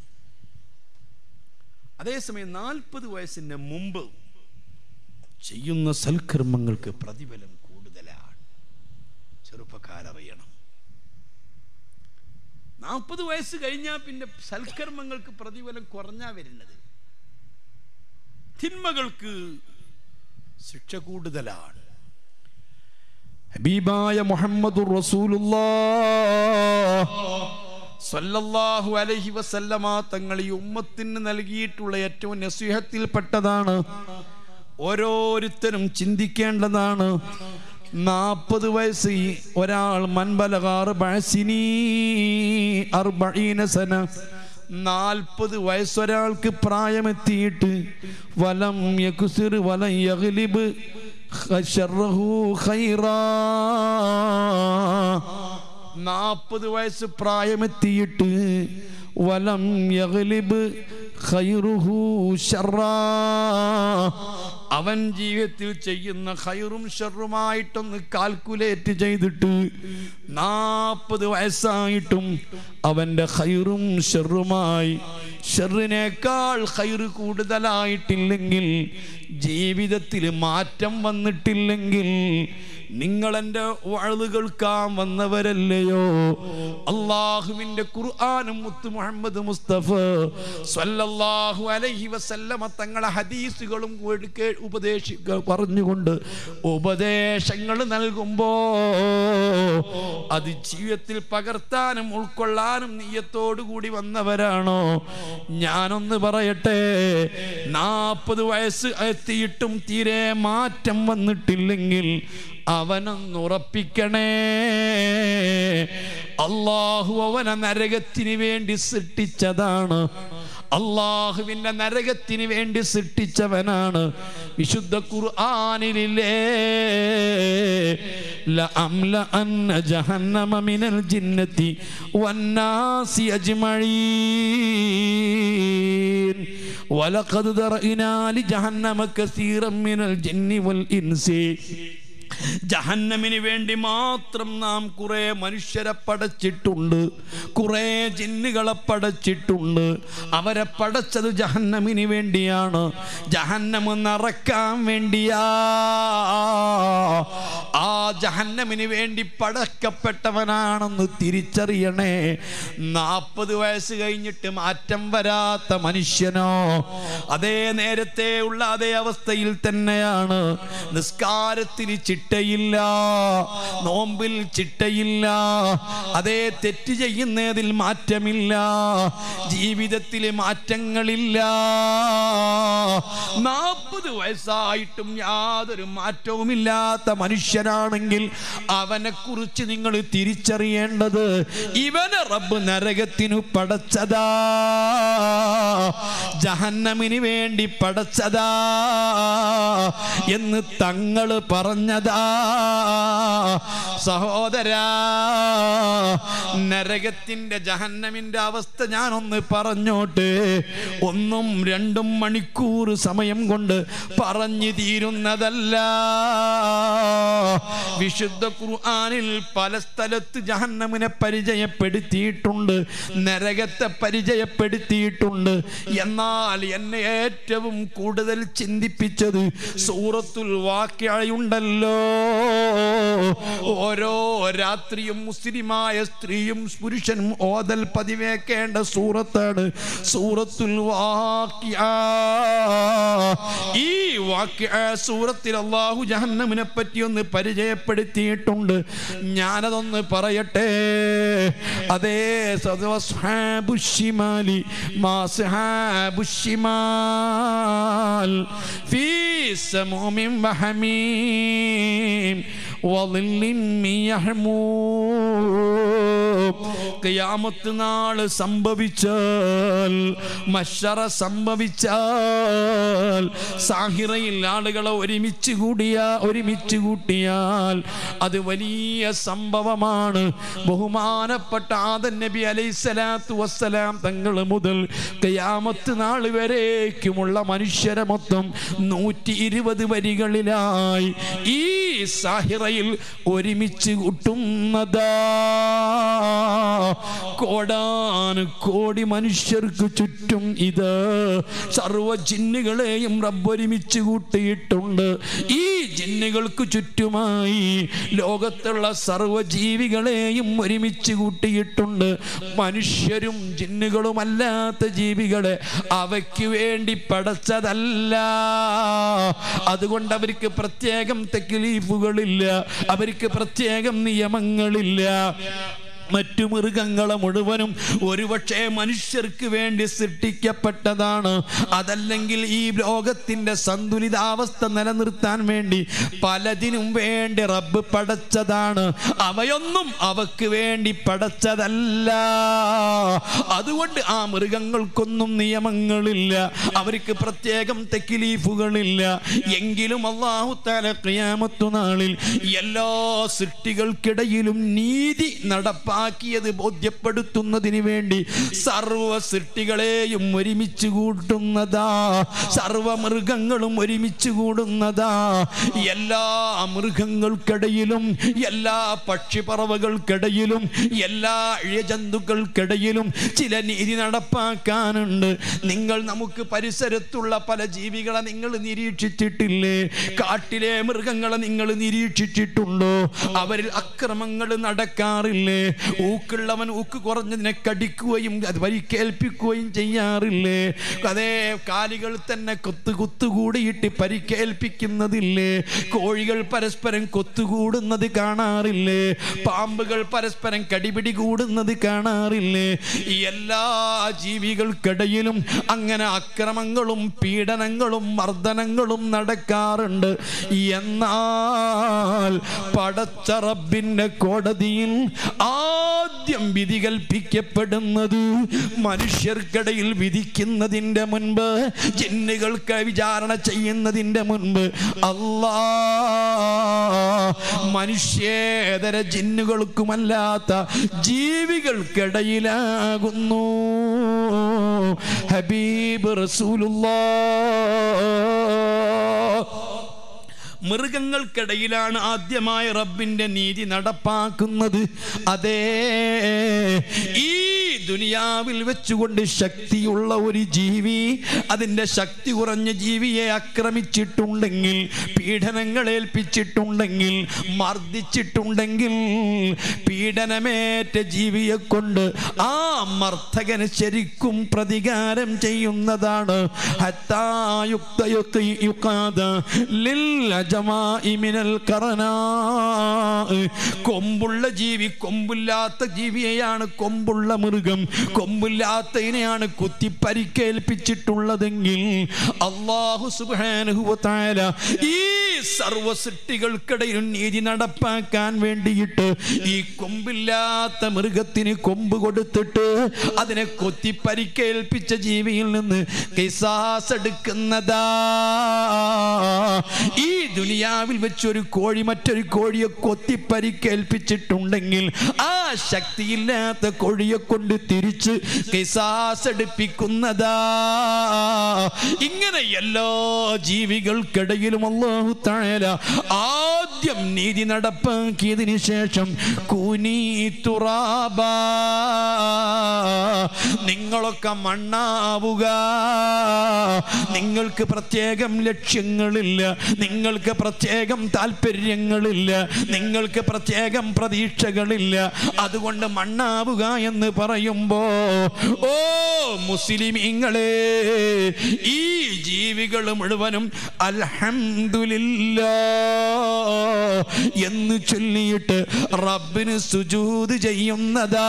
അതേസമയം നാൽപ്പത് വയസ്സിന് മുമ്പ് ചെയ്യുന്ന സൽക്കർമ്മങ്ങൾക്ക് പ്രതിഫലം കൂടുതലാണ് ചെറുപ്പക്കാരറിയണം നാൽപ്പത് വയസ്സ് കഴിഞ്ഞാൽ പിന്നെ സൽക്കർമ്മങ്ങൾക്ക് പ്രതിഫലം കുറഞ്ഞാ വരുന്നത് തിന്മകൾക്ക് ശിക്ഷ കൂടുതലാണ്
ഹബീബായ മുഹമ്മദ്
സല്ലല്ലാഹു അലൈഹി വസല്ലമ തങ്ങൾ ഈ ഉമ്മത്തിന് നൽകിയിട്ടുള്ള ഏറ്റവും നസീഹത്തിൽപ്പെട്ടതാണ്
ഓരോരുത്തരും ചിന്തിക്കേണ്ടതാണ് നാൽപ്പത് വയസ്സ് ഈ ഒരാൾ മൻബലകാറ് ബഴസിനി അർബീന സന നാൽപ്പത് വയസ്സൊരാൾക്ക് പ്രായമെത്തിയിട്ട് വലം യകുസിർ വലം യഗ്ലിബ് ഖശറഹു ഖൈറാ നാൽപ്പത് വയസ്സ് പ്രായമെത്തിയിട്ട് വലം യഗ്ലിബ് ഖൈറുഹു ഷർറാ അവൻ ജീവിതത്തിൽ ചെയ്യുന്ന ഖൈറും ഷറുമായിട്ടൊന്ന് കാൽക്കുലേറ്റ് ചെയ്തിട്ട് നാൽപ്പത് വയസ്സായിട്ടും അവന്റെ ഖൈറും ഷറുമായി ഷെറിനേക്കാൾ ഖൈറ് കൂടുതലായിട്ടില്ലെങ്കിൽ ജീവിതത്തിൽ മാറ്റം വന്നിട്ടില്ലെങ്കിൽ നിങ്ങൾ എൻ്റെ വാഴ് കേൾക്കാൻ വന്നവരല്ലയോ അള്ളാഹുവിൻ്റെ ഖുർആാനും മുത്ത് മുഹമ്മദ് മുസ്തഫ സ്വല്ലല്ലാഹു അലൈഹി വസല്ലമ തങ്ങളെ ഹദീസുകളും കേൾക്കെ ഉപദേശിക്ക പറഞ്ഞുകൊണ്ട് ഉപദേശങ്ങൾ നൽകുമ്പോ അത് ജീവിതത്തിൽ പകർത്താനും ഉൾക്കൊള്ളാനും നീയത്തോടു കൂടി വന്നവരാണോ ഞാനൊന്ന് പറയട്ടെ നാൽപ്പത് വയസ്സ് എത്തിയിട്ടും തീരെ മാറ്റം വന്നിട്ടില്ലെങ്കിൽ അവനൊന്ന് ഉറപ്പിക്കണേ അള്ളാഹു അവനെ നരകത്തിന് വേണ്ടി സൃഷ്ടിച്ചതാണ് അള്ളാഹുവിന്റെ നരകത്തിന് വേണ്ടി സൃഷ്ടിച്ചവനാണ് വിശുദ്ധ ഖുർആനിലില്ലേ لأملأن جهنم من الجنة والناس أجمعين ولقد ذرأنا لجهنم كثيرا من الجن والإنس ജഹന്നമിന് വേണ്ടി മാത്രം നാം കുറെ മനുഷ്യരെ പടച്ചിട്ടുണ്ട് കുറെ ജിന്നുകളെ പടച്ചിട്ടുണ്ട് അവരെ പടച്ചത് ജഹന്നമിന് വേണ്ടിയാണ് ജഹന്നമ് നിറക്കാൻ വേണ്ടിയാ ആ ജഹന്നമിന് വേണ്ടി പടക്കപ്പെട്ടവനാണെന്ന് തിരിച്ചറിയണേ നാൽപ്പത് വയസ്സ് കഴിഞ്ഞിട്ട് മാറ്റം വരാത്ത മനുഷ്യനോ അതേ നേരത്തെ ഉള്ള അതേ അവസ്ഥയിൽ തന്നെയാണ് നിസ്കാരത്തിന് ചിട്ടയില്ല നോമ്പിൽ ചിട്ടയില്ല അതേ തെറ്റ് ചെയ്യുന്നതിൽ മാറ്റമില്ല ജീവിതത്തിൽ മാറ്റങ്ങളില്ല നാൽപ്പത് വയസ്സായിട്ടും യാതൊരു മാറ്റവുമില്ലാത്ത മനുഷ്യനാണെങ്കിൽ അവനെ കുറിച്ച് നിങ്ങൾ തിരിച്ചറിയേണ്ടത് ഇവനെ റബ്ബ് നരകത്തിനു പടച്ചതാ ജഹന്നമിന് വേണ്ടി പടച്ചതാ എന്ന് തങ്ങള് പറഞ്ഞതാ സഹോദരാ നരകത്തിന്റെ ജഹന്നമിന്റെ അവസ്ഥ ഞാനൊന്ന് പറഞ്ഞോട്ട് ഒന്നും രണ്ടും മണിക്കൂർ സമയം കൊണ്ട് പറഞ്ഞു തീരുന്നതല്ല വിശുദ്ധ ഖുർആനിൽ പല സ്ഥലത്ത് ജഹന്നമിനെ പരിചയപ്പെടുത്തിയിട്ടുണ്ട് നരകത്തെ പരിചയപ്പെടുത്തിയിട്ടുണ്ട് എന്നാൽ എന്നെ ഏറ്റവും കൂടുതൽ ചിന്തിപ്പിച്ചത് സൂറത്തുൽ വാക്യയുണ്ടല്ലോ ഓരോ രാത്രിയും മുസ്ലിമായ സ്ത്രീയും പുരുഷനും ഓതൽ പതിവേക്കേണ്ട സൂറത്താണ് സൂറത്തുൽ വാക്യ ഈ വാക്യ സൂറത്തിൽ അള്ളാഹു ജഹന്നമിനെ പറ്റി ഒന്ന് പരിചയപ്പെടുത്തിയിട്ടുണ്ട് ഞാനതൊന്ന് പറയട്ടെ അതേ സദവസ്ഹാബുഷിമാലി മാസ്ഹാബുഷിമാൽ ഫീ സമൂമിൻ വഹമീം وظل من يحموم ഖിയാമത്ത് നാള് സംഭവിച്ചാൽ മഷറ സംഭവിച്ചാൽ സാഹിറയിൽ ആളുകളെ ഒരുമിച്ച് കൂടിയ ഒരുമിച്ച് കൂട്ടിയാൽ അത് വലിയ സംഭവമാണ് ബഹുമാനപ്പെട്ട ആദൻ നബി അലൈഹിസ്സലാത്തു വസ്സലാം തങ്ങൾ മുതൽ ഖിയാമത്ത് നാൾ വരേക്കുമുള്ള മനുഷ്യരെ മൊത്തം നൂറ്റി ഇരുപത് വരികളിലായി ഈ സാഹിറയിൽ ഒരുമിച്ച് കൂട്ടുന്നതാ കോടാന് കോടി മനുഷ്യർക്ക് ചുറ്റും ഇത് സർവ ജിന്നുകളെയും റബ്ബൊരുമിച്ച് കൂട്ടിയിട്ടുണ്ട് ഈ ജിന്നുകൾക്ക് ചുറ്റുമായി ലോകത്തുള്ള സർവ ജീവികളെയും ഒരുമിച്ച് കൂട്ടിയിട്ടുണ്ട് മനുഷ്യരും ജിന്നുകളുമല്ലാത്ത ജീവികളെ അവയ്ക്ക് വേണ്ടി പടച്ചതല്ല അതുകൊണ്ട് അവർക്ക് പ്രത്യേകം തെക്ലീഫുകളില്ല അവർക്ക് പ്രത്യേകം നിയമങ്ങളില്ല മറ്റു മൃഗങ്ങളെ മുഴുവനും ഒരുപക്ഷെ മനുഷ്യർക്ക് വേണ്ടി സൃഷ്ടിക്കപ്പെട്ടതാണ് അതല്ലെങ്കിൽ ഈ ലോകത്തിന്റെ സന്തുലിതാവസ്ഥ നിലനിർത്താൻ വേണ്ടി പലതിനും വേണ്ടി റബ്ബ് പടച്ചതാണ് അവയൊന്നും അവക്ക് വേണ്ടി പടച്ചതല്ല അതുകൊണ്ട് ആ മൃഗങ്ങൾക്കൊന്നും നിയമങ്ങളില്ല അവർക്ക് പ്രത്യേകം തെക്കിലീഫുകളില്ല എങ്കിലും അള്ളാഹു താല ഖിയാമത്തു നാളിൽ എല്ലാ സൃഷ്ടികൾക്കിടയിലും നീതി നടപ്പാക്കിയത് ബോധ്യപ്പെടുത്തുന്നതിന് വേണ്ടി സർവ സൃഷ്ടികളെയും ഒരുമിച്ച് കൂട്ടുന്നതാ സർവ മൃഗങ്ങളും ഒരുമിച്ച് കൂടുന്നതാ എല്ലാ മൃഗങ്ങൾക്കിടയിലും എല്ലാ പക്ഷിപ്പറവകൾക്കിടയിലും എല്ലാ ഇഴജന്തുക്കൾക്കിടയിലും ചില നീതി നടപ്പാക്കാനുണ്ട് നിങ്ങൾ നമുക്ക് പരിസരത്തുള്ള പല ജീവികളെ നിങ്ങൾ നിരീക്ഷിച്ചിട്ടില്ലേ കാട്ടിലെ മൃഗങ്ങളെ നിങ്ങൾ നിരീക്ഷിച്ചിട്ടുണ്ടോ അവരിൽ അക്രമങ്ങൾ നടക്കാറില്ലേ ഊക്കുള്ളവൻ ഊക്ക് കുറഞ്ഞതിനെ കടിക്കുകയും അത് പരിക്കേൽപ്പിക്കുകയും ചെയ്യാറില്ലേ അതേ കാലികൾ തന്നെ കൊത്തു കുത്തുകൂടിയിട്ട് പരിക്കേൽപ്പിക്കുന്നതില്ലേ കോഴികൾ പരസ്പരം കൊത്തുകൂടുന്നത് കാണാറില്ലേ പാമ്പുകൾ പരസ്പരം കടിപിടി കൂടുന്നത് കാണാറില്ലേ ഈ എല്ലാ ജീവികൾക്കിടയിലും അങ്ങനെ അക്രമങ്ങളും പീഡനങ്ങളും മർദ്ദനങ്ങളും നടക്കാറുണ്ട് എന്നാൽ പടച്ച റബ്ബിന്റെ കോടതിയിൽ ആദ്യ ആദ്യം വിധി കൽപ്പിക്കപ്പെടുന്നത് മനുഷ്യർക്കിടയിൽ വിധിക്കുന്നതിൻ്റെ മുൻപ് ജിന്നുകൾക്ക് വിചാരണ ചെയ്യുന്നതിൻ്റെ മുൻപ് അല്ലാ മനുഷ്യേതര ജിന്നുകൾക്കുമല്ലാത്ത ജീവികൾക്കിടയിലാകുന്നു ഹബീബ് റസൂലുള്ളാ മൃഗങ്ങൾക്കിടയിലാണ് ആദ്യമായി റബ്ബിന്റെ നീതി നടപ്പാക്കുന്നത് അതേ ഈ ദുനിയാവിൽ വെച്ചുകൊണ്ട് ശക്തിയുള്ള ഒരു ജീവി അതിൻ്റെ ശക്തി കുറഞ്ഞ ജീവിയെ ആക്രമിച്ചിട്ടുണ്ടെങ്കിൽ പീഡനങ്ങൾ ഏൽപ്പിച്ചിട്ടുണ്ടെങ്കിൽ മർദ്ദിച്ചിട്ടുണ്ടെങ്കിൽ പീഡനമേറ്റ ജീവിയെ കൊണ്ട് ആ മർദ്ദകന് ശരിക്കും പ്രതികാരം ചെയ്യുന്നതാണ് ഹത്താ യുക്ത യുക്ത യുക്കാത ലിൽ അജമായി മിനൽ കറനാ. കൊമ്പുള്ള ജീവി കൊമ്പില്ലാത്ത ജീവിയെയാണ് കൊമ്പുള്ള മൃഗം കൊമ്പില്ലാത്തതിനെയാണ് കുത്തി പരിക്കേൽപ്പിച്ചിട്ടുള്ളതെങ്കിൽ അള്ളാഹു സുബ്ഹാനഹു വ തആല ഈ സർവ സൃഷ്ടികൾക്കിടയിൽ നീതി നടപ്പാക്കാൻ വേണ്ടിയിട്ട് ഈ കൊമ്പില്ലാത്ത മൃഗത്തിന് കൊമ്പ് കൊടുത്തിട്ട് അതിനെ കൊത്തി പരിക്കേൽപ്പിച്ച ജീവിയിൽ നിന്ന് കിസാസ് എടുക്കുന്നതാ ഈ ദുനിയാവിൽ വെച്ചൊരു കോഴി മറ്റൊരു കോഴിയെ കൊത്തി പരിക്കേൽപ്പിച്ചിട്ടുണ്ടെങ്കിൽ ആ ശക്തിയില്ലാത്ത കോഴിയെ കൊണ്ട് തിരിച്ച് കിസാസ് എടുപ്പിക്കുന്നതാ ഇങ്ങനെ എല്ലാ ജീവികൾക്കിടയിലും അള്ളാഹു താഴല ആദ്യം നീതി നടപ്പാക്കിയതിന് ശേഷം കുനി തുറാബ നിങ്ങളൊക്കെ മണ്ണാവുക നിങ്ങൾക്ക് പ്രത്യേകം ലക്ഷ്യങ്ങളില്ല നിങ്ങൾക്ക് പ്രത്യേകം താല്പര്യങ്ങളില്ല നിങ്ങൾക്ക് പ്രത്യേകം പ്രതീക്ഷകളില്ല അതുകൊണ്ട് മണ്ണാവുക എന്ന് പറയുമ്പോ ഓ മുസ്ലിമീങ്ങളെ ഈ ജീവികൾ മുഴുവനും അൽഹംദുലില്ല എന്ന് ചൊല്ലിയിട്ട് റബ്ബിന് സുജൂത് ചെയ്യുന്നതാ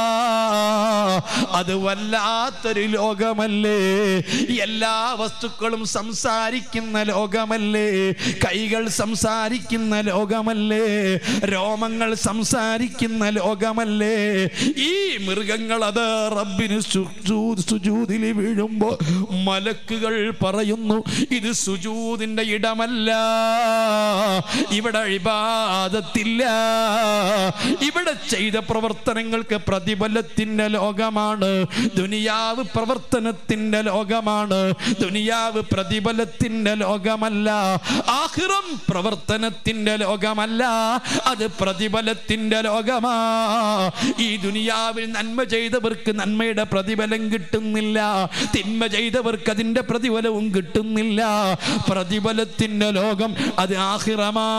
അത് വല്ലാത്തൊരു ലോകമല്ലേ എല്ലാ വസ്തുക്കളും സംസാരിക്കുന്ന ലോകമല്ലേ കൈകൾ സംസാരിക്കുന്ന ലോകമല്ലേ രോമങ്ങൾ സംസാരിക്കുന്ന ലോകമല്ലേ ഈ മൃഗങ്ങൾ അത് റബ്ബിന് സുജൂദ് സുജൂദിൽ വീഴുമ്പോ മലക്കുകൾ പറയുന്നു ഇത് സുജൂദിന്റെ ഇടമല്ല ഇവിടെ ഇബാദത്തില്ല ഇവിടെ ചെയ്ത പ്രവർത്തനങ്ങൾക്ക് പ്രതിഫലത്തിന്റെ ലോകമാണ് ദുനിയാവ് പ്രവർത്തനത്തിന്റെ ലോകമാണ് ദുനിയാവ് പ്രതിഫലത്തിന്റെ ലോകമല്ല ആഹിറം പ്രവർത്തനത്തിന്റെ ലോകമല്ല അത് പ്രതിഫലത്തിന്റെ ലോകമാ ഈ ദുനിയാവിൽ നന്മ ചെയ്തവർക്ക് നന്മയുടെ പ്രതിഫലം കിട്ടുന്നില്ല തിന്മ ചെയ്തവർക്ക് അതിന്റെ പ്രതിഫലവും കിട്ടുന്നില്ല പ്രതിഫലത്തിന്റെ ലോകം അത് ആഹിറമാ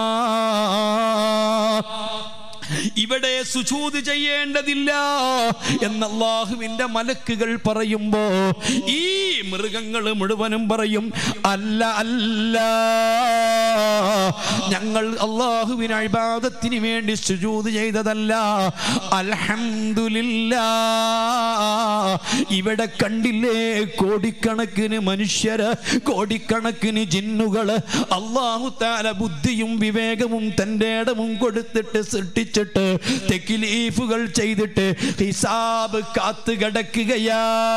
ഇവിടെ സുജൂത് ചെയ്യേണ്ടതില്ല എന്ന് അള്ളാഹുവിന്റെ മലക്കുകൾ പറയുമ്പോ ഈ മൃഗങ്ങൾ മുഴുവനും പറയും അല്ല അല്ല ഞങ്ങൾ അള്ളാഹുവിന് അഴിബാദത്തിന് വേണ്ടി സുജൂത് ചെയ്തതല്ല അൽഹംദുലില്ല ഇവിടെ കണ്ടില്ലേ കോടിക്കണക്കിന് മനുഷ്യര് കോടിക്കണക്കിന് ജിന്നുകള് അള്ളാഹു താല ബുദ്ധിയും വിവേകവും തൻ്റെ ഇടവും കൊടുത്തിട്ട് സൃഷ്ടിച്ചിട്ട് തെക്കിലീഫുകൾ ചെയ്തിട്ട് ഹിസാബ് കാത്തു കിടക്കുകയാ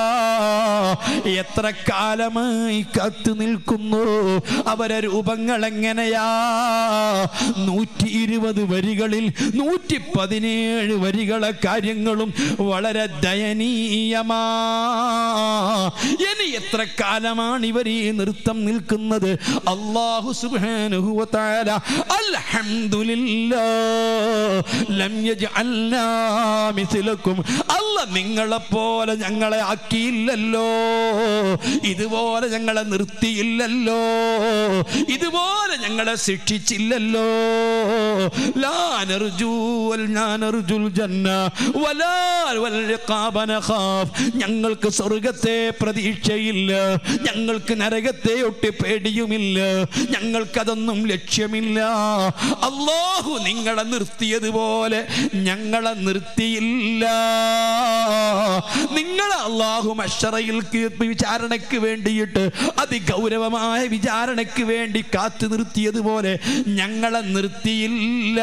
എത്ര കാലമായി കാത്തു നിൽക്കുന്നു അവരെ രൂപങ്ങൾ എങ്ങനെയാ നൂറ്റി ഇരുപത് വരികളിൽ നൂറ്റി പതിനേഴ് വരികളെ കാര്യങ്ങളും വളരെ ദയനീയമാ ഇനി എത്ര കാലമാണ് ഇവർ ഈ നൃത്തം നിൽക്കുന്നത് അള്ളാഹു സുബ്ഹാനഹു വ തആല അൽഹംദുലില്ലാ ലം യജ്അൽനാ മിസ്ലക്കും അല്ല നിങ്ങളെ പോലെ ഞങ്ങളെ ആക്കിയില്ലല്ലോ ഇതുപോലെ ഞങ്ങളെ നിർത്തിയില്ലല്ലോ ഇതുപോലെ ഞങ്ങളെ ശിക്ഷിച്ചില്ലല്ലോ ലാ നർജൂ വൽ നാ നർജുൽ ജന്ന വലാ വൽ ഇഖാബ നഖാഫ് ഞങ്ങൾക്ക് സ്വർഗത്തെ പ്രതീക്ഷയില്ല ഞങ്ങൾക്ക് നരകത്തെ ഒട്ടി പേടിയുമില്ല ഞങ്ങൾക്കതൊന്നും ലക്ഷ്യമില്ല അള്ളാഹു നിങ്ങളെ നിർത്തിയതുപോലെ ഞങ്ങളെ നിർത്തിയില്ല നിങ്ങളെ അള്ളാഹു മഷറയിൽ വിചാരണയ്ക്ക് വേണ്ടിയിട്ട് അതിഗൗരവമായ വിചാരണയ്ക്ക് വേണ്ടി കാത്തു നിർത്തിയതുപോലെ ഞങ്ങളെ നിർത്തിയില്ല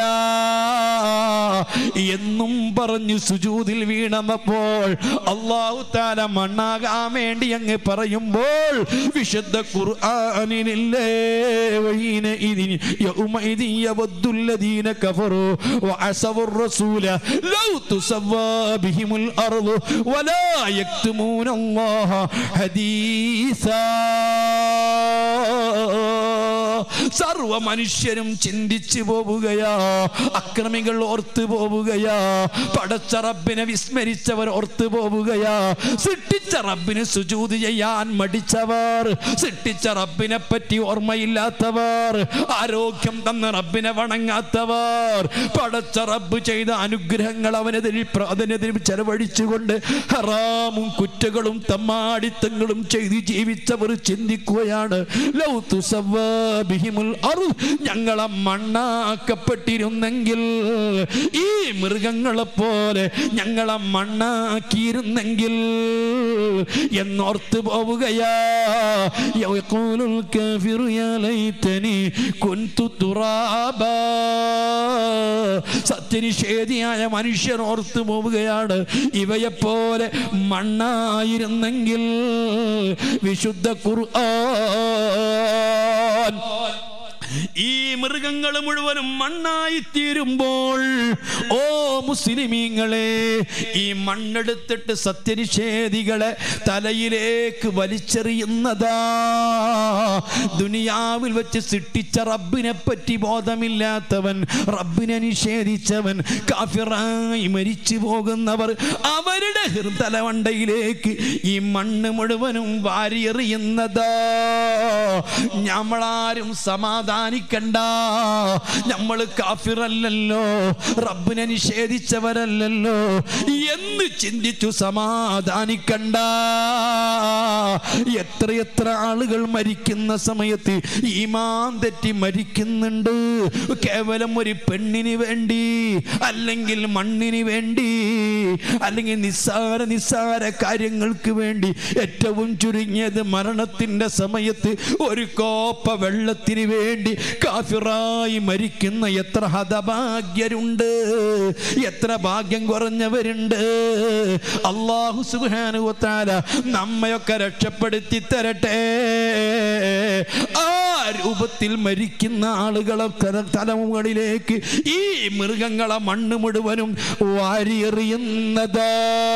എന്നും പറഞ്ഞു സുജൂതിൽ വീണപ്പോൾ അള്ളാഹു താല മണ്ണാകാൻ വേണ്ടി അങ്ങ് പറയുമ്പോൾ വിശുദ്ധ ഖുർആനിനില്ലേ വഹീന ഇതിന് യൗമഇദി യവദ്ദുല്ലദീന കഫറു വഅസവു الرسول لو تسوى بهم الأرض ولا يكتمون الله حديثا സർവ മനുഷ്യരും ചിന്തിച്ചു പോവുകയാ അക്രമികൾ ഓർത്തു പോവുകയാ പടച്ച റബ്ബിനെ വിസ്മരിച്ചവർ ഓർത്തു പോവുകയാ സൃഷ്ടിച്ച റബ്ബിന് സുജൂത് ചെയ്യാൻ മടിച്ചവർ സൃഷ്ടിച്ച റബ്ബിനെ പറ്റി ഓർമ്മയില്ലാത്തവർ ആരോഗ്യം തന്ന റബ്ബിനെ വണങ്ങാത്തവർ പടച്ച റബ്ബ് ചെയ്ത അനുഗ്രഹങ്ങൾ അവനെതിരെ അതിനെതിരെ ചെലവഴിച്ചുകൊണ്ട് ഹറാമും കുറ്റകളും തമ്മാടിത്തങ്ങളും ചെയ്ത് ജീവിച്ചവർ ചിന്തിക്കുകയാണ് ലൗ തുസവ്വാ ബിഹിമുൽ അർദ് ഞങ്ങളെ മണ്ണാക്കപ്പെട്ടിരുന്നെങ്കിൽ ഈ മൃഗങ്ങളെ പോലെ ഞങ്ങളെ മണ്ണാക്കിയിരുന്നെങ്കിൽ എന്നോർത്ത് പോവുകയാ യഖൂലുൽ കാഫിറു യാ ലൈതനി കുൻതു തുറാബാ സത്യനിഷേധിയായ മനുഷ്യൻ ഓർത്തു പോവുകയാണ് ഇവയെപ്പോലെ മണ്ണായിരുന്നെങ്കിൽ വിശുദ്ധ ഖുർആൻ ഈ മൃഗങ്ങൾ മുഴുവനും മണ്ണായി തീരുമ്പോൾ ഓ മുസ്ലിമീങ്ങളെ ഈ മണ്ണെടുത്തിട്ട് സത്യനിഷേധികളെ തലയിലേക്ക് വലിച്ചെറിയുന്നതാ ദുനിയാവിൽ വെച്ച് സൃഷ്ടിച്ച റബ്ബിനെ പറ്റി ബോധമില്ലാത്തവൻ റബ്ബിനെ നിഷേധിച്ചവൻ കാഫിറായി മരിച്ചു പോകുന്നവർ അവരുടെ ഹൃദലവണ്ടയിലേക്ക് ഈ മണ്ണ് മുഴുവനും വാരിയെറിയുന്നതാ നമ്മളാരും സമാധാനിക്കണ്ട നമ്മൾ കാഫിറല്ലല്ലോ റബ്ബിനെ നിഷേധിച്ചവരല്ലല്ലോ എന്ന് ചിന്തിച്ചു സമാധാനിക്കണ്ട എത്രയെത്ര ആളുകൾ മരിക്കുന്ന സമയത്ത് ഈമാൻ തെറ്റി മരിക്കുന്നുണ്ട് കേവലം ഒരു പെണ്ണിന് വേണ്ടി അല്ലെങ്കിൽ മണ്ണിന് വേണ്ടി അല്ലെങ്കിൽ നിസ്സാര നിസ്സാര കാര്യങ്ങൾക്ക് വേണ്ടി ഏറ്റവും ചുരുങ്ങിയത് മരണത്തിന്റെ സമയത്ത് ഒരു കോപ്പ വെള്ളത്തിന് വേണ്ടി കാഫിറായി മരിക്കുന്ന എത്ര ഹതഭാഗ്യരുണ്ട് എത്ര ഭാഗ്യം കുറഞ്ഞവരുണ്ട് അള്ളാഹു സുബാനുവത്താല നമ്മയൊക്കെ രക്ഷപ്പെടുത്തി തരട്ടെ ആ രൂപത്തിൽ മരിക്കുന്ന ആളുകളെ തല- തലമുകളിലേക്ക് ഈ മൃഗങ്ങളെ മണ്ണ് മുഴുവനും വാരിയെറിയുന്നതാ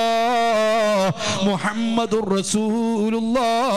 മുഹമ്മദുർ റസൂലുള്ളാഹ്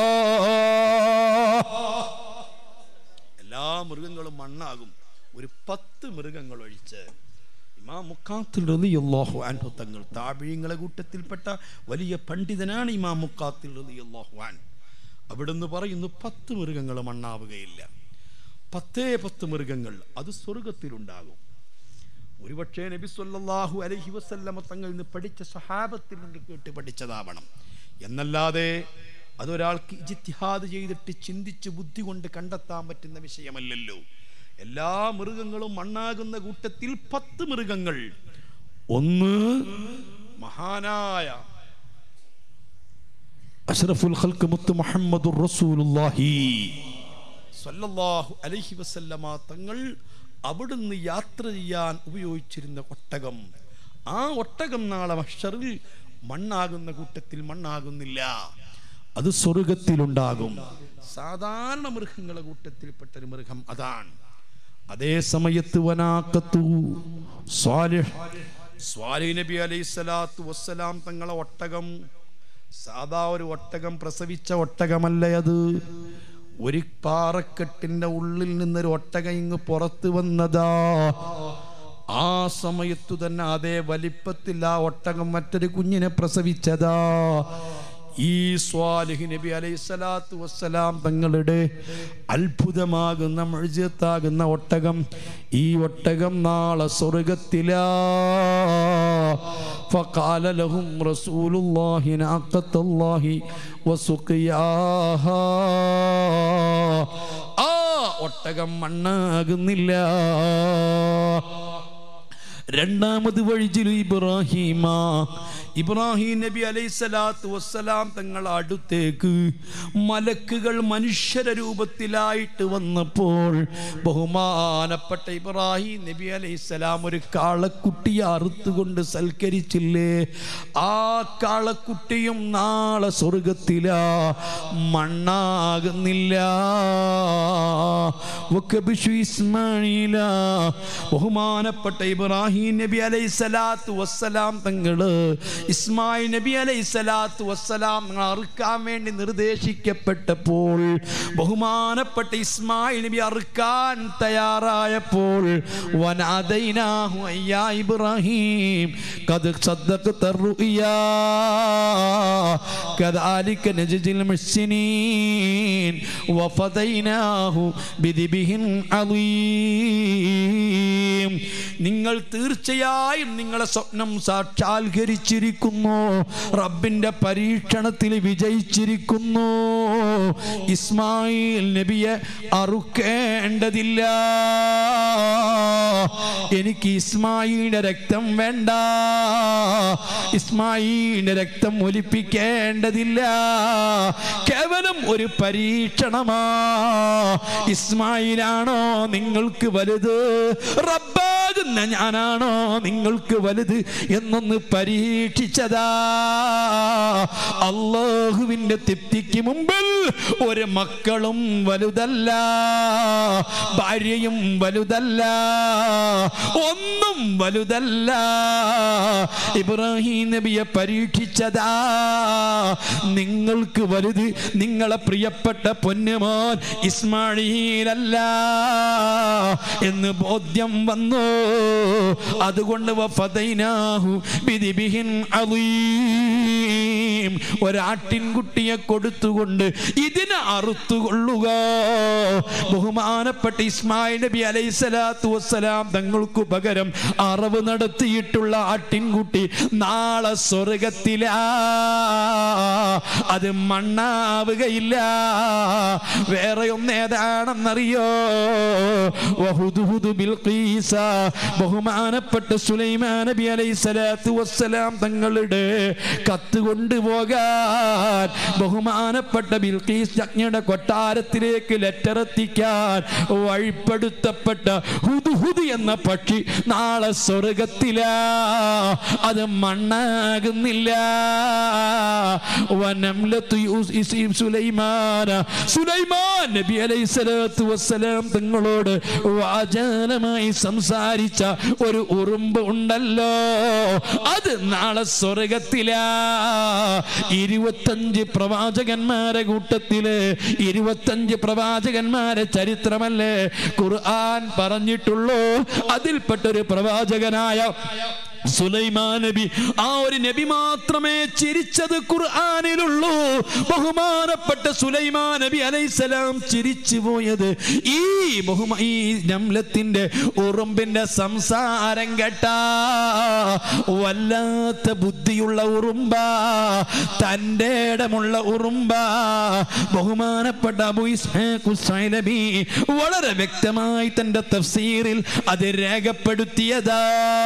എല്ലാ മൃഗങ്ങളും മണ്ണാകും ഒരു പത്ത് മൃഗങ്ങൾ ഒഴിച്ച് ഇമാം മുക്കാത്തിൽ റളിയല്ലാഹു അൻഹു തങ്ങൾ താബിഴീങ്ങളെ കൂട്ടത്തിൽപ്പെട്ട വലിയ പണ്ഡിതനാണ് ഇമാം മുക്കാത്തിൽ റളിയല്ലാഹു അൻ അവിടുന്ന് പറയുന്നു പത്ത് മൃഗങ്ങൾ മണ്ണാവുകയില്ല പത്തേ പത്ത് മൃഗങ്ങൾ അത് സ്വർഗത്തിലുണ്ടാകും ഒരുപക്ഷേ നബി സല്ലല്ലാഹു അലൈഹി വസല്ലമ തങ്ങളിൽ നിന്ന് പഠിച്ച സഹാബത്തിൽ നിന്ന് കേട്ട് പഠിച്ചതാവണം എന്നല്ലാതെ അതൊരാൾക്ക് ഇജിത്തിഹാദ് ചെയ്തിട്ട് ചിന്തിച്ച് ബുദ്ധി കൊണ്ട് കണ്ടെത്താൻ പറ്റുന്ന വിഷയമല്ലല്ലോ എല്ലാ മൃഗങ്ങളും മണ്ണാകുന്ന കൂട്ടത്തിൽ പത്ത് മൃഗങ്ങൾ ഒന്ന് മഹാനായ അഷ്റഫുൽ ഖൽക്ക് മുത്ത് മുഹമ്മദുർ റസൂലുള്ളാഹി സല്ലല്ലാഹു അലൈഹി വസല്ലമ തങ്ങൾ അവിടുന്ന് യാത്ര ചെയ്യാൻ ഉപയോഗിച്ചിരുന്ന ഒട്ടകം ആ ഒട്ടകം നാളെ മഷറിൽ മണ്ണാകുന്ന കൂട്ടത്തിൽ മണ്ണാകുന്നില്ല അത് സ്വർഗത്തിലുണ്ടാകും സാധാരണ മൃഗങ്ങളെ കൂട്ടത്തിൽപ്പെട്ട ഒരു മൃഗം അതാണ് അതേ സമയത്ത് വനാക്കത്തു സ്വാലിഹ് സ്വാലിഹ് നബി അലൈഹി സ്വലാത്തു വസ്സലാം തങ്ങളെ ഒട്ടകം സാധാ ഒരു ഒട്ടകം പ്രസവിച്ച ഒട്ടകമല്ല അത് ഒരു പാറക്കെട്ടിന്റെ ഉള്ളിൽ നിന്നൊരു ഒട്ടകം ഇങ്ങ് പുറത്തു വന്നതാ ആ സമയത്തു തന്നെ അതേ വലിപ്പത്തിൽ ആ ഒട്ടകം മറ്റൊരു കുഞ്ഞിനെ പ്രസവിച്ചതാ
ഈ സ്വാലിഹ് നബി അലൈഹി സ്വലാത്തു വസ്സലാം തങ്ങളുടെ അത്ഭുതമാകുന്ന മഴുജത്താകുന്ന ഒട്ടകം ഈ ഒട്ടകം നാളെ സ്വർഗത്തിലാ فقال لهم رسول الله ناقة الله وسقياها ആ ഒട്ടകം മണ്ണാകുന്നില്ല രണ്ടാമത് വഴിജിലു ഇബ്രാഹിമ ഇബ്രാഹിം നബി അലൈഹി സ്വലാത്തു വസ്സലാം തങ്ങൾ അടുത്തേക്ക് മലക്കുകൾ മനുഷ്യര രൂപത്തിലായിട്ട് വന്നപ്പോൾ ബഹുമാനപ്പെട്ട ഇബ്രാഹിം നബി അലൈഹി സ്വലാം ഒരു കാളക്കുട്ടിയെ അറുത്തുകൊണ്ട് സൽക്കരിച്ചില്ലേ ആ കാളക്കുട്ടിയും നാളെ സ്വർഗത്തിലാ മണ്ണാകുന്നില്ല വക്കബിഷു ഇസ്മായില ബഹുമാനപ്പെട്ട ഇബ്രാഹിം നബി അലൈഹി സ്വലാത്തു വസ്സലാം തങ്ങള് ഇസ്മായിൽ നബി അലൈഹി സ്വലാത്തു വസ്സലാം തങ്ങൾ അറുക്കാൻ വേണ്ടി നിർദ്ദേശിക്കപ്പെട്ടപ്പോൾ ബഹുമാനപ്പെട്ട ഇസ്മായിൽ നബി അറുക്കാൻ തയ്യാറായപ്പോൾ വനാദൈനാഹു അയ്യാ ഇബ്രാഹിം കത് صدقت الرؤيا كذلك نجزي المحسنين وفديناه بذبح عظيم നിങ്ങൾ തീർച്ചയായും നിങ്ങളെ സ്വപ്നം സാക്ഷാത്കരിച്ചിരിക്കുന്നു റബ്ബിന്റെ പരീക്ഷണത്തിൽ വിജയിച്ചിരിക്കുന്നു ഇസ്മായിൽ നബിയെ അറുക്കേണ്ടതില്ല എനിക്ക് ഇസ്മായിലിന്റെ രക്തം വേണ്ട ഇസ്മായിലിന്റെ രക്തം ഒലിപ്പിക്കേണ്ടതില്ല കേവലം ഒരു പരീക്ഷണമാ ഇസ്മായിലാണോ നിങ്ങൾക്ക് വലുത് റബ്ബാകുന്ന ഞാനാണോ നിങ്ങൾക്ക് വലുത് എന്നൊന്ന് പരീക്ഷിച്ചതാ അള്ളാഹുവിന്റെ തൃപ്തിക്ക് മുമ്പിൽ ഒരു മക്കളും വലുതല്ല ഭാര്യയും വലുതല്ല ഒന്നും വലുതല്ല ഇബ്രാഹിം നബിയെ പരീക്ഷിച്ചതാ നിങ്ങൾക്ക് വലുത് നിങ്ങളെ പ്രിയപ്പെട്ട പൊന്നുമോൻ ഇസ്മായിലല്ല എന്ന് ബോധ്യം വന്നു അതുകൊണ്ട് വഫദൈനാഹു ബിദിബിഹിൻ അളീം ഒരാട്ടിൻകുട്ടിയെ കൊടുത്തുകൊണ്ട് ഇതിനെ അറുത്തുകൊള്ളുക ബഹുമാനപ്പെട്ട ഇസ്മായിൽ നബി അലൈഹി സ്വലാത്തു വസ്സലാം തങ്ങൾക്ക് പകരം അറവ് നടത്തിയിട്ടുള്ള ആട്ടിൻകുട്ടി നാളെ സ്വർഗത്തിലാ അത് മണ്ണാവുകയില്ല വേറെ ഒന്ന് ഏതാണെന്നറിയോ വഹുദുഹുദു ബിൽഖീസ ബഹുമാനപ്പെട്ട സുലൈമാൻ നബി അലൈഹി സ്വലാത്തു വസ്സലാം തങ്ങളുടെ കത്ത് കൊണ്ടുപോകാൻ ബഹുമാനപ്പെട്ട ബിൽഖീസ് രാജ്ഞിയുടെ കൊട്ടാരത്തിലേക്ക് ലെറ്റർ എത്തിക്കാൻ വഴിപ്പെടുത്തപ്പെട്ട ഹുദുഹുദ് എന്ന പക്ഷി നാളെ സ്വർഗത്തിലാ അത് മണ്ണാകുന്നില്ല വനംലത്തു യൂസ് ഇസീം സുലൈമാന സുലൈമാൻ നബി അലൈഹി സ്വലാത്തു വസ്സലാം തങ്ങളോട് വാചാലമായി സംസാരിച്ച ഒരു ഉറുമ്പ് ഉണ്ടല്ലോ അത് നാളെ സ്വർഗത്തിലാ ഇരുപത്തഞ്ച് പ്രവാചകന്മാരെ കൂട്ടത്തില് ഇരുപത്തഞ്ച് പ്രവാചകന്മാരെ ചരിത്രമല്ലേ ഖുർആൻ പറഞ്ഞിട്ടുള്ളൂ അതിൽപ്പെട്ടൊരു പ്രവാചകനായ സുലൈമാൻ നബി ആ ഒരു നബി മാത്രമേ ചിരിച്ചത് ഖുർആനിലുള്ളൂ ബഹുമാനപ്പെട്ട സുലൈമാൻ നബി അലൈസലാം ചിരിച്ചു പോയത് ഈ ബഹുമ ഈ നംലത്തിന്റെ ഉറുമ്പിന്റെ സംസാരം കേട്ടാ വല്ലാത്ത ബുദ്ധിയുള്ള ഉറുമ്പ തൻ്റെ ഇടമുള്ള ഉറുമ്പ ബഹുമാനപ്പെട്ട അബു ഇസ്ഹാഖ് ഉസ്സൈലബി വളരെ വ്യക്തമായി തന്റെ തഫ്സീറിൽ അത് രേഖപ്പെടുത്തിയതാ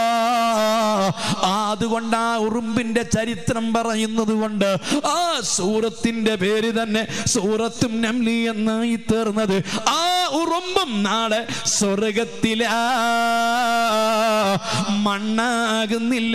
അതുകൊണ്ട് ആ ഉറുമ്പിന്റെ ചരിത്രം പറയുന്നത് കൊണ്ട് ആ സൂറത്തിന്റെ പേര് തന്നെ സൂറത്തും നംലി എന്നായി തീർന്നത് ആ ഉറുമ്പും നാളെ സ്വർഗത്തിലാ മണ്ണാകുന്നില്ല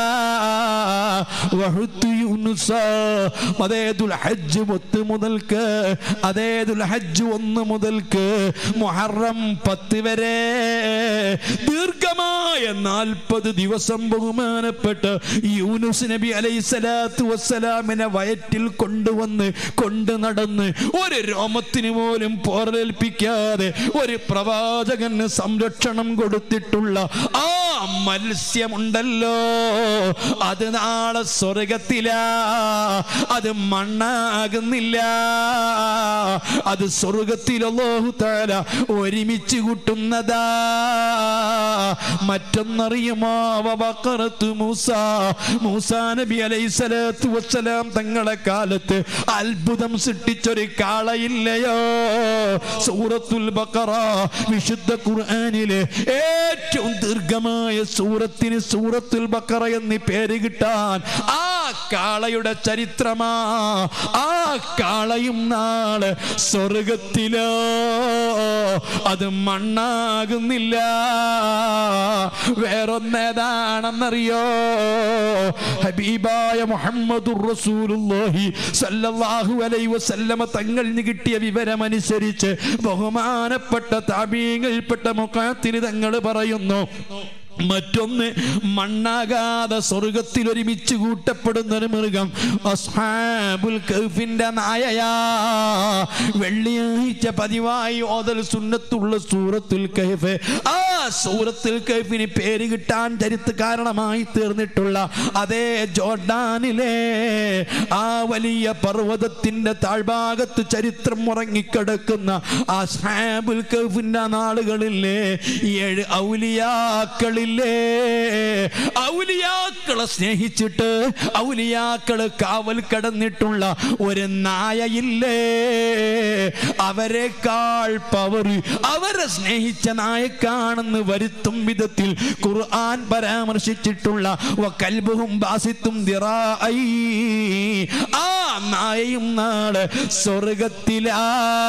വഹുത്തു യൂനുസ അതേതുൽ ഹജ്ജ് പത്ത് മുതൽക്ക് അതേതുൽ ഹജ്ജ് ഒന്ന് മുതൽക്ക് മുഹറം പത്ത് വരെ ദീർഘമായ നാൽപ്പത് ദിവസം ബഹുമാനപ്പെട്ട് യൂനുസ് നബി അലൈഹി സ്വലാത്തു വസ്സലാമിനെ വയറ്റിൽ കൊണ്ടുവന്ന് കൊണ്ടു നടന്ന് ഒരു രോമത്തിന് പോലും പോറലേൽപ്പിക്കാതെ ഒരു പ്രവാചകന് സംരക്ഷണം കൊടുത്തിട്ടുള്ള ആ മത്സ്യമുണ്ടല്ലോ അത് നാളെ സ്വർഗത്തിലാ അത് മണ്ണാകുന്നില്ല അത് സ്വർഗത്തിൽ അല്ലാഹു തആല ഒരുമിച്ച് കൂട്ടുന്നതാ മറ്റൊന്നറിയുമോ വബഖറത്തു മൂസ മൂസാ നബി അലൈഹി സ്വലാത്തു വസ്സലാം തങ്ങളെ കാലത്ത് അത്ഭുതം സൃഷ്ടിച്ചൊരു കാളയില്ലയോ സൂറത്തുൽ ബഖറ വിശുദ്ധ ഖുർആനിലെ ഏറ്റവും ദീർഘമായ സൂറത്തിന് സൂറത്തുൽ ബഖറ എന്ന് പേര് കിട്ടാൻ ആ കാളയുടെ ചരിത്രമാ ആ കാളയും നാള് സ്വർഗത്തിലോ അത് മണ്ണാകുന്നില്ല വേറൊന്നേതാണെന്നറിയോ ഹബീബായ മുഹമ്മദുർ റസൂലുള്ളാഹി സല്ലല്ലാഹു അലൈഹി വസല്ലമ തങ്ങളിൽ കിട്ടിയ വിവരമനുസരിച്ച് ബഹുമാനപ്പെട്ട താബീങ്ങളിൽപ്പെട്ട മുഖാത്തിന് തങ്ങൾ പറയുന്നു മറ്റൊന്ന് മണ്ണാകാതെ സ്വർഗത്തിൽ ഒരുമിച്ച് കൂട്ടപ്പെടുന്ന ഒരു മൃഗം അസ്ഹാബുൽ കഹ്ഫിന്റെ നായയാ വെള്ളിയാഴ്ച പതിവായി ഓതൽ സുന്നത്തുള്ള സൂറത്തുൽ കഹ്ഫ് ആ സൂറത്തുൽ കഹ്ഫിന് പേര് കിട്ടാൻ ചരിത്ര കാരണമായി തീർന്നിട്ടുള്ള അതേ ജോർഡാനിലെ ആ വലിയ പർവ്വതത്തിന്റെ താഴ്ഭാഗത്ത് ചരിത്രം ഉറങ്ങിക്കിടക്കുന്ന ആ സാബുൽ കഹ്ഫിന്റെ നാളുകളില്ലേ ഏഴ് ഔലിയാക്കളില്ലേ ഔലിയാക്കളെ സ്നേഹിച്ചിട്ട് ഔലിയാക്കള് കാവൽ കടന്നിട്ടുള്ള ഒരു നായയില്ലേ അവരെക്കാൾ പവർ അവരെ സ്നേഹിച്ച നായക്കാണെന്ന് വരുത്തും വിധത്തിൽ ഖുർആൻ പരാമർശിച്ചിട്ടുള്ള വകൽബുഹും ബാസിത്തും ദിറാഐ ആ നായയും നാള് സ്വർഗത്തിലാ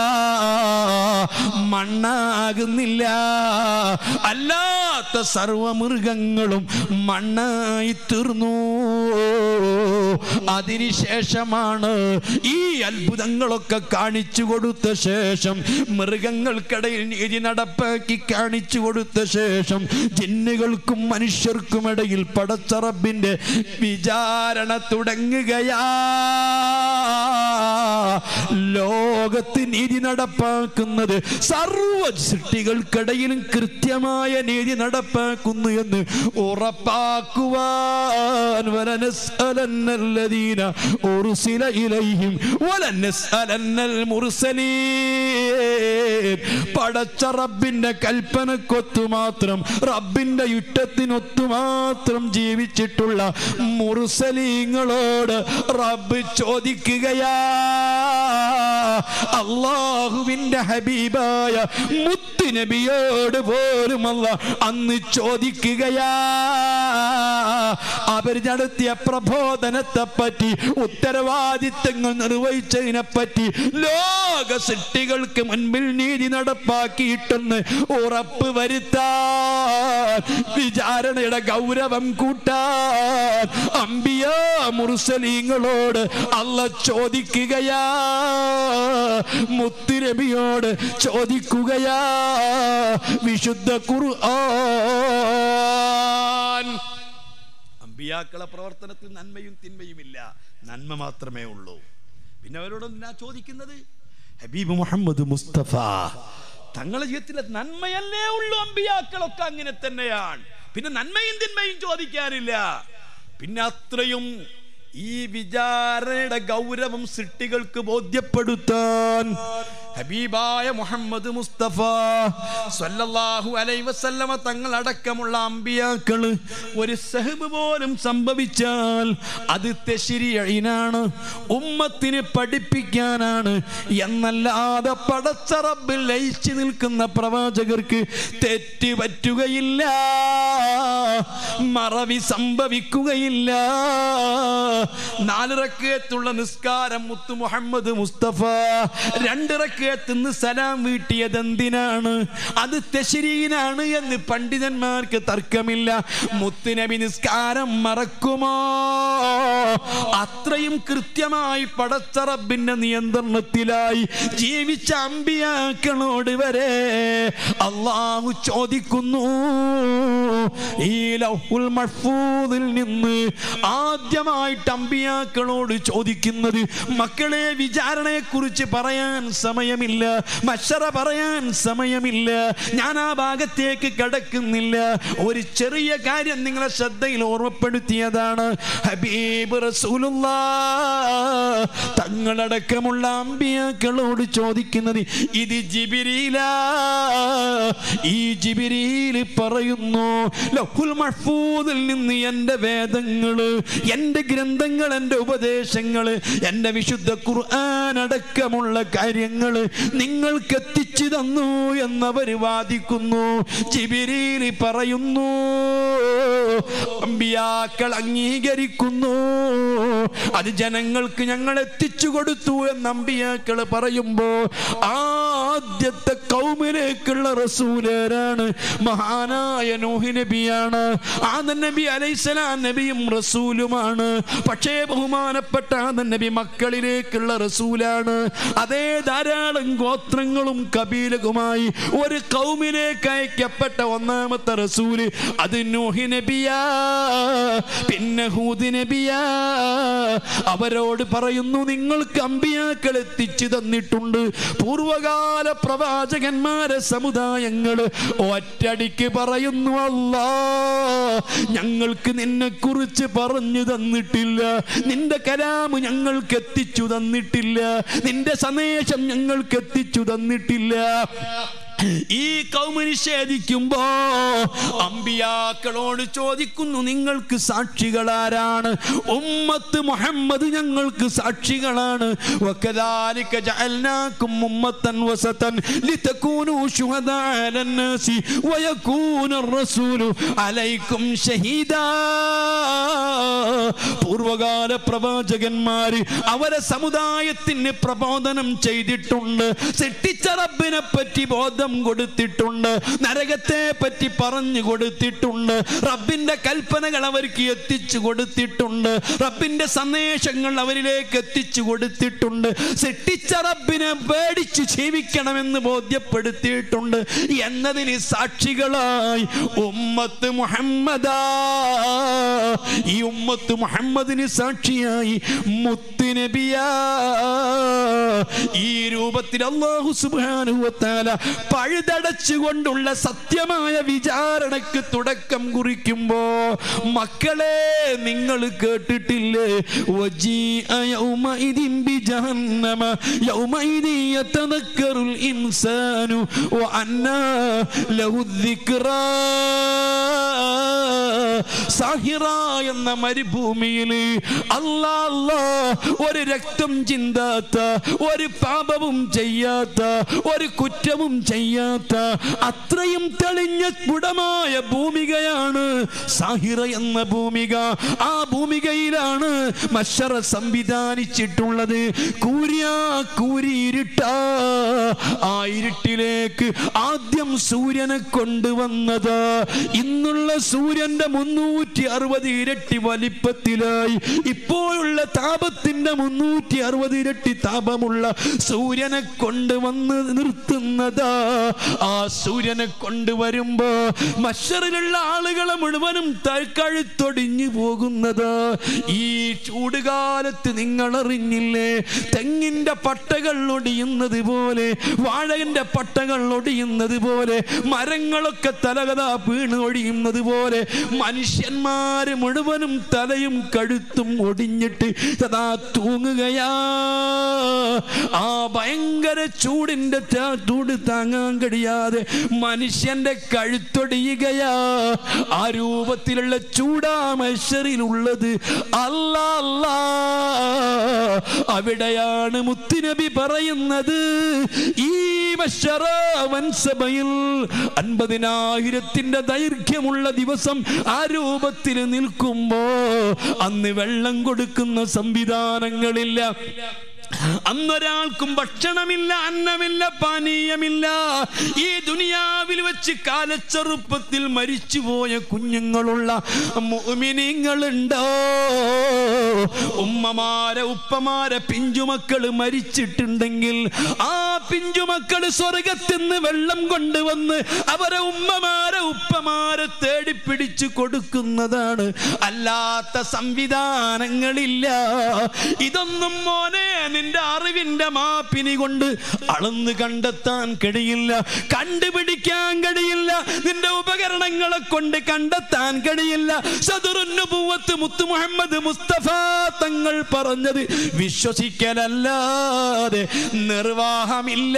മണ്ണാകുന്നില്ല അല്ലാത്ത സർവമൃഗങ്ങളും മണ്ണായി തീർന്നു അതിനുശേഷമാണ് ഈ അത്ഭുതങ്ങളൊക്കെ കാണിച്ചു കൊടുത്ത ശേഷം മൃഗങ്ങൾക്കിടയിൽ നീതി നടപ്പാക്കി കാണിച്ചു കൊടുത്ത ശേഷം ജിന്നുകൾക്കും മനുഷ്യർക്കും ഇടയിൽ പടച്ചറബിന്റെ വിചാരണ തുടങ്ങുകയാ ലോകത്ത് നീതി നടപ്പാക്കുന്നത് സർവ സൃഷ്ടികൾക്കിടയിലും കൃത്യമായ നീതി നടപ്പാക്കുന്നു എന്ന് ഉറപ്പാക്കുവാൻ വലനസ്അലന്നല്ലദീന ഉർസില ഇലൈഹിം വലനസ്അലന്നൽ മുർസലീൻ പടച്ച റബ്ബിന്റെ കൽപ്പനക്കൊത്തു മാത്രം റബ്ബിന്റെ യുദ്ധത്തിനൊത്തു മാത്രം ജീവിച്ചിട്ടുള്ള മുർസലീങ്ങളോട് റബ്ബ് ചോദിക്കുകയാ അള്ളാഹുവിന്റെ ഹബീബായ മുത്തുനബിയോട് പോലും അല്ല അന്ന് ചോദിക്കുകയാ അവർ നടത്തിയ പ്രബോധനത്തെ പറ്റി ഉത്തരവാദിത്തങ്ങൾ നിർവഹിച്ചതിനെ പറ്റി ലോക സൃഷ്ടികൾക്ക് മുൻപിൽ നീതി നടപ്പാക്കിയിട്ടെന്ന് ഉറപ്പ് വരുത്താൻ വിചാരണയുടെ ഗൗരവം കൂട്ടാൻ അമ്പിയ മുർസലീങ്ങളോട് അല്ല ചോദിക്കുകയാ മുത്തുരബിയോട് ചോദിക്കുകയാ വിശുദ്ധ ഖുർആൻ
അമ്പിയാക്കളെ പ്രവർത്തനത്തിൽ നന്മയും തിന്മയുമില്ല നന്മ മാത്രമേ ഉള്ളൂ പിന്നെ അവരോട് ഞാൻ ചോദിക്കുന്നത്
ഹബീബ് മുഹമ്മദ് മുസ്തഫ
തങ്ങളുടെ ജീവിതത്തിലെ നന്മയല്ലേ ഉള്ളൂ അമ്പിയാക്കളൊക്കെ അങ്ങനെ തന്നെയാണ് പിന്നെ നന്മയും തിന്മയും ചോദിക്കാനില്ല പിന്നെ അത്രയും ഈ വിചാരണയുടെ ഗൗരവം സൃഷ്ടികൾക്ക് ബോധ്യപ്പെടുത്താൻ ഹബീബായ മുഹമ്മദ് മുസ്തഫ സല്ലല്ലാഹു അലൈഹി വസല്ലമ തങ്ങൾ അടക്കമുള്ള അമ്പിയാക്കള് ഒരു സഹബ് പോലും സംഭവിച്ചാൽ അത് തെശിരിയയിനാണ് ഉമ്മത്തിന് പഠിപ്പിക്കാനാണ് എന്നല്ലാതെ പടച്ച റബ്ബിൽ ലയിച്ചു നിൽക്കുന്ന പ്രവാചകർക്ക് തെറ്റ് പറ്റുകയില്ല മറവി സംഭവിക്കുകയില്ല നാലിറക്കത്തുള്ള നിസ്കാരം മുത്തു മുഹമ്മദ് മുസ്തഫ രണ്ടിറക്കത്ത് നിന്ന് സലാം വീട്ടിയത് എന്തിനാണ് അത് തെശരീനാണ് എന്ന് പണ്ഡിതന്മാർക്ക് തർക്കമില്ല മുത്തുനബി നിസ്കാരം മറക്കുമോ അത്രയും കൃത്യമായി പടച്ച റബ്ബിന്റെ നിയന്ത്രണത്തിലായി ജീവിച്ച അമ്പിയാക്കളോട് വരെ അള്ളാഹു ചോദിക്കുന്നു ഈ ലൗഹുൽ മഹ്ഫൂദിൽ നിന്ന് ആദ്യമായിട്ട് അമ്പിയാക്കളോട് ചോദിക്കുന്നത് മക്കളെ വിചാരണയെ കുറിച്ച് പറയാൻ സമയം
സമയമില്ല മഷറ പറയാൻ സമയമില്ല ഞാൻ ആ ഭാഗത്തേക്ക് കടക്കുന്നില്ല ഒരു ചെറിയ കാര്യം നിങ്ങളെ ശ്രദ്ധയിൽ ഓർമ്മപ്പെടുത്തിയതാണ് ഹബീബ് റസൂലുള്ള തങ്ങളടക്കമുള്ള അമ്പിയാക്കളോട് ചോദിക്കുന്നത് ഇത് ജിബിരിയില ഈ ജിബിരിയിൽ പറയുന്നു ലഹുൽ മഹ്ഫൂദിൽ നിന്ന് എൻ്റെ വേദങ്ങള് എൻ്റെ ഗ്രന്ഥങ്ങൾ എൻ്റെ ഉപദേശങ്ങള് എൻ്റെ വിശുദ്ധ ഖുർആൻ അടക്കമുള്ള കാര്യങ്ങൾ നിങ്ങൾക്ക് എത്തിച്ചു തന്നു എന്നവർ വാദിക്കുന്നു ജിബിരിയിൽ പറയുന്നു അമ്പിയാക്കൾ അംഗീകരിക്കുന്നു അത് ജനങ്ങൾക്ക് ഞങ്ങൾ എത്തിച്ചു കൊടുത്തു എന്ന് അമ്പിയാക്കൾ പറയുമ്പോ ആദ്യത്തെ കൗമിലേക്കുള്ള റസൂലേരാണ് മഹാനായ നൂഹി നബിയാണ് ആദൻ നബി അലൈസലാം നബിയും റസൂലുമാണ് പക്ഷേ ബഹുമാനപ്പെട്ട ആദൻ നബി മക്കളിലേക്കുള്ള റസൂലാണ് അതേ ധാരാളം ഗോത്രങ്ങളും കബീലകുമായി ഒരു കൗമിലേക്ക് അയക്കപ്പെട്ട ഒന്നാമത്തെ റസൂല് അത് നൂഹി നബിയാ പിന്നെ ഹൂദ് നബിയാ അവരോട് പറയുന്നു നിങ്ങൾക്ക് അമ്പിയാക്കൾ എത്തിച്ചു തന്നിട്ടുണ്ട് പൂർവകാല പ്രവാചകന്മാരെ സമുദായങ്ങൾ ഒറ്റടിക്ക് പറയുന്നു അല്ലാ ഞങ്ങൾക്ക് നിന്നെ കുറിച്ച് പറഞ്ഞു തന്നിട്ടില്ല നിന്റെ കലാമ് ഞങ്ങൾക്ക് എത്തിച്ചു തന്നിട്ടില്ല നിന്റെ സന്ദേശം ഞങ്ങൾക്ക് എത്തിച്ചു തന്നിട്ടില്ല ഈ കൗമ നിഷേധിക്കുമ്പോ അമ്പിയാക്കളോട് ചോദിക്കുന്നു നിങ്ങൾക്ക് സാക്ഷികളാരാണ് ഉമ്മത്ത് മുഹമ്മദ് ഞങ്ങൾക്ക് സാക്ഷികളാണ് വകദാലിക ജഅൽനാകും ഉമ്മത്തൻ വസതൻ ലിതകൂനു ശുഹദാ അലന്നാസി വയകൂന الرسول അലൈക്കും ഷഹീദാ പൂർവകാല പ്രവാചകന്മാര് അവരെ സമുദായത്തിന് പ്രബോധനം ചെയ്തിട്ടുണ്ട് സൃഷ്ടിച്ച റബ്ബിനെ പറ്റി ബോധം കൊടുത്തിട്ടുണ്ട് നരകത്തെ പറ്റി പറഞ്ഞു കൊടുത്തിട്ടുണ്ട് റബ്ബിന്റെ കൽപ്പനകൾ അവർക്ക് എത്തിച്ചു കൊടുത്തിട്ടുണ്ട് റബ്ബിന്റെ സന്ദേശങ്ങൾ അവരിലേക്ക് എത്തിച്ചു കൊടുത്തിട്ടുണ്ട് സൃഷ്ടിച്ച റബ്ബിനെ പേടിച്ച് ജീവിക്കണമെന്ന് ബോധ്യപ്പെടുത്തിയിട്ടുണ്ട് എന്നതിന് സാക്ഷികളായി ഉമ്മത്ത് മുഹമ്മദാ ഈ ഉമ്മത്ത് മുഹമ്മദിന് സാക്ഷിയായി മുത്ത് നബിയാ ഈ രൂപത്തിൽ അള്ളാഹു സുബാനുവത്താല പഴുതടച്ചുകൊണ്ടുള്ള സത്യമായ വിചാരണക്ക് തുടക്കം കുറിക്കുമ്പോ മക്കളെ നിങ്ങൾ കേട്ടിട്ടില്ലേ വജീഅ യൗമഇദിൻ ബിജഹന്നമ യൗമഇദി യതദക്കറുൽ ഇൻസാനു വഅന്നാ ലഹു الذിക്റാ സാഹിറ എന്ന മരുഭൂമിയിൽ അല്ലാ അല്ലാ ഒരു രക്തം ചിന്താത്ത ഒരു പാപവും ചെയ്യാത്ത ഒരു കുറ്റവും ചെയ്യാത്ത അത്രയും തെളിഞ്ഞ ഗുണമായ ഭൂമികയാണ് സാഹിറ എന്ന ഭൂമിക ആ ഭൂമികയിലാണ് മഷറ സംവിധാനിച്ചിട്ടുള്ളത് കൂരിയാ കൂരിയിരുട്ട ആ ഇരുട്ടിലേക്ക് ആദ്യം സൂര്യനെ കൊണ്ടുവന്നത് ഇന്നുള്ള സൂര്യന്റെ മുന്നൂറ്റി അറുപത് ഇരട്ടി വലിപ്പത്തിലായി ഇപ്പോഴുള്ള താപത്തിന്റെ മുന്നൂറ്റി അറുപത് ഇരട്ടി താപമുള്ള സൂര്യനെ കൊണ്ടുവന്ന് നിർത്തുന്നതാ ആ സൂര്യനെ കൊണ്ടുവരുമ്പോ മഷറിലുള്ള ആളുകളെ മുഴുവനും തൽക്കഴുത്തൊടിഞ്ഞു പോകുന്നത് ഈ ചൂടുകാലത്ത് നിങ്ങൾ അറിഞ്ഞില്ലേ തെങ്ങിന്റെ പട്ടകൾ ഒടിയുന്നത് പോലെ വാഴന്റെ പട്ടകൾ ഒടിയുന്നത് പോലെ മരങ്ങളൊക്കെ തലകഥ വീണ് ഒടിയുന്നത് പോലെ മനുഷ്യന്മാര് മുഴുവനും തലയും കഴുത്തും ഒടിഞ്ഞിട്ട് സദാ തൂങ്ങുകയാ ആ ഭയങ്കര ചൂടിന്റെ ത- ചൂട് താങ്ങാൻ കഴിയാതെ മനുഷ്യന്റെ കഴുത്തൊടിയുകയാ ആ രൂപത്തിലുള്ള ചൂടാ മനുഷ്യരിലുള്ളത് അല്ല അല്ല അവിടെയാണ് മുത്തുനബി പറയുന്നത് ഈ മശ്ശറ വൻസഭയിൽ അൻപതിനായിരത്തിന്റെ ദൈർഘ്യമുള്ള ദിവസം ആ രൂപത്തിൽ നിൽക്കുമ്പോ അന്ന് വെള്ളം കൊടുക്കുന്ന സംവിധാനങ്ങളില്ല അന്നൊരാൾക്കും ഭക്ഷണമില്ല അന്നമില്ല പാനീയമില്ല ഈ ദുനിയാവിൽ വെച്ച് കാലച്ചെറുപ്പത്തിൽ മരിച്ചുപോയ കുഞ്ഞുങ്ങളുള്ള മുഅ്മിനീങ്ങളുണ്ടോ ഉമ്മമാരെ ഉപ്പമാരെ പിഞ്ചുമക്കള് മരിച്ചിട്ടുണ്ടെങ്കിൽ ആ പിഞ്ചുമക്കള് സ്വർഗത്തിൽ നിന്ന് വെള്ളം കൊണ്ടുവന്ന് അവരെ ഉമ്മമാരെ ഉപ്പമാരെ തേടിപ്പിടിച്ചു കൊടുക്കുന്നതാണ് അല്ലാത്ത സംവിധാനങ്ങളില്ല ഇതൊന്നും മോനെ നിന്റെ അറിവിന്റെ മാപ്പിനി കൊണ്ട് അളന്ന് കണ്ടെത്താൻ കഴിയില്ല കണ്ടുപിടിക്കാൻ കഴിയില്ല നിന്റെ ഉപകരണങ്ങളെ കൊണ്ട് കണ്ടെത്താൻ കഴിയില്ല സദുറുന്നുപൂവത്ത് മുത്തു മുഹമ്മദ് മുസ്തഫ തങ്ങൾ പറഞ്ഞത് വിശ്വസിക്കലല്ലാതെ നിർവാഹമില്ല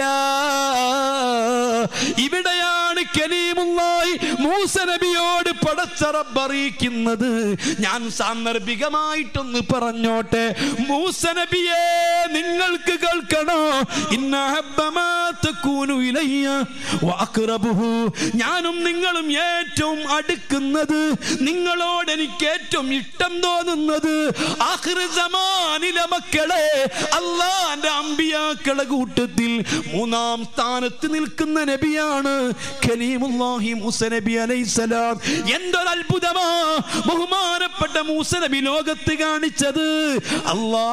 ഇവിടെയാണ് കലീമുള്ളായി മൂസ നബിയോട് പടച്ചറബറിയിക്കുന്നത് ഞാൻ സാന്ദർഭികമായിട്ടൊന്ന് പറഞ്ഞോട്ടെ മൂസ നബിയെ നിങ്ങൾക്ക് കേൾക്കണോ ഇന്ന ഹബ്ബമാ തകൂനു ഇലയ്യ വഅഖ്റബുഹു ഞാനും നിങ്ങളും ഏറ്റവും അടുക്കുന്നത് നിങ്ങളോട് എനിക്ക് ഏറ്റവും ഇഷ്ടം തോന്നുന്നത് ആഖിർ സമാനിലെ മക്കളെ അള്ളാന്റെ അമ്പിയാക്കളെ കൂട്ടത്തിൽ മൂന്നാം സ്ഥാനത്ത് നിൽക്കുന്ന നബിയാണ് കലീമുല്ലാഹി മൂസ നബി അലൈഹിസ്സലാം എന്തൊരു അത്ഭുതമാ ബഹുമാനപ്പെട്ട മൂസ നബി ലോകത്ത് കാണിച്ചത് അല്ലാ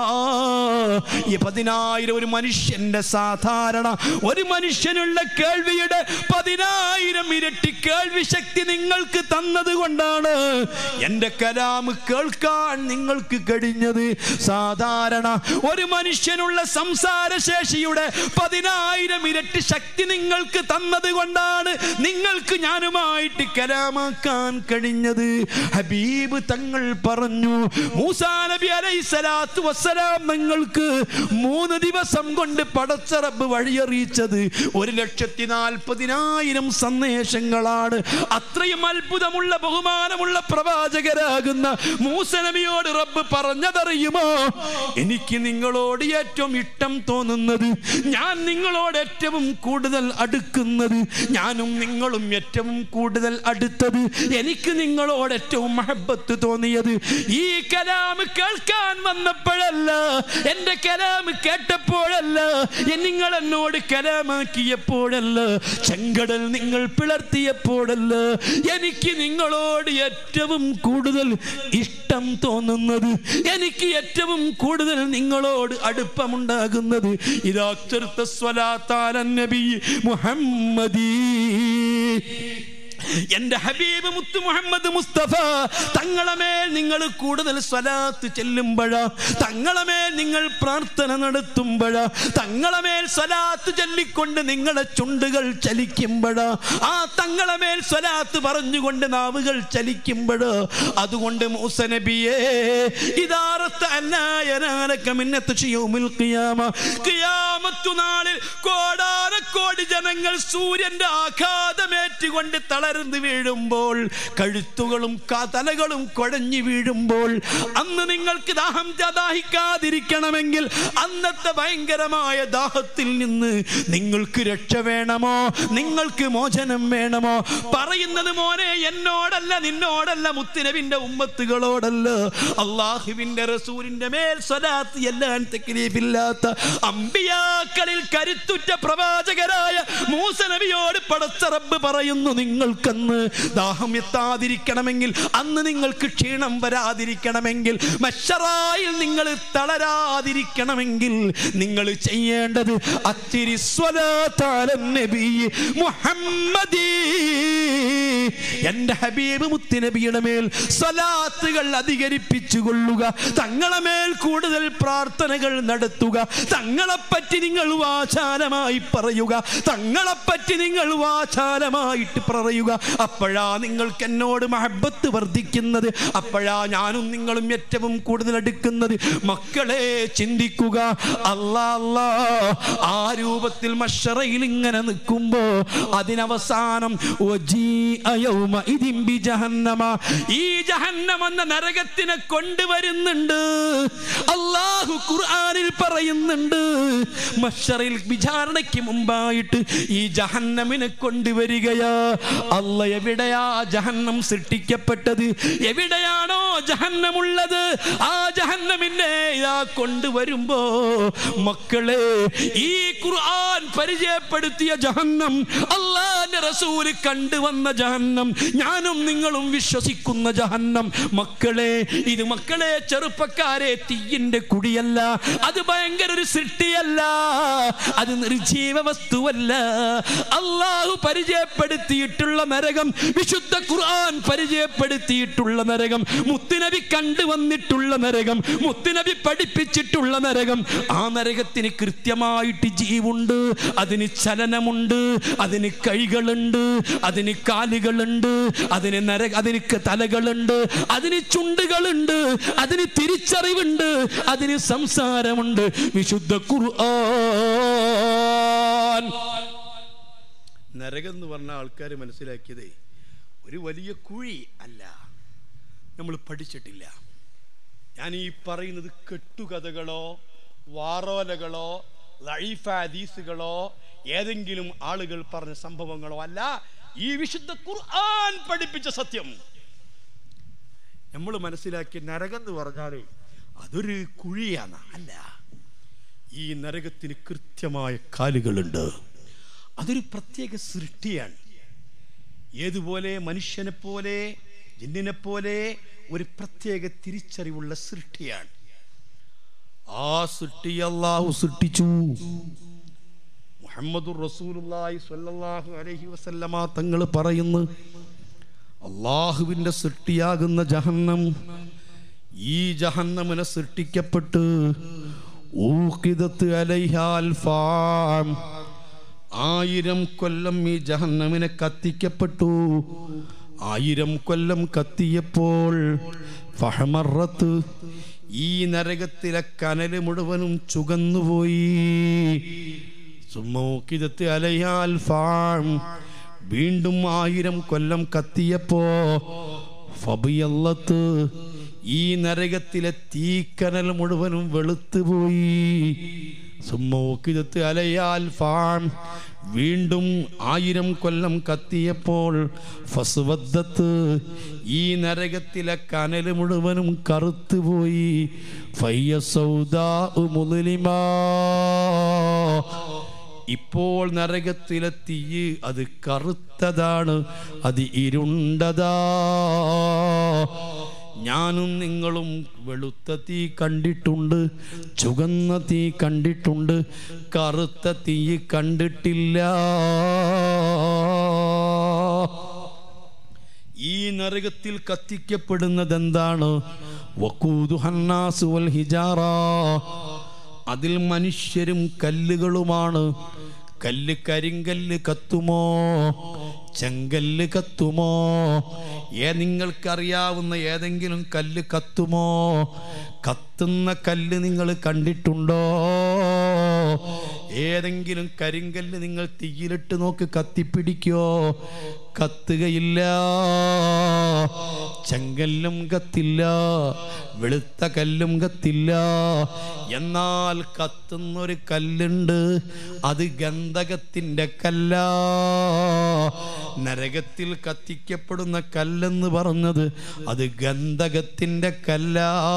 ഈ പതിനായിരം ഒരു മനുഷ്യന്റെ സാധാരണ ഒരു മനുഷ്യനുള്ള കേൾവിയുടെ പതിനായിരം ഇരട്ടി കേൾവി ശക്തി നിങ്ങൾക്ക് തന്നത് കൊണ്ടാണ് എന്റെ കലാമ് കേൾക്കാൻ നിങ്ങൾക്ക് കഴിഞ്ഞത് സാധാരണ ഒരു മനുഷ്യനുള്ള സംസാര ശേഷിയുടെ പതിനായിരം ഇരട്ടി ശക്തി നിങ്ങൾക്ക് തന്നത് കൊണ്ടാണ് നിങ്ങൾക്ക് ഞാനുമായിട്ട് കലാമാക്കാൻ കഴിഞ്ഞത് ഹബീബ് തങ്ങൾ പറഞ്ഞു മൂസാ നബി അലൈഹി സ്വലാത്തു വസ്സലാം നിങ്ങൾക്ക് മൂന്ന് ദിവസം കൊണ്ട് പടച്ചറബ് വഴിയറിയിച്ചത് ഒരു ലക്ഷത്തി നാൽപ്പതിനായിരം സന്ദേശങ്ങളാണ് അത്രയും അത്ഭുതമുള്ള ബഹുമാനമുള്ള പ്രവാചകരാകുന്ന മൂസ നബിയോട് റബ്ബ് പറഞ്ഞതറിയുമോ എനിക്ക് നിങ്ങളോട് ഏറ്റവും ഇഷ്ടം തോന്നുന്നത് ഞാൻ നിങ്ങളോട് ഏറ്റവും കൂടുതൽ അടുക്കുന്നത് ഞാനും നിങ്ങളും ഏറ്റവും കൂടുതൽ അടുത്തത് എനിക്ക് നിങ്ങളോട് ഏറ്റവും മഹബത്ത് തോന്നിയത് ഈ കലാം കേൾക്കാൻ വന്നപ്പോഴല്ല എന്റെ കലാം കേട്ടപ്പോഴല്ല എ- നിങ്ങൾ എന്നോട് കലാമാക്കിയപ്പോഴല്ല ചെങ്കടൽ നിങ്ങൾ പിളർത്തിയപ്പോഴല്ല എനിക്ക് നിങ്ങളോട് ഏറ്റവും കൂടുതൽ ഇഷ്ടം തോന്നുന്നത് എനിക്ക് ഏറ്റവും കൂടുതൽ നിങ്ങളോട് അടുപ്പമുണ്ടാകുന്നത് ഇതാ ചെറുത്ത സ്വലാത്താലൻ നബി മുഹമ്മദീ എന്റെ ഹബീബ് മുത്തു മുഹമ്മദ് മുസ്തഫ തങ്ങളെ മേൽ നിങ്ങൾ കൂടുതൽ സ്വലാത്ത് ചെല്ലുമ്പോഴാ തങ്ങളെ മേൽ നിങ്ങൾ പ്രാർത്ഥന നടത്തുമ്പോഴാ തങ്ങളെ മേൽ സ്വലാത്ത് ചൊല്ലിക്കൊണ്ട് നിങ്ങളുടെ ചുണ്ടുകൾ ചലിക്കുമ്പോഴാ ആ തങ്ങളെ മേൽ സ്വലാത്ത് പറഞ്ഞുകൊണ്ട് നാവുകൾ ചലിക്കുമ്പോഴോ അതുകൊണ്ട് മൂസ നബിയേ ഇതാറത്ത അന്നായനാനക്ക മിന്നത്ത് ചെയ്യോമിൽ ഖിയാമ ഖിയാമത്തു നാളിൽ കോടാനക്കോടി ജനങ്ങൾ സൂര്യന്റെ ആഘാതമേറ്റുകൊണ്ട് തളർന്നു വീഴുമ്പോൾ കഴുത്തുകളും ക- തലകളും കുഴഞ്ഞു വീഴുമ്പോൾ അന്ന് നിങ്ങൾക്ക് ദാഹം ദാഹിക്കാതിരിക്കണമെങ്കിൽ അന്നത്തെ ഭയങ്കരമായ ദാഹത്തിൽ നിന്ന് നിങ്ങൾക്ക് രക്ഷ വേണമോ നിങ്ങൾക്ക് മോചനം വേണമോ പറയുന്നത് മോനെ എന്നോടല്ല നിന്നോടല്ല മുത്തുനബിന്റെ ഉമ്മത്തുകളോടല്ല അള്ളാഹുവിന്റെ റസൂലിന്റെ മേൽ സ്വലാത്ത് എല്ലാം തെക്കിലീഫില്ലാത്ത അമ്പിയാക്കളിൽ കരുത്തുറ്റ പ്രവാചകരായ മൂസ നബിയോട് പടച്ച റബ്ബ് പറയുന്നു നിങ്ങൾക്കന്ന് ദാഹം എത്താതിരിക്കണമെങ്കിൽ അന്ന് നിങ്ങൾക്ക് ക്ഷീണം വരാതിരിക്കണമെങ്കിൽ മഷറായിൽ നിങ്ങൾ തളരാതിരിക്കണമെങ്കിൽ നിങ്ങൾ ചെയ്യേണ്ടത് അത്തിരി സ്വലാത്താലൻ നബി മുഹമ്മദീ എന്റെ ഹബീബ് മുത്തുനബിയുടെ മേൽ സ്വലാത്തുകൾ അധികരിപ്പിച്ചു കൊള്ളുക തങ്ങളെ മേൽ കൂടുതൽ പ്രാർത്ഥനകൾ നടത്തുക തങ്ങളെപ്പറ്റി നിങ്ങൾ വാചാലമായി പറയുക തങ്ങളെപ്പറ്റി നിങ്ങൾ വാചാലമായിട്ട് പറയുക അപ്പോഴാ നിങ്ങൾക്ക് എന്നോട് മഹബത്ത് വർദ്ധിക്കുന്നത് അപ്പോഴാ ഞാനും നിങ്ങളും ഏറ്റവും കൂടുതൽ അടുക്കുന്നത് മക്കളെ ചിന്തിക്കുക അല്ലാ അല്ലാ ആ രൂപത്തിൽ മഷറയിൽ ഇങ്ങനെ നിൽക്കുമ്പോ അതിനവസാനം വജീഅ യൗമഇദിൻ ബിജഹന്നമ. ഈ ജഹന്നം എന്ന നരകത്തിനെ കൊണ്ടുവരുന്നുണ്ട് അള്ളാഹു ഖുർആനിൽ പറയുന്നുണ്ട് മഷറിൽ വിചാരണയ്ക്ക് മുമ്പായിട്ട് ഈ ജഹന്നമിനെ കൊണ്ടുവരികയാ അല്ല എവിടെയാ ജഹന്നം സൃഷ്ടിക്കപ്പെട്ടത് എവിടെയാണോ ജഹന്നമുള്ളത് ആ ജഹന്നമിനെ ഇതാ കൊണ്ടുവരുമ്പോ മക്കളെ ഈ ഖുർആൻ പരിചയപ്പെടുത്തിയ ജഹന്നം അള്ളാന്റെ റസൂല് കണ്ടുവന്ന ജഹന്നം ഞാനും നിങ്ങളും വിശ്വസിക്കുന്ന ജഹന്നം മക്കളെ ഇത് മക്കളെ ചെറുപ്പക്കാരെ തീയിന്റെ കുടിയല്ല അത് ഭയങ്കര ഒരു സൃഷ്ടിയല്ല അത് നിർജീവ വസ്തുവല്ല അള്ളാഹു പരിചയപ്പെടുത്തിയിട്ടുള്ള നരകം വിശുദ്ധ ഖുർആൻ പരിചയപ്പെടുത്തിയിട്ടുള്ള നരകം മുത്തുനബി കണ്ടുവന്നിട്ടുള്ള നരകം മുത്തുനബി പഠിപ്പിച്ചിട്ടുള്ള നരകം ആ നരകത്തിന് കൃത്യമായിട്ട് ജീവുണ്ട് അതിന് ചലനമുണ്ട് അതിന് കൈകളുണ്ട് അതിന് കാലുകളുണ്ട് അതിന് നര അതിന് ക- തലകളുണ്ട് അതിന് ചുണ്ടുകളുണ്ട് അതിന് തിരിച്ചറിവുണ്ട് അതിന് സംസാരമുണ്ട് വിശുദ്ധ ഖുർആൻ
നരകം എന്ന് പറഞ്ഞ ആൾക്കാർ മനസ്സിലാക്കിയതേ ഒരു വലിയ കുഴി അല്ല നമ്മൾ പഠിച്ചിട്ടില്ല ഞാൻ ഈ പറയുന്നത് കെട്ടുകഥകളോ വാറോലകളോ ലൈഫ് ഹദീസുകളോ ഏതെങ്കിലും ആളുകൾ പറഞ്ഞ സംഭവങ്ങളോ അല്ല ഈ വിശുദ്ധ ഖുർആൻ പഠിപ്പിച്ച സത്യം നമ്മൾ മനസ്സിലാക്കിയ നരകം എന്ന് പറഞ്ഞാൽ അതൊരു കുഴിയാണ് അല്ല ഈ നരകത്തിന് കൃത്യമായ കാലുകളുണ്ട് അതൊരു പ്രത്യേക സൃഷ്ടിയാണ് ഏതുപോലെ മനുഷ്യനെ പോലെ ജിന്നിനെ പോലെ ഒരു പ്രത്യേക തിരിച്ചറിവുള്ള സൃഷ്ടിയാണ് ആ സൃഷ്ടി അള്ളാഹു സൃഷ്ടിച്ചു മുഹമ്മദുർ റസൂലുള്ളാഹി സ്വല്ലല്ലാഹു അലൈഹി വസല്ലമ തങ്ങൾ പറയുന്നു അള്ളാഹുവിൻ്റെ സൃഷ്ടിയാകുന്ന ജഹന്നം ഈ ജഹന്നമിനെ സൃഷ്ടിക്കപ്പെട്ട് ഊക്കിതത്ത് അലൈഹാൽ ഫാം ആയിരം കൊല്ലം ഈ ജഹന്നമിനെ കത്തിക്കപ്പെട്ടു ആയിരം കൊല്ലം കത്തിയപ്പോൾ ഫഹമറത്ത് ഈ നരകത്തിലെ കനല് മുഴുവനും ചുകന്നുപോയി സുമോക്കിതത്ത് അലയാൽ ഫാം വീണ്ടും ആയിരം കൊല്ലം കത്തിയപ്പോ ഫബിയല്ലത്ത് ഈ നരകത്തിലെ തീക്കനൽ മുഴുവനും വെളുത്തുപോയി സുമ്മോക്കിതത്ത് അലയാൽ ഫാം വീണ്ടും ആയിരം കൊല്ലം കത്തിയപ്പോൾ ഫസ്വദ്ദത്ത് ഈ നരകത്തിലെ കനൽ മുഴുവനും കറുത്തുപോയി ഫയ്യ സൗദാ മുതലിമാ ഇപ്പോൾ നരകത്തിലെ തീയ് അത് കറുത്തതാണ് അത് ഇരുണ്ടതാ ഞാനും നിങ്ങളും വെളുത്ത തീ കണ്ടിട്ടുണ്ട് ചുവന്ന തീ കണ്ടിട്ടുണ്ട് കറുത്ത തീ കണ്ടിട്ടില്ല ഈ നരകത്തിൽ കത്തിക്കപ്പെടുന്നത് എന്താണ് വക്കൂദുഹന്നാസ് വൽ ഹിജാറ അതിൽ മനുഷ്യരും കല്ലുകളുമാണ് കല്ല് കരിങ്കല്ല് കത്തുമോ ചെങ്കല്ല് കത്തുമോ ഏ നിങ്ങൾക്കറിയാവുന്ന ഏതെങ്കിലും കല്ല് കത്തുമോ കത്തുന്ന കല്ല് നിങ്ങൾ കണ്ടിട്ടുണ്ടോ ഏതെങ്കിലും കരിങ്കല്ല് നിങ്ങൾ തീയിലിട്ട് നോക്ക് കത്തിപ്പിടിക്കോ കത്തുകയില്ല ചെങ്കല്ലും കത്തില്ല വെളുത്ത കല്ലും കത്തില്ല എന്നാൽ കത്തുന്നൊരു കല്ലുണ്ട് അത് ഗന്ധകത്തിൻ്റെ കല്ല നരകത്തിൽ കത്തിക്കപ്പെടുന്ന കല്ലെന്ന് പറഞ്ഞത് അത് ഗന്ധകത്തിൻ്റെ കല്ല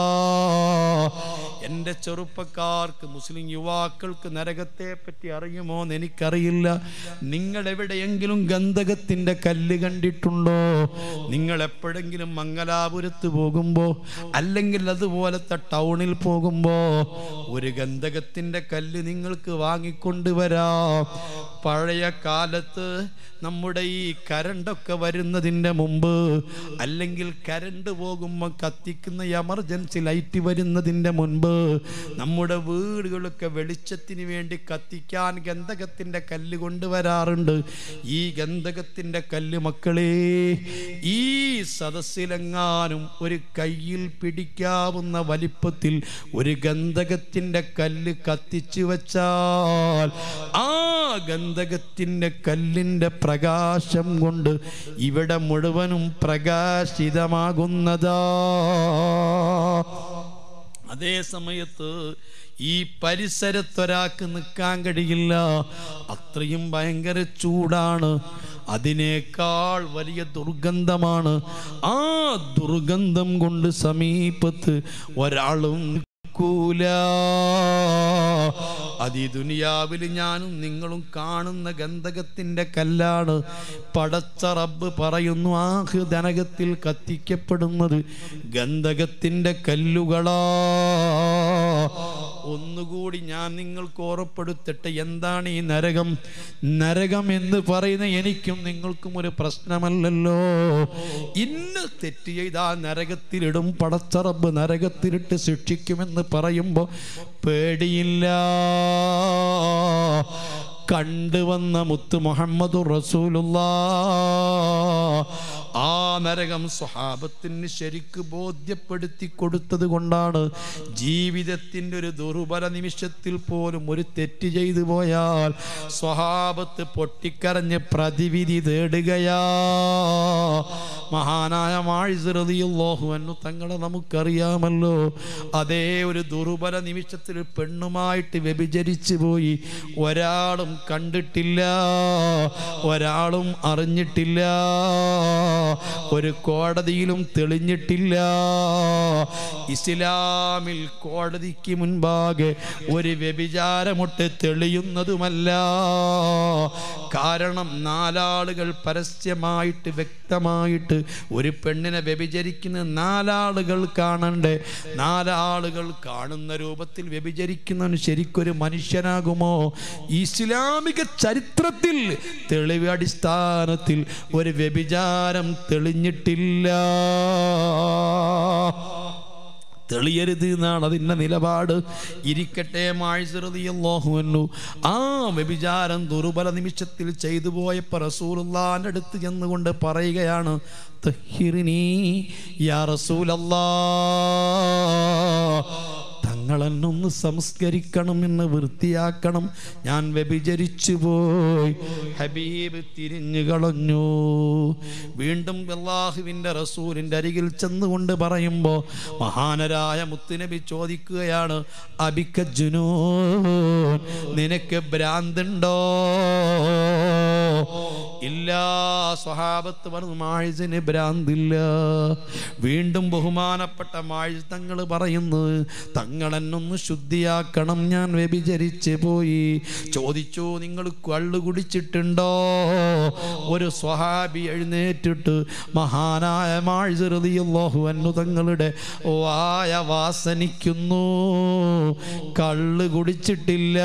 എൻ്റെ ചെറുപ്പക്കാർക്ക് മുസ്ലിം യുവാക്കൾക്ക് നരകത്തെ പറ്റി അറിയുമോ എന്ന് എനിക്കറിയില്ല നിങ്ങൾ എവിടെയെങ്കിലും ഗന്ധകത്തിൻ്റെ കല്ല് കണ്ടിട്ടുണ്ടോ നിങ്ങൾ എപ്പോഴെങ്കിലും മംഗലാപുരത്ത് പോകുമ്പോൾ അല്ലെങ്കിൽ അതുപോലത്തെ ടൗണിൽ പോകുമ്പോൾ ഒരു ഗന്ധകത്തിൻ്റെ കല്ല് നിങ്ങൾക്ക് വാങ്ങിക്കൊണ്ടുവരാം പഴയ കാലത്ത് നമ്മുടെ ഈ കരണ്ടൊക്കെ വരുന്നതിൻ്റെ മുമ്പ് അല്ലെങ്കിൽ കരണ്ട് പോകുമ്പോൾ കത്തിക്കുന്ന എമർജൻസി ലൈറ്റ് വരുന്നതിൻ്റെ മുൻപ് നമ്മുടെ വീടുകളൊക്കെ വെളിച്ചത്തിന് വേണ്ടി കത്തിക്കാൻ ഗന്ധകത്തിൻ്റെ കല്ല് കൊണ്ടുവരാറുണ്ട് ഈ ഗന്ധകത്തിൻ്റെ കല്ല് മക്കളെ ഈ സദസ്സിലെങ്ങാനും ഒരു കയ്യിൽ പിടിക്കാവുന്ന വലിപ്പത്തിൽ ഒരു ഗന്ധകത്തിൻ്റെ കല്ല് കത്തിച്ചു വച്ചാൽ ആ ഗന്ധകത്തിൻ്റെ കല്ലിൻ്റെ പ്രകാശം കൊണ്ട് ഇവിടെ മുഴുവനും പ്രകാശിതമാകുന്നതാ അതേ സമയത്ത് ഈ പരിസരത്തൊരാൾക്ക് നിൽക്കാൻ കഴിയില്ല അത്രയും ഭയങ്കര ചൂടാണ് അതിനേക്കാൾ വലിയ ദുർഗന്ധമാണ് ആ ദുർഗന്ധം കൊണ്ട് സമീപത്ത് ഒരാളും നിൽക്കൂല അത് ഈ ദുനിയാവിൽ ഞാനും നിങ്ങളും കാണുന്ന ഗന്ധകത്തിൻ്റെ കല്ലാണ് പടച്ച റബ്ബ് പറയുന്നു ആ ഹൃദനകത്തിൽ കത്തിക്കപ്പെടുന്നത് ഗന്ധകത്തിൻ്റെ കല്ലുകളാ ഒന്നുകൂടി ഞാൻ നിങ്ങൾക്ക് ഓർപ്പെടുത്തട്ടെ എന്താണ് ഈ നരകം നരകം എന്ന് പറയുന്ന എനിക്കും നിങ്ങൾക്കും ഒരു പ്രശ്നമല്ലല്ലോ ഇന്ന് തെറ്റ് ചെയ്താൽ നരകത്തിലിടും പടച്ചറബ് നരകത്തിലിട്ട് ശിക്ഷിക്കുമെന്ന് പറയുമ്പോൾ പേടിയില്ല കണ്ടുവന്ന മുത്ത് മുഹമ്മദ് റസൂലുള്ള ആ നരകം സ്വഹാബത്തിന് ശരിക്ക് ബോധ്യപ്പെടുത്തി കൊടുത്തത് കൊണ്ടാണ് ജീവിതത്തിൻ്റെ ഒരു ദുർബല നിമിഷത്തിൽ പോലും ഒരു തെറ്റ് ചെയ്തു പോയാൽ സ്വഹാബത്ത് പൊട്ടിക്കരഞ്ഞ് പ്രതിവിധി തേടുകയാ മഹാനായ മാഴിസിറിയുള്ളോഹു എന്നു തങ്ങളെ നമുക്കറിയാമല്ലോ അതേ ഒരു ദുർബല നിമിഷത്തിൽ പെണ്ണുമായിട്ട് വ്യഭിചരിച്ചു പോയി ഒരാളും കണ്ടിട്ടില്ല ഒരാളും അറിഞ്ഞിട്ടില്ല ഒരു കോടതിയിലും തെളിഞ്ഞിട്ടില്ല ഇസ്ലാമിൽ കോടതിക്ക് മുൻപാകെ ഒരു വ്യഭിചാരമൊട്ട് തെളിയുന്നതുമല്ല കാരണം നാലാളുകൾ പരസ്യമായിട്ട് വ്യക്തമായിട്ട് ഒരു പെണ്ണിനെ വ്യഭിചരിക്കുന്ന നാലാളുകൾ കാണണ്ടേ നാലാളുകൾ കാണുന്ന രൂപത്തിൽ വ്യഭിചരിക്കുന്നവൻ ശരിക്കൊരു മനുഷ്യനാകുമോ ഇസ്ലാമിക ചരിത്രത്തിൽ തെളിവ് അടിസ്ഥാനത്തിൽ ഒരു വ്യഭിചാരം തെളിഞ്ഞിട്ടില്ല തെളിയരുത് എന്നാണ് അതിൻ്റെ നിലപാട് ഇരിക്കട്ടെ മാഴ്സറിയല്ലോഹുവന്നു ആ വ്യഭിചാരം ദുർബല നിമിഷത്തിൽ ചെയ്തു പോയപ്പോൾ റസൂലുള്ളാൻ്റെ അടുത്ത് ചെന്നുകൊണ്ട് പറയുകയാണ് തഹിറിനീ യാ റസൂലല്ലാ തങ്ങളെന്നൊന്ന് സംസ്കരിക്കണം എന്ന് വൃത്തിയാക്കണം ഞാൻ വ്യഭിചരിച്ചു പോയി ഹബീബ് തിരിഞ്ഞു കളഞ്ഞു വീണ്ടും അള്ളാഹുവിൻ്റെ റസൂലിൻ്റെ അരികിൽ ചെന്നുകൊണ്ട് പറയുമ്പോൾ മഹാനരായ മുത്തുനബി ചോദിക്കുകയാണ് അബിക്കജുനോ നിനക്ക് ഭ്രാന്തുണ്ടോ ഇല്ല സ്വഹാബത്ത് പറഞ്ഞു മാഴിസിന് ഭ്രാന്തില്ല വീണ്ടും ബഹുമാനപ്പെട്ട മാഴിസ് തങ്ങൾ പറയുന്നു തങ്ങളെന്നൊന്ന് ശുദ്ധിയാക്കണം ഞാൻ വ്യഭിചരിച്ച് പോയി ചോദിച്ചു നിങ്ങൾ കള്ളു കുടിച്ചിട്ടുണ്ടോ ഒരു സ്വഹാബി എഴുന്നേറ്റിട്ട് മഹാനായ മാഴ്സറിയാഹു അന്നു തങ്ങളുടെ വായ വാസനിക്കുന്നു കള്ള് കുടിച്ചിട്ടില്ല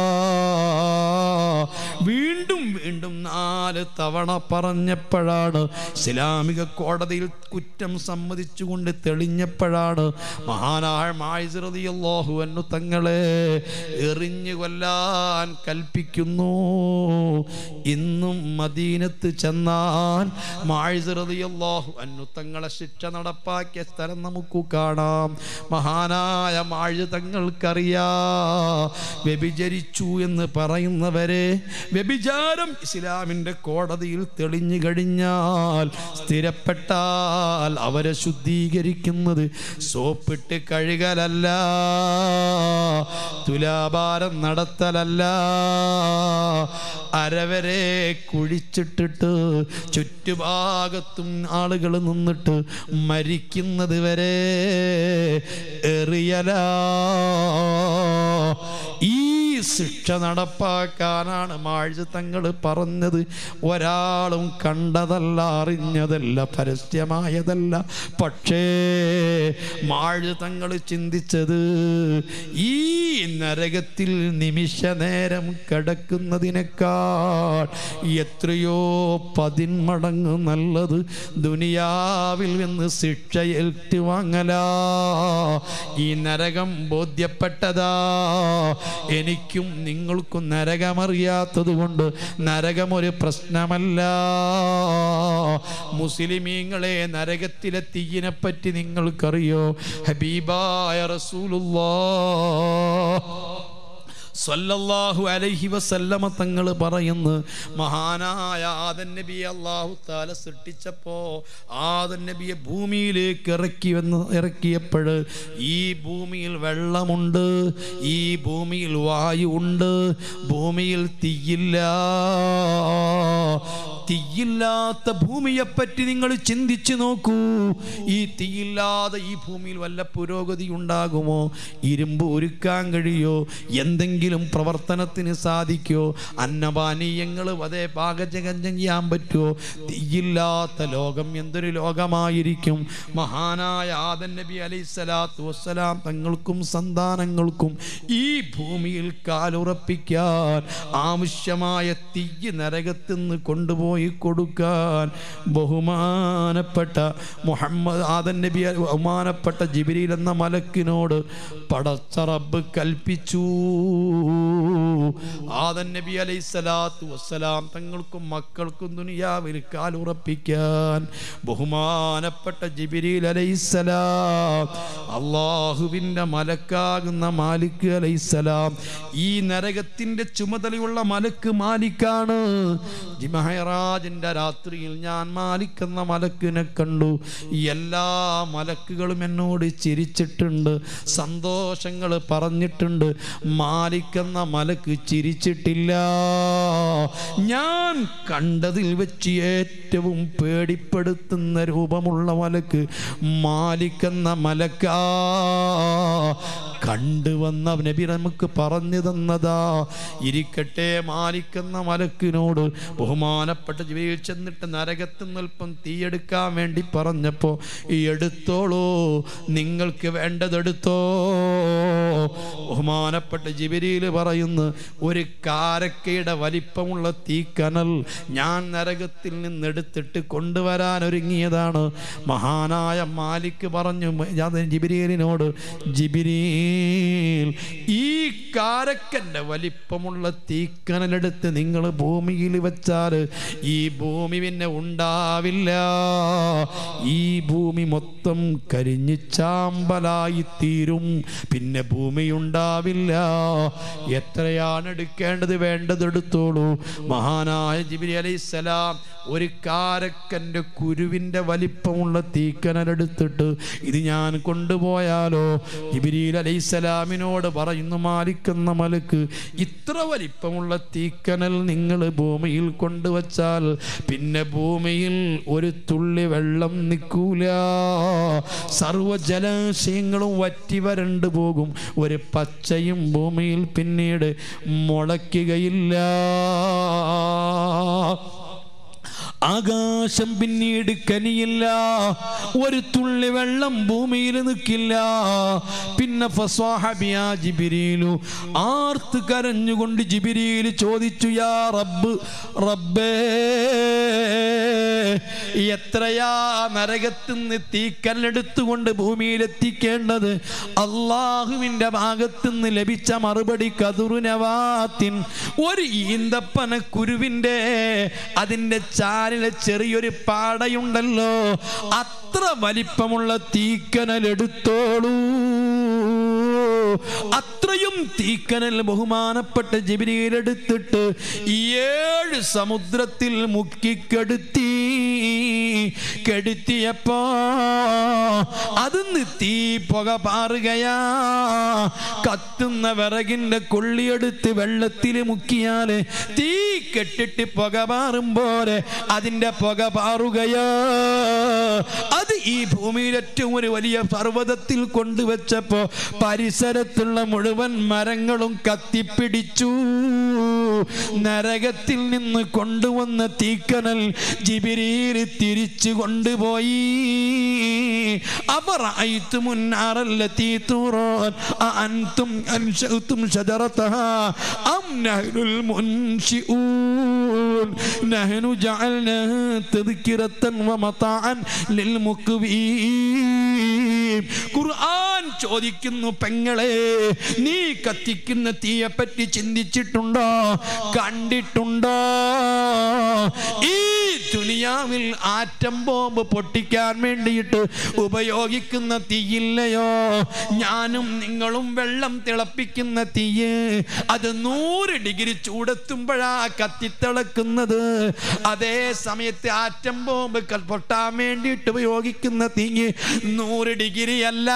വീണ്ടും വീണ്ടും നാല് തവണ പറഞ്ഞപ്പോഴാണ് ഇസ്ലാമിക കോടതിയിൽ കുറ്റം സമ്മതിച്ചുകൊണ്ട് തെളിഞ്ഞപ്പോഴാണ് മഹാനായ മാഴ്സറിയാഹു അന്നു തങ്ങളെ എറിഞ്ഞു കൊല്ലാൻ കൽപ്പിക്കുന്നു ഇന്നും മദീനത്ത് ചെന്നാൽ മാഴ്സറിയാഹു അന്നു തങ്ങളെ ശിക്ഷ നടപ്പാക്കിയ സ്ഥലം നമുക്ക് കാണാം മഹാനായ മാഴ്ച തങ്ങൾക്കറിയാ വ്യഭിചരിച്ചു എന്ന് പറയുന്നവരെ വ്യഭിചാരം ഇസ്ലാമിൻ്റെ കോടതിയിൽ തെളിഞ്ഞു കഴിഞ്ഞാൽ സ്ഥിരപ്പെട്ടാൽ അവരെ ശുദ്ധീകരിക്കുന്നത് സോപ്പിട്ട് കഴുകലല്ല തുലാഭാരം നടത്തലല്ല അരവരെ കുഴിച്ചിട്ടിട്ട് ചുറ്റുഭാഗത്തും ആളുകൾ നിന്നിട്ട് മരിക്കുന്നത് വരെ എറിയല ഈ ശിക്ഷ നടപ്പാക്കാനാണ് മാഴ്ച തങ്ങൾ പറഞ്ഞത് ഒരാളും കണ്ടതല്ല അറിഞ്ഞതല്ല പരസ്യമായതല്ല പക്ഷേ മാഴ്ച തങ്ങൾ ചിന്തിച്ചത് ഈ നരകത്തിൽ നിമിഷ നേരം കിടക്കുന്നതിനേക്കാൾ എത്രയോ പതിന്മടങ്ങ് നല്ലത് ദുനിയാവിൽ നിന്ന് ശിക്ഷ ഏറ്റുവാങ്ങലാ ഈ നരകം ബോധ്യപ്പെട്ടതാ എനിക്കും നിങ്ങൾക്കും നരകമറിയാത്തത് കൊണ്ട് നരകം ഒരു പ്രശ്നമല്ല മുസ്ലിമീങ്ങളെ നരകത്തിലെ തീയിനെ പറ്റി നിങ്ങൾക്കറിയോ ഹബീബായ റസൂലുള്ളാ സല്ലല്ലാഹു അലൈഹി വസല്ലമ തങ്ങൾ പറയുന്നു മഹാനായ ആദൻ നബിയെ അള്ളാഹു താല സൃഷ്ടിച്ചപ്പോ ആദൻ നബിയെ ഭൂമിയിലേക്ക് ഇറക്കി വന്ന് ഇറക്കിയപ്പോൾ ഈ ഭൂമിയിൽ വെള്ളമുണ്ട് ഈ ഭൂമിയിൽ വായു ഉണ്ട് ഭൂമിയിൽ തീയില്ല
തീയില്ലാത്ത ഭൂമിയെപ്പറ്റി നിങ്ങൾ ചിന്തിച്ചു നോക്കൂ ഈ തീയില്ലാതെ ഈ ഭൂമിയിൽ വല്ല പുരോഗതി ഉണ്ടാകുമോ ഇരുമ്പ് ഒരുക്കാൻ കഴിയോ എന്തെങ്കിലും പ്രവർത്തനത്തിന് സാധിക്കോ അന്നപാനീയങ്ങൾ അതേ പാകജകം ചെയ്യാൻ പറ്റുമോ തീയില്ലാത്ത ലോകം എന്തൊരു ലോകമായിരിക്കും മഹാനായ ആദൻ നബി അലൈഹി സ്വലാത്തു വസ്സലാം തങ്ങൾക്കും സന്താനങ്ങൾക്കും ഈ ഭൂമിയിൽ കാലുറപ്പിക്കാൻ ആവശ്യമായ തീയ് നരകത്തുനിന്ന് കൊണ്ടുപോയി കൊടുക്കാൻ ബഹുമാനപ്പെട്ട മുഹമ്മദ് ആദൻ നബി ബഹുമാനപ്പെട്ട ജിബിരിൽ എന്ന മലക്കിനോട് പടച്ച റബ്ബ് കൽപ്പിച്ചു ആദൻ നബി അലൈഹി സ്വലാത്തു വസ്സലാം തങ്ങൾക്കും മക്കൾക്കും ദുനിയാവിൽ കാലുറപ്പിക്കാൻ ബഹുമാനപ്പെട്ട ജിബിരിൽ അലൈഹിസ്സലാം അള്ളാഹുവിൻ്റെ മലക്കാകുന്ന മാലിക് അലൈഹിസ്സലാം ഈ നരകത്തിൻ്റെ ചുമതലയുള്ള മലക്ക് മാലിക്കാണ് ജിമഹറാജിൻ്റെ രാത്രിയിൽ ഞാൻ മാലിക് എന്ന മലക്കിനെ കണ്ടു എല്ലാ മലക്കുകളും എന്നോട് ചിരിച്ചിട്ടുണ്ട് സന്തോഷങ്ങൾ പറഞ്ഞിട്ടുണ്ട് മാലിക് എന്ന മലക്ക് ചിരിച്ചിട്ടില്ല ഞാൻ കണ്ടതിൽ വെച്ച് ഏറ്റവും പേടിപ്പെടുത്തുന്ന രൂപമുള്ള മലക്ക് മാലിക് എന്ന മലക്കാ കണ്ടുവന്ന നബി നമുക്ക് പറഞ്ഞു തന്നതാ ഇരിക്കട്ടെ മാലിക് എന്ന മലക്കിനോട് ബഹുമാനപ്പെട്ട ജീവിയിൽ ചെന്നിട്ട് നരകത്ത് നിൽപ്പം തീയെടുക്കാൻ വേണ്ടി പറഞ്ഞപ്പോൾ ഈ എടുത്തോളൂ നിങ്ങൾക്ക് വേണ്ടതെടുത്തോ ബഹുമാനപ്പെട്ട ജിബിരിയിൽ പറയുന്നു ഒരു കാരക്കയുടെ വലിപ്പമുള്ള തീക്കനൽ ഞാൻ നരകത്തിൽ നിന്നെടുത്തിട്ട് കൊണ്ടുവരാൻ ഒരുങ്ങിയതാണ് മഹാനായ മാലിക് പറഞ്ഞു ജിബിരിയലിനോട് ജിബിരിയിൽ ഈ കാരക്കൻ്റെ വലിപ്പമുള്ള തീക്കനലെടുത്ത് നിങ്ങൾ ഭൂമിയിൽ വെച്ചാൽ ഈ ഭൂമി പിന്നെ ഉണ്ടാവില്ല ഈ ഭൂമി മൊത്തം കരിഞ്ഞ് ചാമ്പലായി തീരും പിന്നെ ഭൂമി ഉണ്ടാവില്ല എത്രയാണ് എടുക്കേണ്ടത് വേണ്ടത് എടുത്തോളൂ മഹാനായ ജിബിരി അലൈഹിസ്സലാം ഒരു കാരക്കൻ്റെ കുരുവിൻ്റെ വലിപ്പമുള്ള തീക്കനലെടുത്തിട്ട് ഇത് ഞാൻ കൊണ്ടുപോയാലോ ജിബിരിൽ അലൈഹിസ്സലാമിനോട് പറയുന്നു മാലിക്കുന്ന മലക്ക് ഇത്ര വലിപ്പമുള്ള തീക്കനൽ നിങ്ങൾ ഭൂമിയിൽ കൊണ്ടുവച്ചാൽ പിന്നെ ഭൂമിയിൽ ഒരു തുള്ളി വെള്ളം നിൽക്കൂല സർവ ജലാശയങ്ങളും വറ്റി വരണ്ടു പോകും ഒരു പച്ചയും ഭൂമിയിൽ പിന്നീട് മുളയ്ക്കുകയില്ല ആകാശം പിന്നീട് കനിയില്ല ഒരു തുള്ളി വെള്ളം ഭൂമിയിൽ നിൽക്കില്ല പിന്നെ ഫസ്വാഹബിയാ ജിബിരിയിലു ആർത്ത് കരഞ്ഞുകൊണ്ട് ജിബിരിയിൽ ചോദിച്ചു യാ റബ്ബ് റബ്ബേ എത്രയാ നരകത്തുനിന്ന് തീക്കല്ലെടുത്തുകൊണ്ട് ഭൂമിയിൽ എത്തിക്കേണ്ടത് അള്ളാഹുവിൻ്റെ ഭാഗത്തുനിന്ന് ലഭിച്ച മറുപടി കതുറുനവാത്തിൻ ഒരു ഈന്തപ്പന കുരുവിൻ്റെ അതിൻ്റെ ചാലിലെ ചെറിയൊരു പാടയുണ്ടല്ലോ അത്ര വലിപ്പമുള്ള തീക്കനൽ എടുത്തോളൂ അത്രയും തീക്കനൽ ബഹുമാനപ്പെട്ട ജബിരിയിലെടുത്തിട്ട് ഏഴ് സമുദ്രത്തിൽ മുക്കിക്കെടുത്തി കെടുത്തിയപ്പോ അതിന്ന് തീ പുക പാറുകയാ കത്തുന്ന വിറകിന്റെ കൊള്ളിയെടുത്ത് വെള്ളത്തിൽ മുക്കിയാല് തീ കെട്ടിട്ട് പുക പാറും പോലെ അതിന്റെ പുക പാറുകയാ അത് ഈ ഭൂമിയിൽ ഏറ്റവും ഒരു വലിയ പർവ്വതത്തിൽ കൊണ്ടുവച്ചപ്പോ പരിസരത്തുള്ള മുഴുവൻ മരങ്ങളും കത്തിപ്പിടിച്ചു നരകത്തിൽ നിന്ന് കൊണ്ടുവന്ന തീക്കനൽ ജിബിരിയിൽ തിരിച്ചു കൊണ്ടുപോയി അവർ മുന്നാറല്ലത്തി തൂറോൻ അൻതും അൻശഅ്തും ശജറതഹാ അം നഹ്നുൽ മുൻശിഊൻ നഹ്നു ജഅൽനാഹാ തദ്കിറത്തൻ വമതാഅൻ ലിൽമുഖ്വീൻ ഖുർആൻ ചോദിക്കുന്നു പെങ്ങളെ നീ കത്തിക്കുന്ന തീയെ പറ്റി ചിന്തിച്ചിട്ടുണ്ടോ കണ്ടിട്ടുണ്ടോ ഈ
ദുനിയാവിൽ ആറ്റം ബോംബ് പൊട്ടിക്കാൻ വേണ്ടിയിട്ട് ഉപയോഗിക്കുന്ന തീയില്ലയോ ഞാനും നിങ്ങളും വെള്ളം തിളപ്പിക്കുന്ന തീയ് അത് നൂറ് ഡിഗ്രി ചൂടെത്തുമ്പോഴാ കത്തിത്തിളക്കുന്നത് അതേ സമയത്ത് ആറ്റം ബോംബ് ക- പൊട്ടാൻ വേണ്ടിയിട്ട് ഉപയോഗിക്കുന്ന തീയ് നൂറ് ഡിഗ്രി അല്ല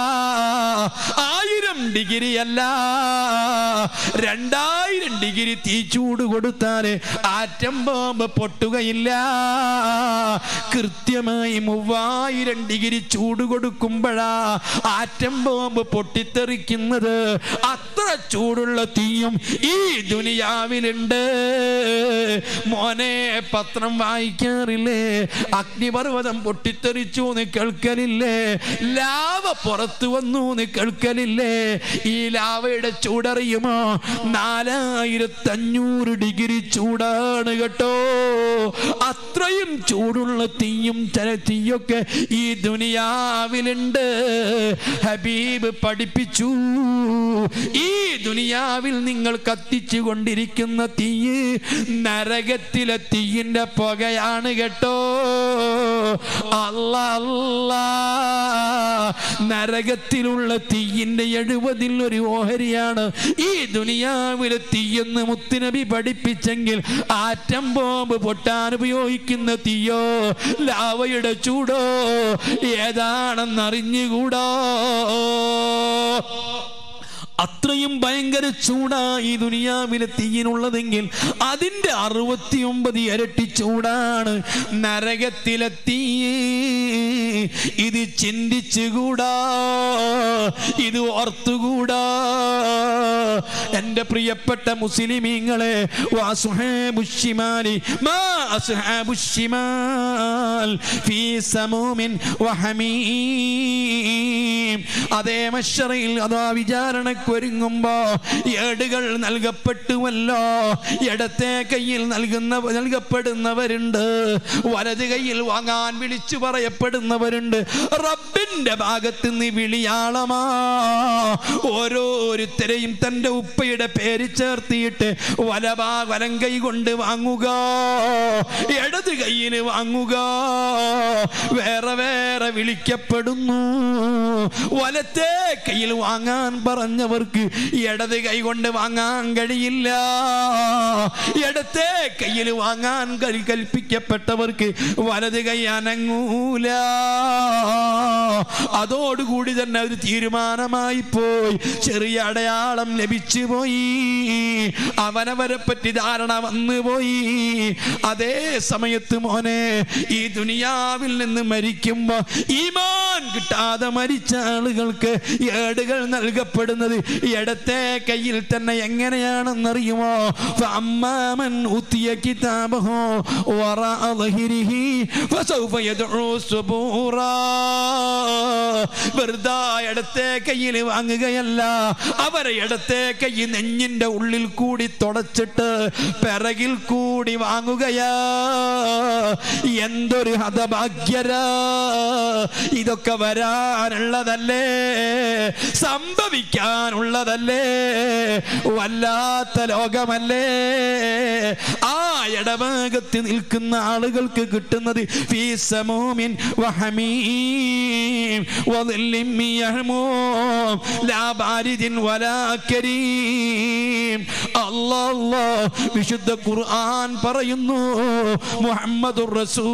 ആയിരം ഡിഗ്രി അല്ല രണ്ടായിരം ഡിഗ്രി തീ ചൂട് കൊടുത്താൽ ആറ്റം ബോംബ് പൊട്ടുകയില്ല കൃത്യമായി മൂവായിരം ഡിഗ്രി ചൂട് കൊടുക്കുമ്പോഴാ ആറ്റം ബോംബ് പൊട്ടിത്തെറിക്കുന്നത് അത്ര ചൂടുള്ള തീയും ഈ ദുനിയാവിലുണ്ട് മോനെ പത്രം വായിക്കാറില്ലേ അഗ്നിപർവ്വതം പൊട്ടിത്തെറിച്ചു എന്ന് കേൾക്കലില്ലേ ലാവ പുറത്തു വന്നു എന്ന് കേൾക്കലില്ലേ ഈ ലാവയുടെ ചൂടറിയുമോ നാലായിരത്തി അഞ്ഞൂറ് ഡിഗ്രി ചൂടാണ് കേട്ടോ അത്രയും ചൂടുള്ള തീയും ചില തീയൊക്കെ ഈ ദുനിയാവിലുണ്ട് ഹബീബ് പഠിപ്പിച്ചു ഈ ദുനിയാവിൽ നിങ്ങൾ കത്തിച്ചു കൊണ്ടിരിക്കുന്ന തീയ് നരകത്തിലെ തീയിന്റെ പുകയാണ് കേട്ടോ അല്ല അല്ല നരകത്തിലുള്ള തീയിന്റെ എഴുപതിൽ ഒരു ഓഹരിയാണ് ഈ ദുനിയാവിലെ തീയെന്ന് മുത്തുനബി പഠിപ്പിച്ചെങ്കിൽ ആറ്റം ബോംബ് പൊട്ടാൻ ഉപയോഗിക്കുന്ന തീയോ ലാവയുടെ ചൂടോ ഏതാണെന്നറിഞ്ഞുകൂടോ അത്രയും ഭയങ്കര ചൂടാ ഈ ദുനിയാവിലെ തീയിനുള്ളതെങ്കിൽ അതിൻ്റെ അറുപത്തിയൊമ്പത് ഇരട്ടി ചൂടാണ് നരകത്തിലെ തീ ഇത് ചിന്തിച്ചുകൂടാ ഇത് ഓർത്തുകൂടാ എൻ്റെ പ്രിയപ്പെട്ട മുസ്ലിമീങ്ങളെ വാസുഹാബുഷിമാലി മാ അസ്ഹാബുഷിമാൽ ഫീ സമൂമിൻ വഹമീം അതേ മഷറയിൽ അതാ വിചാരണക്കൊരുങ്ങുമ്പോ ഏടുകൾ നൽകപ്പെട്ടുവല്ലോ ഇടത്തെ കയ്യിൽ നൽകുന്ന നൽകപ്പെടുന്നവരുണ്ട് വലത് കയ്യിൽ വാങ്ങാൻ വിളിച്ചു പറയപ്പെടുന്നവരുണ്ട് റബ്ബിന്റെ ഭാഗത്ത് നിന്ന് വിളിയാളമാ ഓരോരുത്തരെയും തൻ്റെ ഉപ്പയുടെ പേര് ചേർത്തിയിട്ട് വലഭാ വലം കൈ കൊണ്ട് വാങ്ങുക ഇടത് കയ്യിൽ വാങ്ങുക വേറെ വേറെ വിളിക്കപ്പെടുന്നു വലത്തെ കയ്യിൽ വാങ്ങാൻ പറഞ്ഞവർക്ക് ഇടത് കൈ കൊണ്ട് വാങ്ങാൻ കഴിയില്ല ഇടത്തെ കയ്യിൽ വാങ്ങാൻ കൽ- കൽപ്പിക്കപ്പെട്ടവർക്ക് വലത് കൈ അനങ്ങൂല അതോടുകൂടി തന്നെ ഒരു തീരുമാനമായി പോയി ചെറിയ അടയാളം ലഭിച്ചു പോയി അവനവരെ പറ്റി ധാരണ വന്നു പോയി അതേ സമയത്ത് മോനെ ഈ ദുനിയാവിൽ നിന്ന് മരിക്കുമ്പോ ഈമാൻ കിട്ടാതെ മരിച്ച ആളുകൾക്ക് ഏടുകൾ നൽകപ്പെടുന്നത് ഇടത്തെ കയ്യിൽ തന്നെ എങ്ങനെയാണെന്നറിയുമോ ഫഅമ്മാമൻ ഉത്തിയ കിതാബഹു വറഅ ളഹിരിഹി ഫസൗഫ യദ്ഉ സുബൂറാ വെറുതെ ഇടത്തെ കയ്യിൽ വാങ്ങുകയല്ല അവരെ ഇടത്തെ കൈ നെഞ്ഞിന്റെ ഉള്ളിൽ കൂടി തുടച്ചിട്ട് പിറകിൽ കൂടി വാങ്ങുകയാ എന്തൊരു ഹതഭാഗ്യരാ ഇതൊക്കെ വരാനുള്ളതല്ലേ സംഭവിക്കാനുള്ളതല്ലേ വല്ലാത്ത ലോകമല്ലേ ആ ഇടഭാഗത്ത് നിൽക്കുന്ന ആളുകൾക്ക് കിട്ടുന്നത് ഫീ സമൂമിൻ വഹമീം വظില്ലിൻ മിൻ യഹ്മൂം ലാ ബാരിദിൻ വലാ കരീം അല്ലാഹ് വിശുദ്ധ ഖുർആൻ പറയുന്നു മുഹമ്മദുർ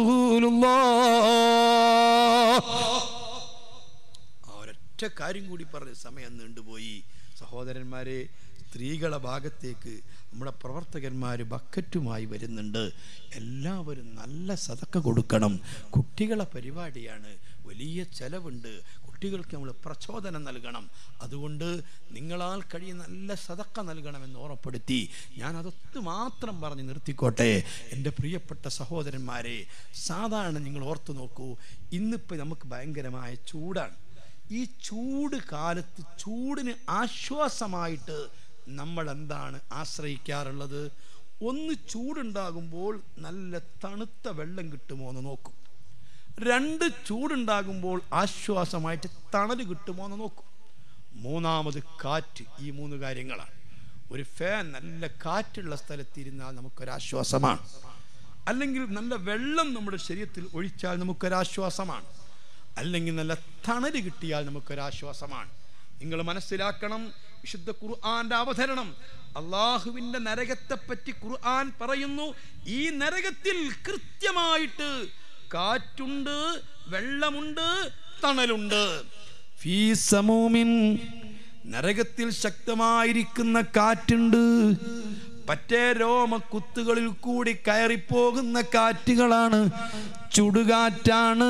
റസൂലുള്ളാഹ്
ആ ഒരൊറ്റ കാര്യം കൂടി പറഞ്ഞ് സമയം നീണ്ടുപോയി സഹോദരന്മാരെ സ്ത്രീകളെ ഭാഗത്തേക്ക് നമ്മുടെ പ്രവർത്തകന്മാർ ബക്കറ്റുമായി വരുന്നുണ്ട് എല്ലാവരും നല്ല സതക്ക കൊടുക്കണം കുട്ടികളെ പരിപാടിയാണ് വലിയ ചെലവുണ്ട് കുട്ടികൾക്ക് നമ്മൾ പ്രചോദനം നൽകണം അതുകൊണ്ട് നിങ്ങളാൽ കഴിയുന്ന നല്ല സതക്ക നൽകണമെന്ന് ഓർമ്മപ്പെടുത്തി ഞാൻ അതൊത്ത് മാത്രം പറഞ്ഞ് നിർത്തിക്കോട്ടെ എൻ്റെ പ്രിയപ്പെട്ട സഹോദരന്മാരെ സാധാരണ നിങ്ങൾ ഓർത്തു നോക്കൂ ഇന്നിപ്പോൾ നമുക്ക് ഭയങ്കരമായ ചൂടാണ് ഈ ചൂട് കാലത്ത് ചൂടിന് ആശ്വാസമായിട്ട് നമ്മൾ എന്താണ് ആശ്രയിക്കാറുള്ളത് ഒന്ന് ചൂടുണ്ടാകുമ്പോൾ നല്ല തണുത്ത വെള്ളം കിട്ടുമോ എന്ന് നോക്കും രണ്ട് ചൂടുണ്ടാകുമ്പോൾ ആശ്വാസമായിട്ട് തണൽ കിട്ടുമോ എന്ന് നോക്കും മൂന്നാമത് കാറ്റ് ഈ മൂന്ന് കാര്യങ്ങളാണ് ഒരു ഫാൻ നല്ല കാറ്റുള്ള സ്ഥലത്തിരുന്നാൽ നമുക്കൊരാശ്വാസമാണ്
അല്ലെങ്കിൽ നല്ല വെള്ളം നമ്മുടെ ശരീരത്തിൽ ഒഴിച്ചാൽ നമുക്കൊരാശ്വാസമാണ് അല്ലെങ്കിൽ നല്ല തണല് കിട്ടിയാൽ നമുക്കൊരാശ്വാസമാണ് നിങ്ങൾ മനസ്സിലാക്കണം വിശുദ്ധ ഖുർആന്റെ അവതരണം അള്ളാഹുവിൻ്റെ നരകത്തെപ്പറ്റി ഖുർആൻ പറയുന്നു ഈ നരകത്തിൽ കൃത്യമായിട്ട് കാറ്റുണ്ട് വെള്ളമുണ്ട് തണലുണ്ട് ഫീ സമൂമിൻ നരകത്തിൽ ശക്തമായിരിക്കുന്ന കാറ്റുണ്ട് പറ്റേ രോമക്കുത്തുകളിൽ കൂടി കയറിപ്പോകുന്ന കാറ്റുകളാണ് ചുടുകാറ്റാണ്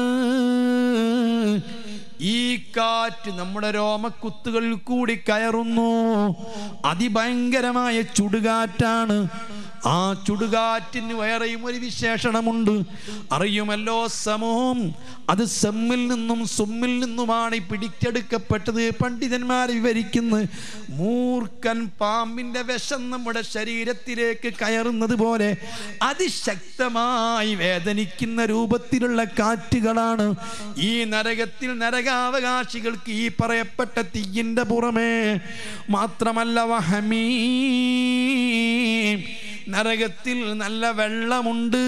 ഈ കാറ്റ് നമ്മുടെ രോമക്കുത്തുകളിൽ കൂടി കയറുന്നു അതിഭയങ്കരമായ ചുടുകാറ്റാണ് ആ ചുടുകാറ്റിന് വേറെയും ഒരു വിശേഷണമുണ്ട് അറിയുമല്ലോ സമൂഹം അത് സെമ്മിൽ നിന്നും സുമ്മിൽ നിന്നുമാണ് പിടിച്ചെടുക്കപ്പെട്ടത് പണ്ഡിതന്മാർ വിവരിക്കുന്നു മൂർഖൻ പാമ്പിന്റെ വിഷം നമ്മുടെ ശരീരത്തിലേക്ക് കയറുന്നത് പോലെ അതിശക്തമായി വേദനിക്കുന്ന രൂപത്തിലുള്ള കാറ്റുകളാണ് ഈ നരകത്തിൽ നരകാവകാശികൾക്ക് ഈ പറയപ്പെട്ട തീയിന്റെ പുറമേ മാത്രമല്ല വഹമീ നരകത്തിൽ നല്ല വെള്ളമുണ്ട്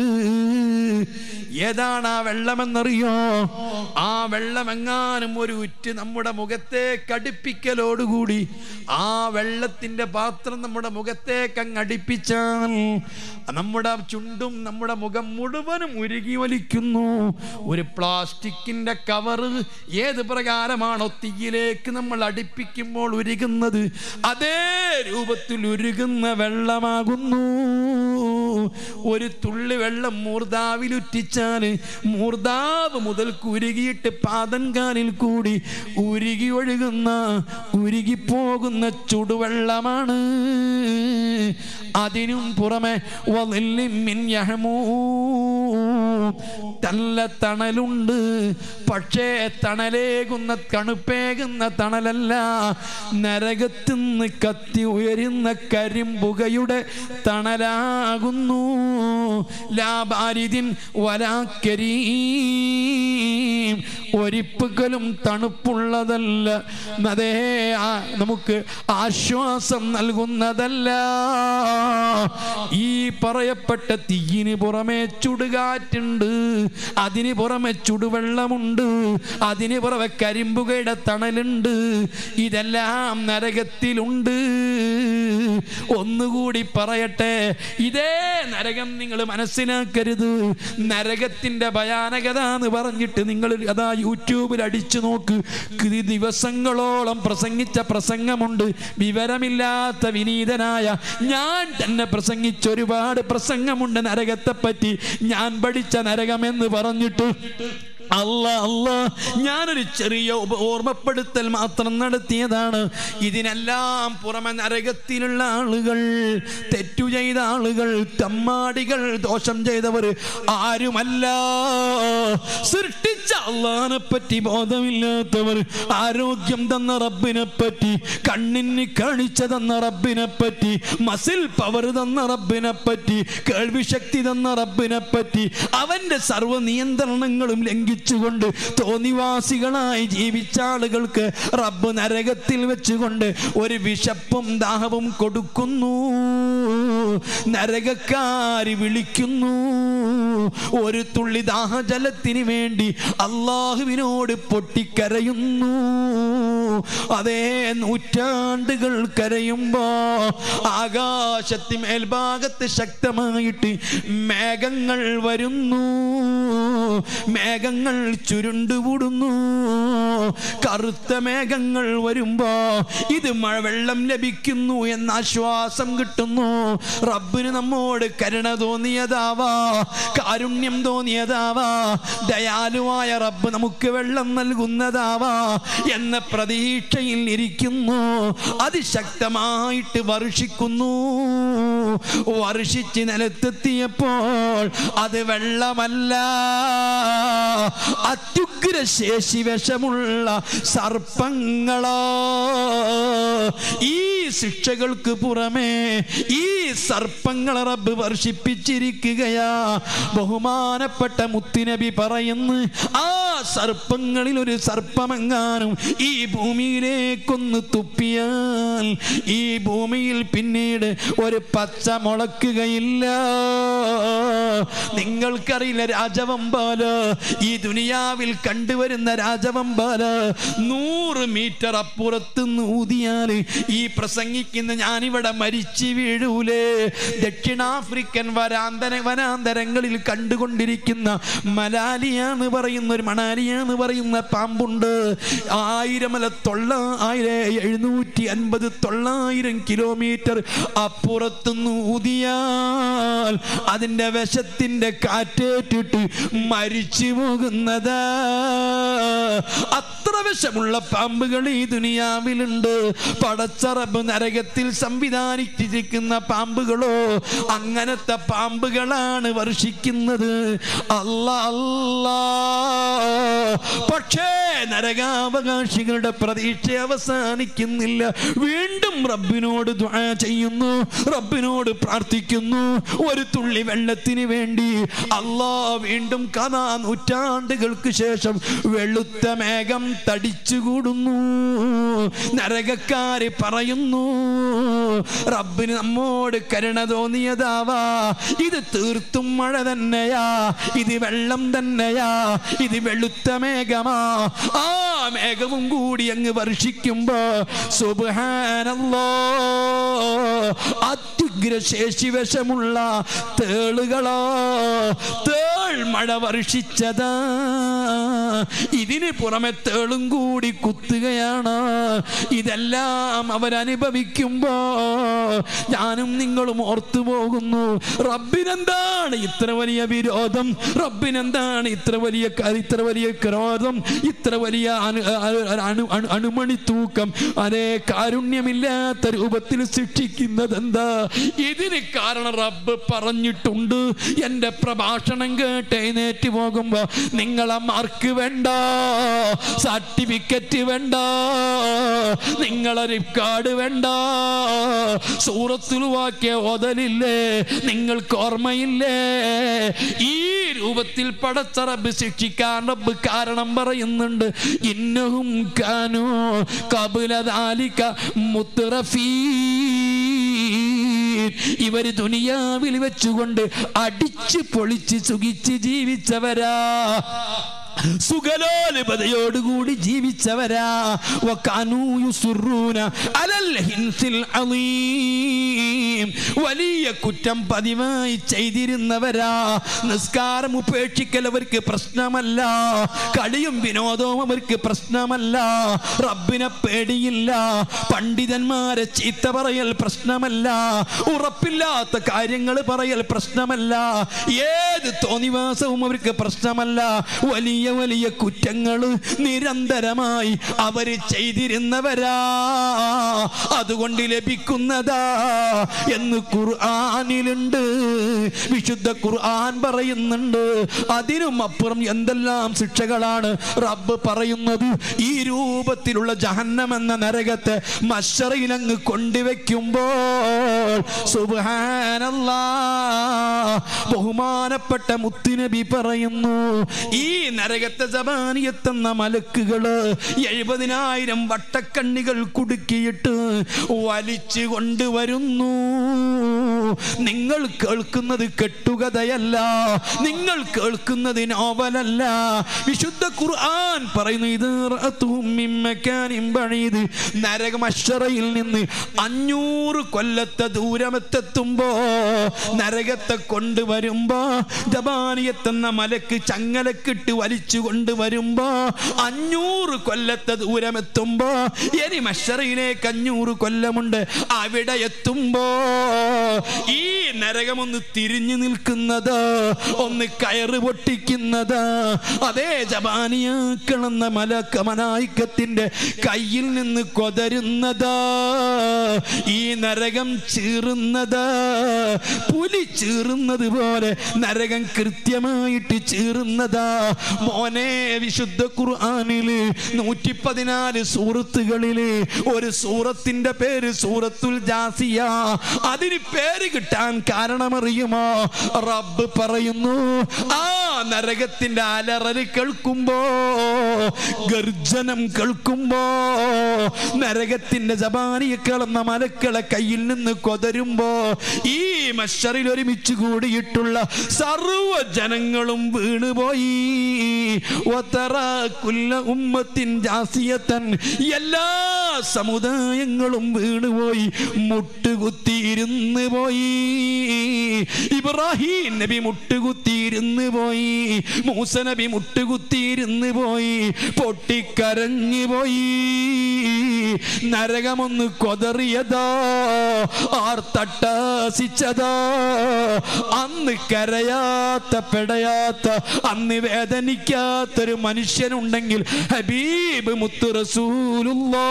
ഏതാണ് ആ വെള്ളമെന്നറിയോ ആ വെള്ളമെങ്ങാനും ഒരു ഉറ്റ് നമ്മുടെ മുഖത്തെ കടുപ്പിക്കലോടുകൂടി ആ വെള്ളത്തിന്റെ പാത്രം നമ്മുടെ മുഖത്തേക്ക് അങ്ങ് അടുപ്പിച്ചാൽ നമ്മുടെ ചുണ്ടും നമ്മുടെ മുഖം മുഴുവനും ഉരുകി വലിക്കുന്നു ഒരു പ്ലാസ്റ്റിക്കിന്റെ കവറ് ഏത് പ്രകാരമാണോ തീയിലേക്ക് നമ്മൾ അടുപ്പിക്കുമ്പോൾ ഉരുകുന്നത് അതേ രൂപത്തിൽ ഉരുകുന്ന വെള്ളമാകുന്നു ഒരു തുള്ളി വെള്ളം മൂർദാവിലുറ്റിച്ചാൽ മൂർദാവ് മുതൽ ഉരുകിയിട്ട് പാതൻകാലിൽ കൂടി ഉരുകി ഒഴുകുന്ന ഉരുകിപ്പോകുന്ന ചുടുവെള്ളമാണ് അതിനും പുറമെ വളില്ലിൻ മിൻ യഹ്മൂ നല്ല തണലുണ്ട് പക്ഷേ തണലേകുന്ന തണുപ്പേകുന്ന തണലല്ല നരകത്തുനിന്ന് കത്തി ഉയരുന്ന കരിമ്പുകയുടെ തണലാകുന്നു ലാബാരിദിൻ വലാക്കരീം ഒരിപ്പുകലും തണുപ്പുള്ളതല്ല അതേ ആ- നമുക്ക് ആശ്വാസം നൽകുന്നതല്ല ഈ പറയപ്പെട്ട തീയിന് പുറമെ ചുടുകാറ്റുണ്ട് അതിന് പുറമെ ചുടുവെള്ളമുണ്ട് അതിന് പുറമെ കരിമ്പുകയുടെ തണലുണ്ട് ഇതെല്ലാം നരകത്തിലുണ്ട് ഒന്നുകൂടി പറയട്ടെ ഇതേ നരകം നിങ്ങൾ മനസ്സിലാക്കരുത് നരകത്തിന്റെ ഭയാനകത എന്ന് പറഞ്ഞിട്ട് നിങ്ങൾ അതാ യൂട്യൂബിൽ അടിച്ചു നോക്ക് ഇത് ദിവസങ്ങളോളം പ്രസംഗിച്ച പ്രസംഗമുണ്ട് വിവരമില്ലാത്ത വിനീതനായ ഞാൻ തന്നെ പ്രസംഗിച്ച ഒരുപാട് പ്രസംഗമുണ്ട് നരകത്തെപ്പറ്റി ഞാൻ പഠിച്ച നരകമെന്ന് പറഞ്ഞിട്ട് അല്ല അല്ല ഞാനൊരു ചെറിയ ഉപ- ഓർമ്മപ്പെടുത്തൽ മാത്രം നടത്തിയതാണ് ഇതിനെല്ലാം പുറമെ നരകത്തിലുള്ള ആളുകൾ തെറ്റു ചെയ്ത ആളുകൾ തമ്മാടികൾ ദോഷം ചെയ്തവർ ആരുമല്ല സൃഷ്ടിച്ച അള്ളഹാനെ പറ്റി ബോധമില്ലാത്തവർ ആരോഗ്യം തന്ന റബ്ബിനെ പറ്റി കണ്ണിന് കാണിച്ച തന്ന റബ്ബിനെ പറ്റി മസിൽ പവർ തന്ന റബ്ബിനെ പറ്റി കേൾവിശക്തി തന്ന റബ്ബിനെ പറ്റി അവന്റെ സർവ്വ നിയന്ത്രണങ്ങളും ലംഘിച്ചുകൊണ്ട് തോന്നിവാസികളായി ജീവിച്ച ആളുകൾക്ക് റബ്ബ് നരകത്തിൽ വെച്ചുകൊണ്ട് ഒരു വിശപ്പും ദാഹവും കൊടുക്കുന്നു നരകക്കാരി വിളിക്കുന്നു ഒരു തുള്ളി ദാഹജലത്തിന് വേണ്ടി അള്ളാഹുവിനോട് പൊട്ടിക്കരയുന്നു അതേ നൂറ്റാണ്ടുകൾ കരയുമ്പോ ആകാശത്തി മേൽഭാഗത്ത് ശക്തമായിട്ട് മേഘങ്ങൾ വരുന്നു മേഘങ്ങൾ ചുരുണ്ടുകൂടുന്നു കറുത്ത മേഘങ്ങൾ വരുമ്പോ ഇത് മഴവെള്ളം ലഭിക്കുന്നു എന്ന ആശ്വാസം കിട്ടുന്നു റബ്ബിന് നമ്മോട് കരുണ തോന്നിയതാവാ കാരുണ്യം തോന്നിയതാവാ ദയാലുവായ റബ്ബ് നമുക്ക് വെള്ളം നൽകുന്നതാവാ എന്ന പ്രതീക്ഷയിൽ ഇരിക്കുന്നു അതിശക്തമായിട്ട് വർഷിക്കുന്നു വർഷിച്ച് നിലത്തെത്തിയപ്പോൾ അത് വെള്ളമല്ല അത്യുഗ്ര ശേഷി വിഷമുള്ള സർപ്പങ്ങളോ ഈ
ശിക്ഷകൾക്ക് പുറമേ ഈ സർപ്പങ്ങളെ റബ്ബ് വർഷിപ്പിച്ചിരിക്കുകയാ ബഹുമാനപ്പെട്ട മുത്തുനബി പറയുന്നു ആ സർപ്പങ്ങളിൽ ഒരു സർപ്പമെങ്ങാനും ഈ ഭൂമിയിലേക്കൊന്ന് തുപ്പിയാൽ ഈ ഭൂമിയിൽ പിന്നീട് ഒരു പച്ച മുളക്കുകയില്ല നിങ്ങൾക്കറിയില്ല രാജവമ്പാല് ഈ ദുനിയാവിൽ കണ്ടുവരുന്ന രാജവമ്പാല് നൂറ് മീറ്റർ അപ്പുറത്ത് ഊതിയാൽ ഈ പ്രസംഗിക്കുന്ന ഞാനിവിടെ മരിച്ചു വീഴൂലേ ദക്ഷിണാഫ്രിക്കൻ വരാന്തര വനാന്തരങ്ങളിൽ കണ്ടുകൊണ്ടിരിക്കുന്ന മലാലിയാന്ന് പറയുന്ന ഒരു മണാലിയാന്ന് പറയുന്ന പാമ്പുണ്ട് ആയിരമല തൊള്ളായിരം എഴുന്നൂറ്റി അൻപത് തൊള്ളായിരം കിലോമീറ്റർ അപ്പുറത്തുനിന്ന് ഊതിയാൽ അതിൻ്റെ വിഷത്തിൻ്റെ കാറ്റേറ്റിട്ട് മരിച്ചു പോകുന്നതാ അത്ര വിഷമുള്ള പാമ്പുകൾ ഈ ദുനിയാവിലുണ്ട് പടച്ചറബ് നരകത്തിൽ സംവിധാനിച്ചിരിക്കുന്ന പാമ്പുകളോ അങ്ങനത്തെ പാമ്പുകളാണ് വർഷിക്കുന്നത് അല്ല അല്ലാ പക്ഷേ നരകാവകാശികളുടെ പ്രതീക്ഷ അവസാനിക്കുന്നില്ല വീണ്ടും റബ്ബിനോട് ദുആ ചെയ്യുന്നു റബ്ബിനോട് പ്രാർത്ഥിക്കുന്നു ഒരു തുള്ളി വെള്ളത്തിന് വേണ്ടി അല്ലാ വീണ്ടും കഥാ നൂറ്റാണ്ടുകൾക്ക് ശേഷം വെളുത്ത മേഘം തടിച്ചുകൂടുന്നു നരകക്കാര് പറയുന്നു റബ്ബിന് നമ്മോട് കരുണ തോന്നിയതാവാ ഇത് തീർത്തും മഴ തന്നെയാ ഇത് വെള്ളം തന്നെയാ ഇത് വെളുത്ത മേഘമാ ആ മേഘവും കൂടി അങ്ങ് വർഷിക്കുമ്പോ സുബ്ഹാനല്ലോ അത്യുഗ്ര ശേഷി വശമുള്ള തേളുകളോ തേൾ മഴ വർഷിച്ചതാ ഇതിന് പുറമെ തേളും കൂടി കുത്തുകയാണ് ഇതെല്ലാം അവരനുഭവിക്കുമ്പോ ഞാനും നിങ്ങളും ഓർത്തു പോകുന്നു റബ്ബിനെന്താണ് ഇത്ര വലിയ വിരോധം റബ്ബിനെന്താണ് ഇത്ര വലിയ ക- ഇത്ര വലിയ ക്രോധം ഇത്ര വലിയ അനു അ- അണു അണു അണുമണി തൂക്കം അതേ കാരുണ്യമില്ലാത്ത രൂപത്തിൽ ശിക്ഷിക്കുന്നത് എന്താ ഇതിന് കാരണം റബ്ബ് പറഞ്ഞിട്ടുണ്ട് എൻ്റെ പ്രഭാഷണം കേട്ട് എഴുന്നേറ്റ് പോകുമ്പോ നിങ്ങളെ മാർക്ക് വേണ്ട സർട്ടിഫിക്കറ്റ് വേണ്ട നിങ്ങളെ റിക്കാർഡ് വേണ്ട സൂറത്തിൽ വാക്കിയ ഓതലില്ലേ നിങ്ങൾക്ക് ഓർമ്മയില്ലേ ഈ രൂപത്തിൽ പടച്ച റബ്ബ് ശിക്ഷിക്കാൻ റബ്ബ് കാരണം പറയുന്നുണ്ട് ഇന്നഹും കാനോ കബുലതാലിക മുത്തറഫീ ഇവര് ദുനിയാവിൽ വെച്ചുകൊണ്ട് അടിച്ച് പൊളിച്ച് സുഖിച്ച് ജീവിച്ചവരാ സുഖലോലുപതയോടുകൂടി ജീവിച്ചവരാ വക്കാനൂ യുസുറൂന അലൽ ഹിൻസിൽ അലീം വലിയ കുറ്റം പതിവായി ചെയ്തിരുന്നവരാ നിസ്കാരം ഉപേക്ഷിക്കൽ അവർക്ക് പ്രശ്നമല്ല കളിയും വിനോദവും അവർക്ക് പ്രശ്നമല്ല റബ്ബിനെ പേടിയില്ല പണ്ഡിതന്മാരെ ചീത്ത പറയൽ പ്രശ്നമല്ല ഉറപ്പില്ലാത്ത കാര്യങ്ങൾ പറയൽ പ്രശ്നമല്ല ഏത് തോന്നിവാസവും അവർക്ക് പ്രശ്നമല്ല വലിയ വലിയ കുറ്റങ്ങൾ നിരന്തരമായി അവര് ചെയ്തിരുന്നവരാ അതുകൊണ്ട് ലഭിക്കുന്നതാ എന്ന് ഖുർആാനിലുണ്ട് വിശുദ്ധ ഖുർആൻ പറയുന്നുണ്ട് അതിനും അപ്പുറം എന്തെല്ലാം ശിക്ഷകളാണ് റബ്ബ് പറയുന്നത് ഈ രൂപത്തിലുള്ള ജഹന്നം എന്ന നരകത്തെ മഷറയിലങ്ങ് കൊണ്ടുവയ്ക്കുമ്പോൾ സുബ്ഹാനല്ലാ ബഹുമാനപ്പെട്ട മുത്തുനബി പറയുന്നു ഈ നരകത്തെ ജബാനിയത്തെന്ന മലക്കുകള് എഴുപതിനായിരം വട്ടക്കണ്ണികൾ കുടുക്കിയിട്ട് വലിച്ചു കൊണ്ടുവരുന്നു നിങ്ങൾ കേൾക്കുന്നത് കെട്ടുകഥയല്ല നിങ്ങൾ കേൾക്കുന്നത് നോവലല്ല വിശുദ്ധ ഖുർആൻ പറയുന്നു ഇത് റഅത്തുഹും മിൻ മക്കാനിൻ ബഈദ് നരകമശ്ശറയിൽ നിന്ന് അഞ്ഞൂറ് കൊല്ലത്തെ ദൂരമെത്തെത്തുമ്പോ നരകത്തെ കൊണ്ടുവരുമ്പോ ജബാനിയത്തെന്ന മലക്ക് ചങ്ങലക്കിട്ട് വലിച്ചു കൊണ്ടുവരുമ്പോ അഞ്ഞൂറ് കൊല്ലത്തെ ദൂരമെത്തുമ്പോ ഇനി മഷറയിലേക്ക് അഞ്ഞൂറ് കൊല്ലമുണ്ട് അവിടെ എത്തുമ്പോ ഈ നരകമൊന്ന് തിരിഞ്ഞു നിൽക്കുന്നത് ഒന്ന് കയറ് പൊട്ടിക്കുന്നത് അതേ ജപാനിയാക്കളെന്ന മലക്ക മനായിക്കത്തിന്റെ കയ്യിൽ നിന്ന് കൊതരുന്നത് ഈ നരകം ചീറുന്നത് പുലി ചീറുന്നത് പോലെ നരകം കൃത്യമായിട്ട് ചീറുന്നതാ മോനെ വിശുദ്ധ ഖുർആനില് നൂറ്റി പതിനാല് സൂറത്തുകളില് ഒരു സൂറത്തിന്റെ പേര് സൂറത്തുൽ ജാസിയ അതിന് പേര് കിട്ടാൻ കാരണമറിയുമോ റബ്ബ് പറയുന്നു ആ നരകത്തിന്റെ അലറല് കേൾക്കുമ്പോ ഗർജനം കേൾക്കുമ്പോ നരകത്തിന്റെ ജപാനിയെ കളന്ന മലക്കളെ കയ്യിൽ നിന്ന് കൊതരുമ്പോ ഈ മഷറിൽ ഒരുമിച്ച് കൂടിയിട്ടുള്ള സർവ ജനങ്ങളും വീണുപോയി വതറ കുല്ല ഉമ്മത്തിൻ ജാസിയത്തൻ എല്ലാ സമുദായങ്ങളും വീണുപോയി മുട്ടുകുത്തിയിരുന്ന് പോയി ഇബ്രാഹിം നബി മുട്ടുകുത്തിയിരുന്ന് പോയി മൂസ നബി മുട്ടുകുത്തിയിരുന്ന് പോയി പൊട്ടിക്കരഞ്ഞു പോയി നരകമൊന്ന് കൊതറിയതോ ആർത്തട്ടാസിച്ചതോ അന്ന് കരയാത്ത പെടയാത്ത അന്ന് വേദനിക്കാത്തൊരു മനുഷ്യനുണ്ടെങ്കിൽ ഹബീബ് മുത്തു റസൂലുള്ളാ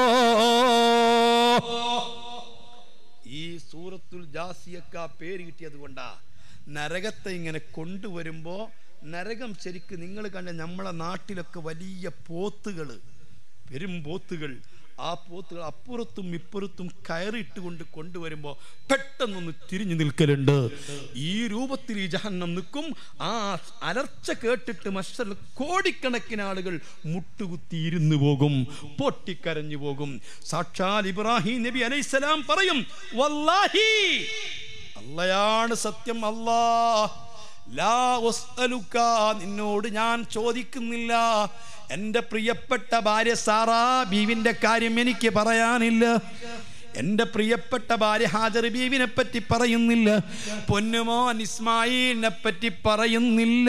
ഈ സൂറത്തുൽ ജാസിയക്ക പേര് കിട്ടിയത് കൊണ്ടാ നരകത്തെ ഇങ്ങനെ കൊണ്ടുവരുമ്പോൾ നരകം ശരിക്ക് നിങ്ങൾ കണ്ട നമ്മളെ നാട്ടിലൊക്കെ വലിയ പോത്തുകൾ പെരും പോത്തുകൾ ആ പോത്തുകൾ അപ്പുറത്തും ഇപ്പുറത്തും കയറിയിട്ട് കൊണ്ട് കൊണ്ടുവരുമ്പോൾ പെട്ടെന്നൊന്ന് തിരിഞ്ഞു നിൽക്കലുണ്ട് ഈ രൂപത്തിൽ ഈ ജഹന്നം നിൽക്കും ആ അലർച്ച കേട്ടിട്ട് മഷൽ കോടിക്കണക്കിന് ആളുകൾ മുട്ടുകുത്തി ഇരുന്നു പോകും പൊട്ടിക്കരഞ്ഞു പോകും സാക്ഷാൽ ഇബ്രാഹിം നബി അലൈഹിസ്സലാം പറയും വല്ലാഹി അല്ലയാണ് സത്യം അല്ലാ ലാ വസ്അലുക നിന്നോട് ഞാൻ ചോദിക്കുന്നില്ല എൻ്റെ പ്രിയപ്പെട്ട ഭാര്യ സാറാ ബീവിൻ്റെ കാര്യം എനിക്ക് പറയാനില്ല എൻ്റെ പ്രിയപ്പെട്ട ഭാര്യ ഹാജർ ബീവിനെ പറ്റി പറയുന്നില്ല പൊന്നുമോൻ ഇസ്മായിലിനെ പറ്റി പറയുന്നില്ല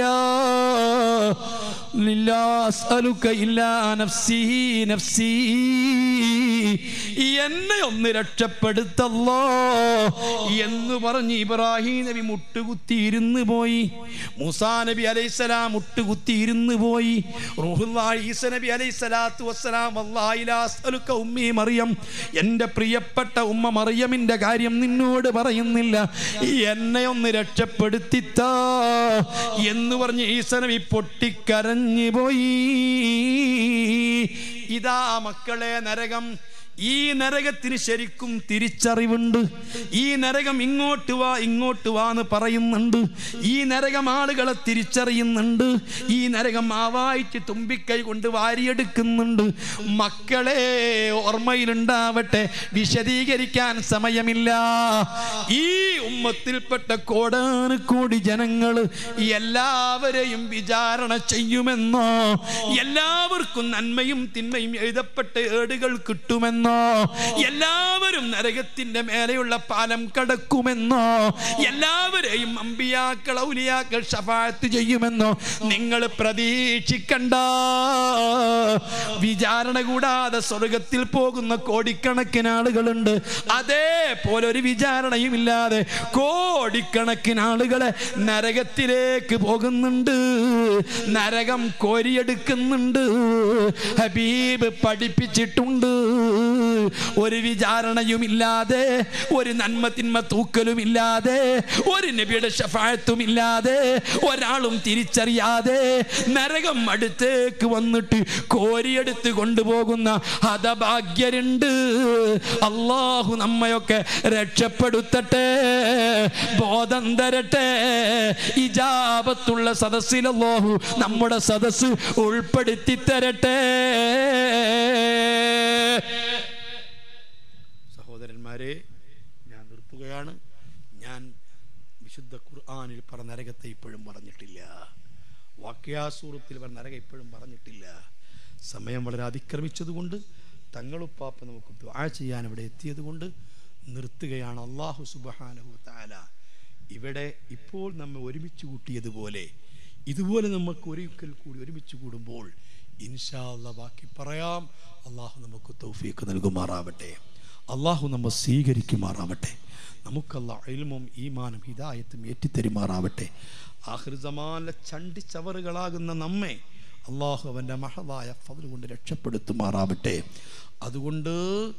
ലില്ലാ അസ്അലുക ഇല്ലാ നഫ്സി നഫ്സി എന്നെ ഒന്ന് രക്ഷപ്പെടുത്തല്ലോ എന്ന് പറഞ്ഞ് ഇബ്രാഹിം നബി മുട്ടുകുത്തി ഇരുന്ന് പോയി മൂസാ നബി അലൈഹിസ്സലാം മുട്ടുകുത്തി ഇരുന്ന് പോയി റൂഹുല്ലാഹി ഈസ നബി അലൈഹിസ്സലാത്തു വസ്സലാം വല്ലാഹി ലാ അസ്അലുക ഉമ്മി മറിയം എൻ്റെ പ്രിയപ്പെട്ട ഉമ്മ മറിയമിൻ്റെ കാര്യം നിന്നോട് പറയുന്നില്ല എന്നെ ഒന്ന് രക്ഷപ്പെടുത്തിത്താ എന്ന് പറഞ്ഞ് ഈസ നബി പൊട്ടിക്കരഞ്ഞു പോയി ഇതാ മക്കളെ നരകം ഈ നരകത്തിന് ശരിക്കും തിരിച്ചറിവുണ്ട് ഈ നരകം ഇങ്ങോട്ട് വാ ഇങ്ങോട്ട് വാ എന്ന് പറയുന്നുണ്ട് ഈ നരകം ആളുകളെ തിരിച്ചറിയുന്നുണ്ട് ഈ നരകം ആവായിച്ച് തുമ്പിക്കൈ കൊണ്ട് വാരിയെടുക്കുന്നുണ്ട് മക്കളെ ഓർമ്മയിലുണ്ടാവട്ടെ വിശദീകരിക്കാൻ സമയമില്ല ഈ ഉമ്മത്തിൽപ്പെട്ട കോടാനുകോടി ജനങ്ങൾ എല്ലാവരെയും വിചാരണ ചെയ്യുമെന്നോ എല്ലാവർക്കും നന്മയും തിന്മയും എഴുതപ്പെട്ട ഏടുകൾ കിട്ടുമെന്നോ എല്ലാവരും നരകത്തിന്റെ മേലെയുള്ള പാലം കടക്കുമെന്നോ എല്ലാവരെയും അമ്പിയാക്കൾ ഔലിയാക്കൾ ഷഫാത്ത് ചെയ്യുമെന്നോ നിങ്ങൾ പ്രതീക്ഷിക്കണ്ട വിചാരണ കൂടാതെ സ്വർഗത്തിൽ പോകുന്ന കോടിക്കണക്കിന് ആളുകളുണ്ട് അതേപോലെ ഒരു വിചാരണയും ഇല്ലാതെ കോടിക്കണക്കിന് ആളുകളെ നരകത്തിലേക്ക് പോകുന്നുണ്ട് നരകം കോരിയെടുക്കുന്നുണ്ട് ഹബീബ് പഠിപ്പിച്ചിട്ടുണ്ട് ഒരു വിചാരണയും ഇല്ലാതെ ഒരു നന്മ തിന്മ തൂക്കലും ഇല്ലാതെ ഒരു നബിയുടെ ഷഫായത്തും ഇല്ലാതെ ഒരാളും തിരിച്ചറിയാതെ നരകം അടുത്തേക്ക് വന്നിട്ട് കോരിയെടുത്ത് കൊണ്ടുപോകുന്ന ഹതഭാഗ്യരുണ്ട് അള്ളാഹു നമ്മയൊക്കെ രക്ഷപ്പെടുത്തട്ടെ ബോധം തരട്ടെ ഇജാബത്തുള്ള സദസ്സിൽ അല്ലാഹു നമ്മുടെ സദസ്സ് ഉൾപ്പെടുത്തി തരട്ടെ സഹോദരന്മാരെ ഞാൻ നിർത്തുകയാണ് ഞാൻ വിശുദ്ധ ഖുർആാനിൽ പറഞ്ഞ നരകത്തെ ഇപ്പോഴും പറഞ്ഞിട്ടില്ല വാക്യാസൂറത്തിൽ പറഞ്ഞ നരകം ഇപ്പോഴും പറഞ്ഞിട്ടില്ല സമയം വളരെ അതിക്രമിച്ചതുകൊണ്ട് തങ്ങളുപ്പാപ്പ നമുക്ക് ദ്വാ ചെയ്യാൻ ഇവിടെ എത്തിയതുകൊണ്ട് നിർത്തുകയാണ് അള്ളാഹു സുബഹാനഹു താല ഇവിടെ ഇപ്പോൾ നമ്മെ ഒരുമിച്ച് കൂട്ടിയതുപോലെ ഇതുപോലെ നമുക്ക് ഒരിക്കൽ കൂടി ഒരുമിച്ച് കൂടുമ്പോൾ ഇൻഷാ അല്ലാ ബാക്കി പറയാം അള്ളാഹു നമുക്ക് തൗഫീക്ക് നൽകുമാറാവട്ടെ അള്ളാഹു നമ്മെ സ്വീകരിക്കുമാറാവട്ടെ
നമുക്കല്ല ഇൽമും ഈമാനും ഹിദായത്തും ഏറ്റിത്തരുമാറാവട്ടെ ആഹൃസമാല ചണ്ടി ചവറുകളാകുന്ന നമ്മെ അള്ളാഹു അവൻ്റെ മഹതായ ഫതിൽ കൊണ്ട് രക്ഷപ്പെടുത്തുമാറാവട്ടെ അതുകൊണ്ട്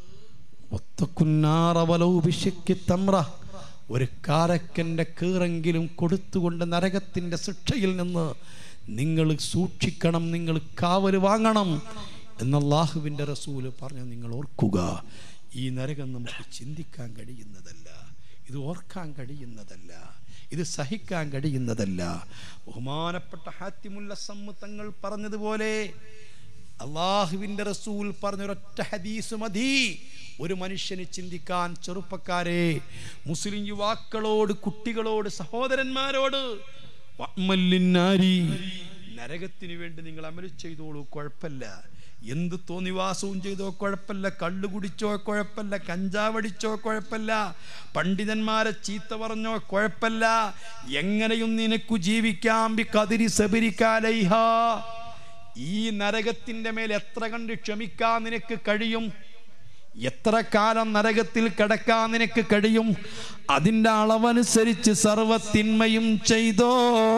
തമ്ര ഒരു കാരക്കൻ്റെ കീറെങ്കിലും കൊടുത്തുകൊണ്ട് നരകത്തിൻ്റെ ശിക്ഷയിൽ നിന്ന് നിങ്ങൾ സൂക്ഷിക്കണം നിങ്ങൾ കാവൽ വാങ്ങണം എന്നല്ലാഹുവിൻ്റെ റസൂല് പറഞ്ഞു നിങ്ങൾ ഓർക്കുക ഈ നരകം നമുക്ക് ചിന്തിക്കാൻ കഴിയുന്നതല്ല ഇത് ഓർക്കാൻ കഴിയുന്നതല്ല ഇത് സഹിക്കാൻ കഴിയുന്നതല്ല ബഹുമാനപ്പെട്ട ഹാത്തിമുല്ല തങ്ങൾ പറഞ്ഞതുപോലെ അള്ളാഹുവിൻ്റെ റസൂൽ പറഞ്ഞൊരൊറ്റ ഹദീസ് മതി ഒരു മനുഷ്യന് ചിന്തിക്കാൻ ചെറുപ്പക്കാരെ മുസ്ലിം യുവാക്കളോട് കുട്ടികളോട് സഹോദരന്മാരോട് വഅ്മല്ലിന്നാരി. നരകത്തിന് വേണ്ടി നിങ്ങൾ അമല് ചെയ്തോളൂ കുഴപ്പമില്ല എന്ത് തോന്നിവാസവും ചെയ്തോ കുഴപ്പമില്ല കള്ളു കുടിച്ചോ കുഴപ്പമില്ല കഞ്ചാവടിച്ചോ കുഴപ്പമില്ല പണ്ഡിതന്മാരെ ചീത്ത പറഞ്ഞോ കുഴപ്പമില്ല എങ്ങനെയും നിനക്കു ജീവിക്കാം ബി കതിരി സബരിക്കാലൈഹ ഈ നരകത്തിന്റെ മേൽ എത്ര കണ്ട് ക്ഷമിക്കാൻ നിനക്ക് കഴിയും എത്ര കാലം നരകത്തിൽ കിടക്കാൻ നിനക്ക് കഴിയും അതിൻ്റെ അളവനുസരിച്ച് സർവത്തിന്മയും ചെയ്തോ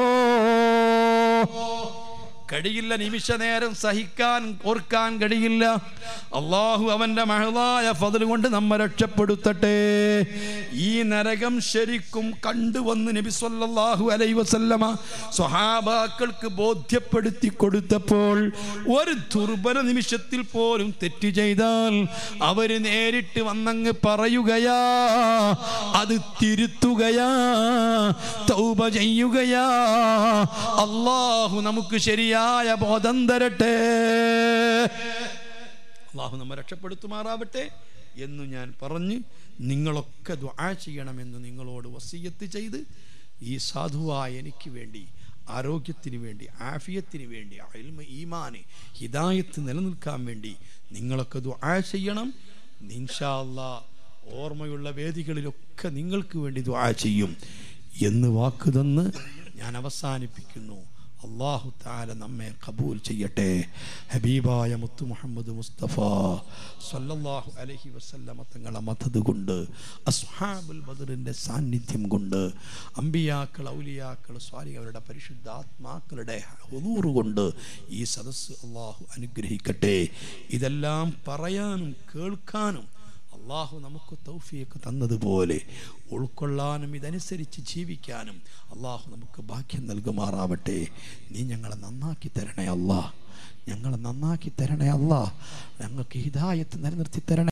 കഴിയില്ല നിമിഷ നേരം സഹിക്കാൻ ഓർക്കാൻ കഴിയില്ല അള്ളാഹു അവന്റെ മഹളായ ഫതിൽ കൊണ്ട് നമ്മെ രക്ഷപ്പെടുത്തട്ടെ ഈ നരകം ശരിക്കും കണ്ടുവന്ന് നബി സല്ലല്ലാഹു അലൈഹി വസല്ലമ സ്വഹാബാക്കൾക്ക് ബോധ്യപ്പെടുത്തി കൊടുത്തപ്പോൾ ഒരു ദുർബല നിമിഷത്തിൽ പോലും തെറ്റ് ചെയ്താൽ അവര് നേരിട്ട് വന്നങ്ങ് പറയുകയാ അത് തിരുത്തുകയാ തൗബ ചെയ്യുകയാ അള്ളാഹു നമുക്ക് ശരിയായ ബോധം തരട്ടെ അള്ളാഹു നമ്മെ രക്ഷപ്പെടുത്തുമാറാവട്ടെ എന്ന് ഞാൻ പറഞ്ഞ് നിങ്ങളൊക്കെ ദ്വാ ചെയ്യണമെന്ന് നിങ്ങളോട് വസീയത്ത് ചെയ്ത് ഈ സാധുവായ എനിക്ക് വേണ്ടി ആരോഗ്യത്തിന് വേണ്ടി ആഫിയത്തിന് വേണ്ടി അയൽമ ഈമാന് ഹിദായത്ത് നിലനിൽക്കാൻ വേണ്ടി നിങ്ങളൊക്കെ ദ്വാ ചെയ്യണം ഇൻഷാ അല്ലാ ഓർമ്മയുള്ള വേദികളിലൊക്കെ നിങ്ങൾക്ക് വേണ്ടി ദ്വാ ചെയ്യും എന്ന് വാക്ക് തന്ന് ഞാൻ അവസാനിപ്പിക്കുന്നു അള്ളാഹു താല നമ്മെ കബൂൽ ചെയ്യട്ടെ ഹബീബായ മുത്തു മുഹമ്മദ് മുസ്തഫ സല്ലല്ലാഹു അലൈഹി വസല്ലമ തങ്ങളെ മതത് കൊണ്ട് അസ്ഹാബുൽ ബദറിൻ്റെ സാന്നിധ്യം കൊണ്ട് അമ്പിയാക്കൾ ഔലിയാക്കൾ സ്വാരി അവരുടെ പരിശുദ്ധാത്മാക്കളുടെ ഹുദൂറ് കൊണ്ട് ഈ സദസ്സ് അള്ളാഹു അനുഗ്രഹിക്കട്ടെ ഇതെല്ലാം പറയാനും കേൾക്കാനും അള്ളാഹു നമുക്ക് തൗഫിയൊക്കെ തന്നതുപോലെ ഉൾക്കൊള്ളാനും ഇതനുസരിച്ച് ജീവിക്കാനും അള്ളാഹു നമുക്ക് ഭാഗ്യം നൽകുമാറാവട്ടെ നീ ഞങ്ങളെ നന്നാക്കി തരണേ അല്ലാ ഞങ്ങളെ നന്നാക്കി തരണേ അല്ലാ ഞങ്ങൾക്ക് ഹിദായത്ത് നിലനിർത്തി തരണേ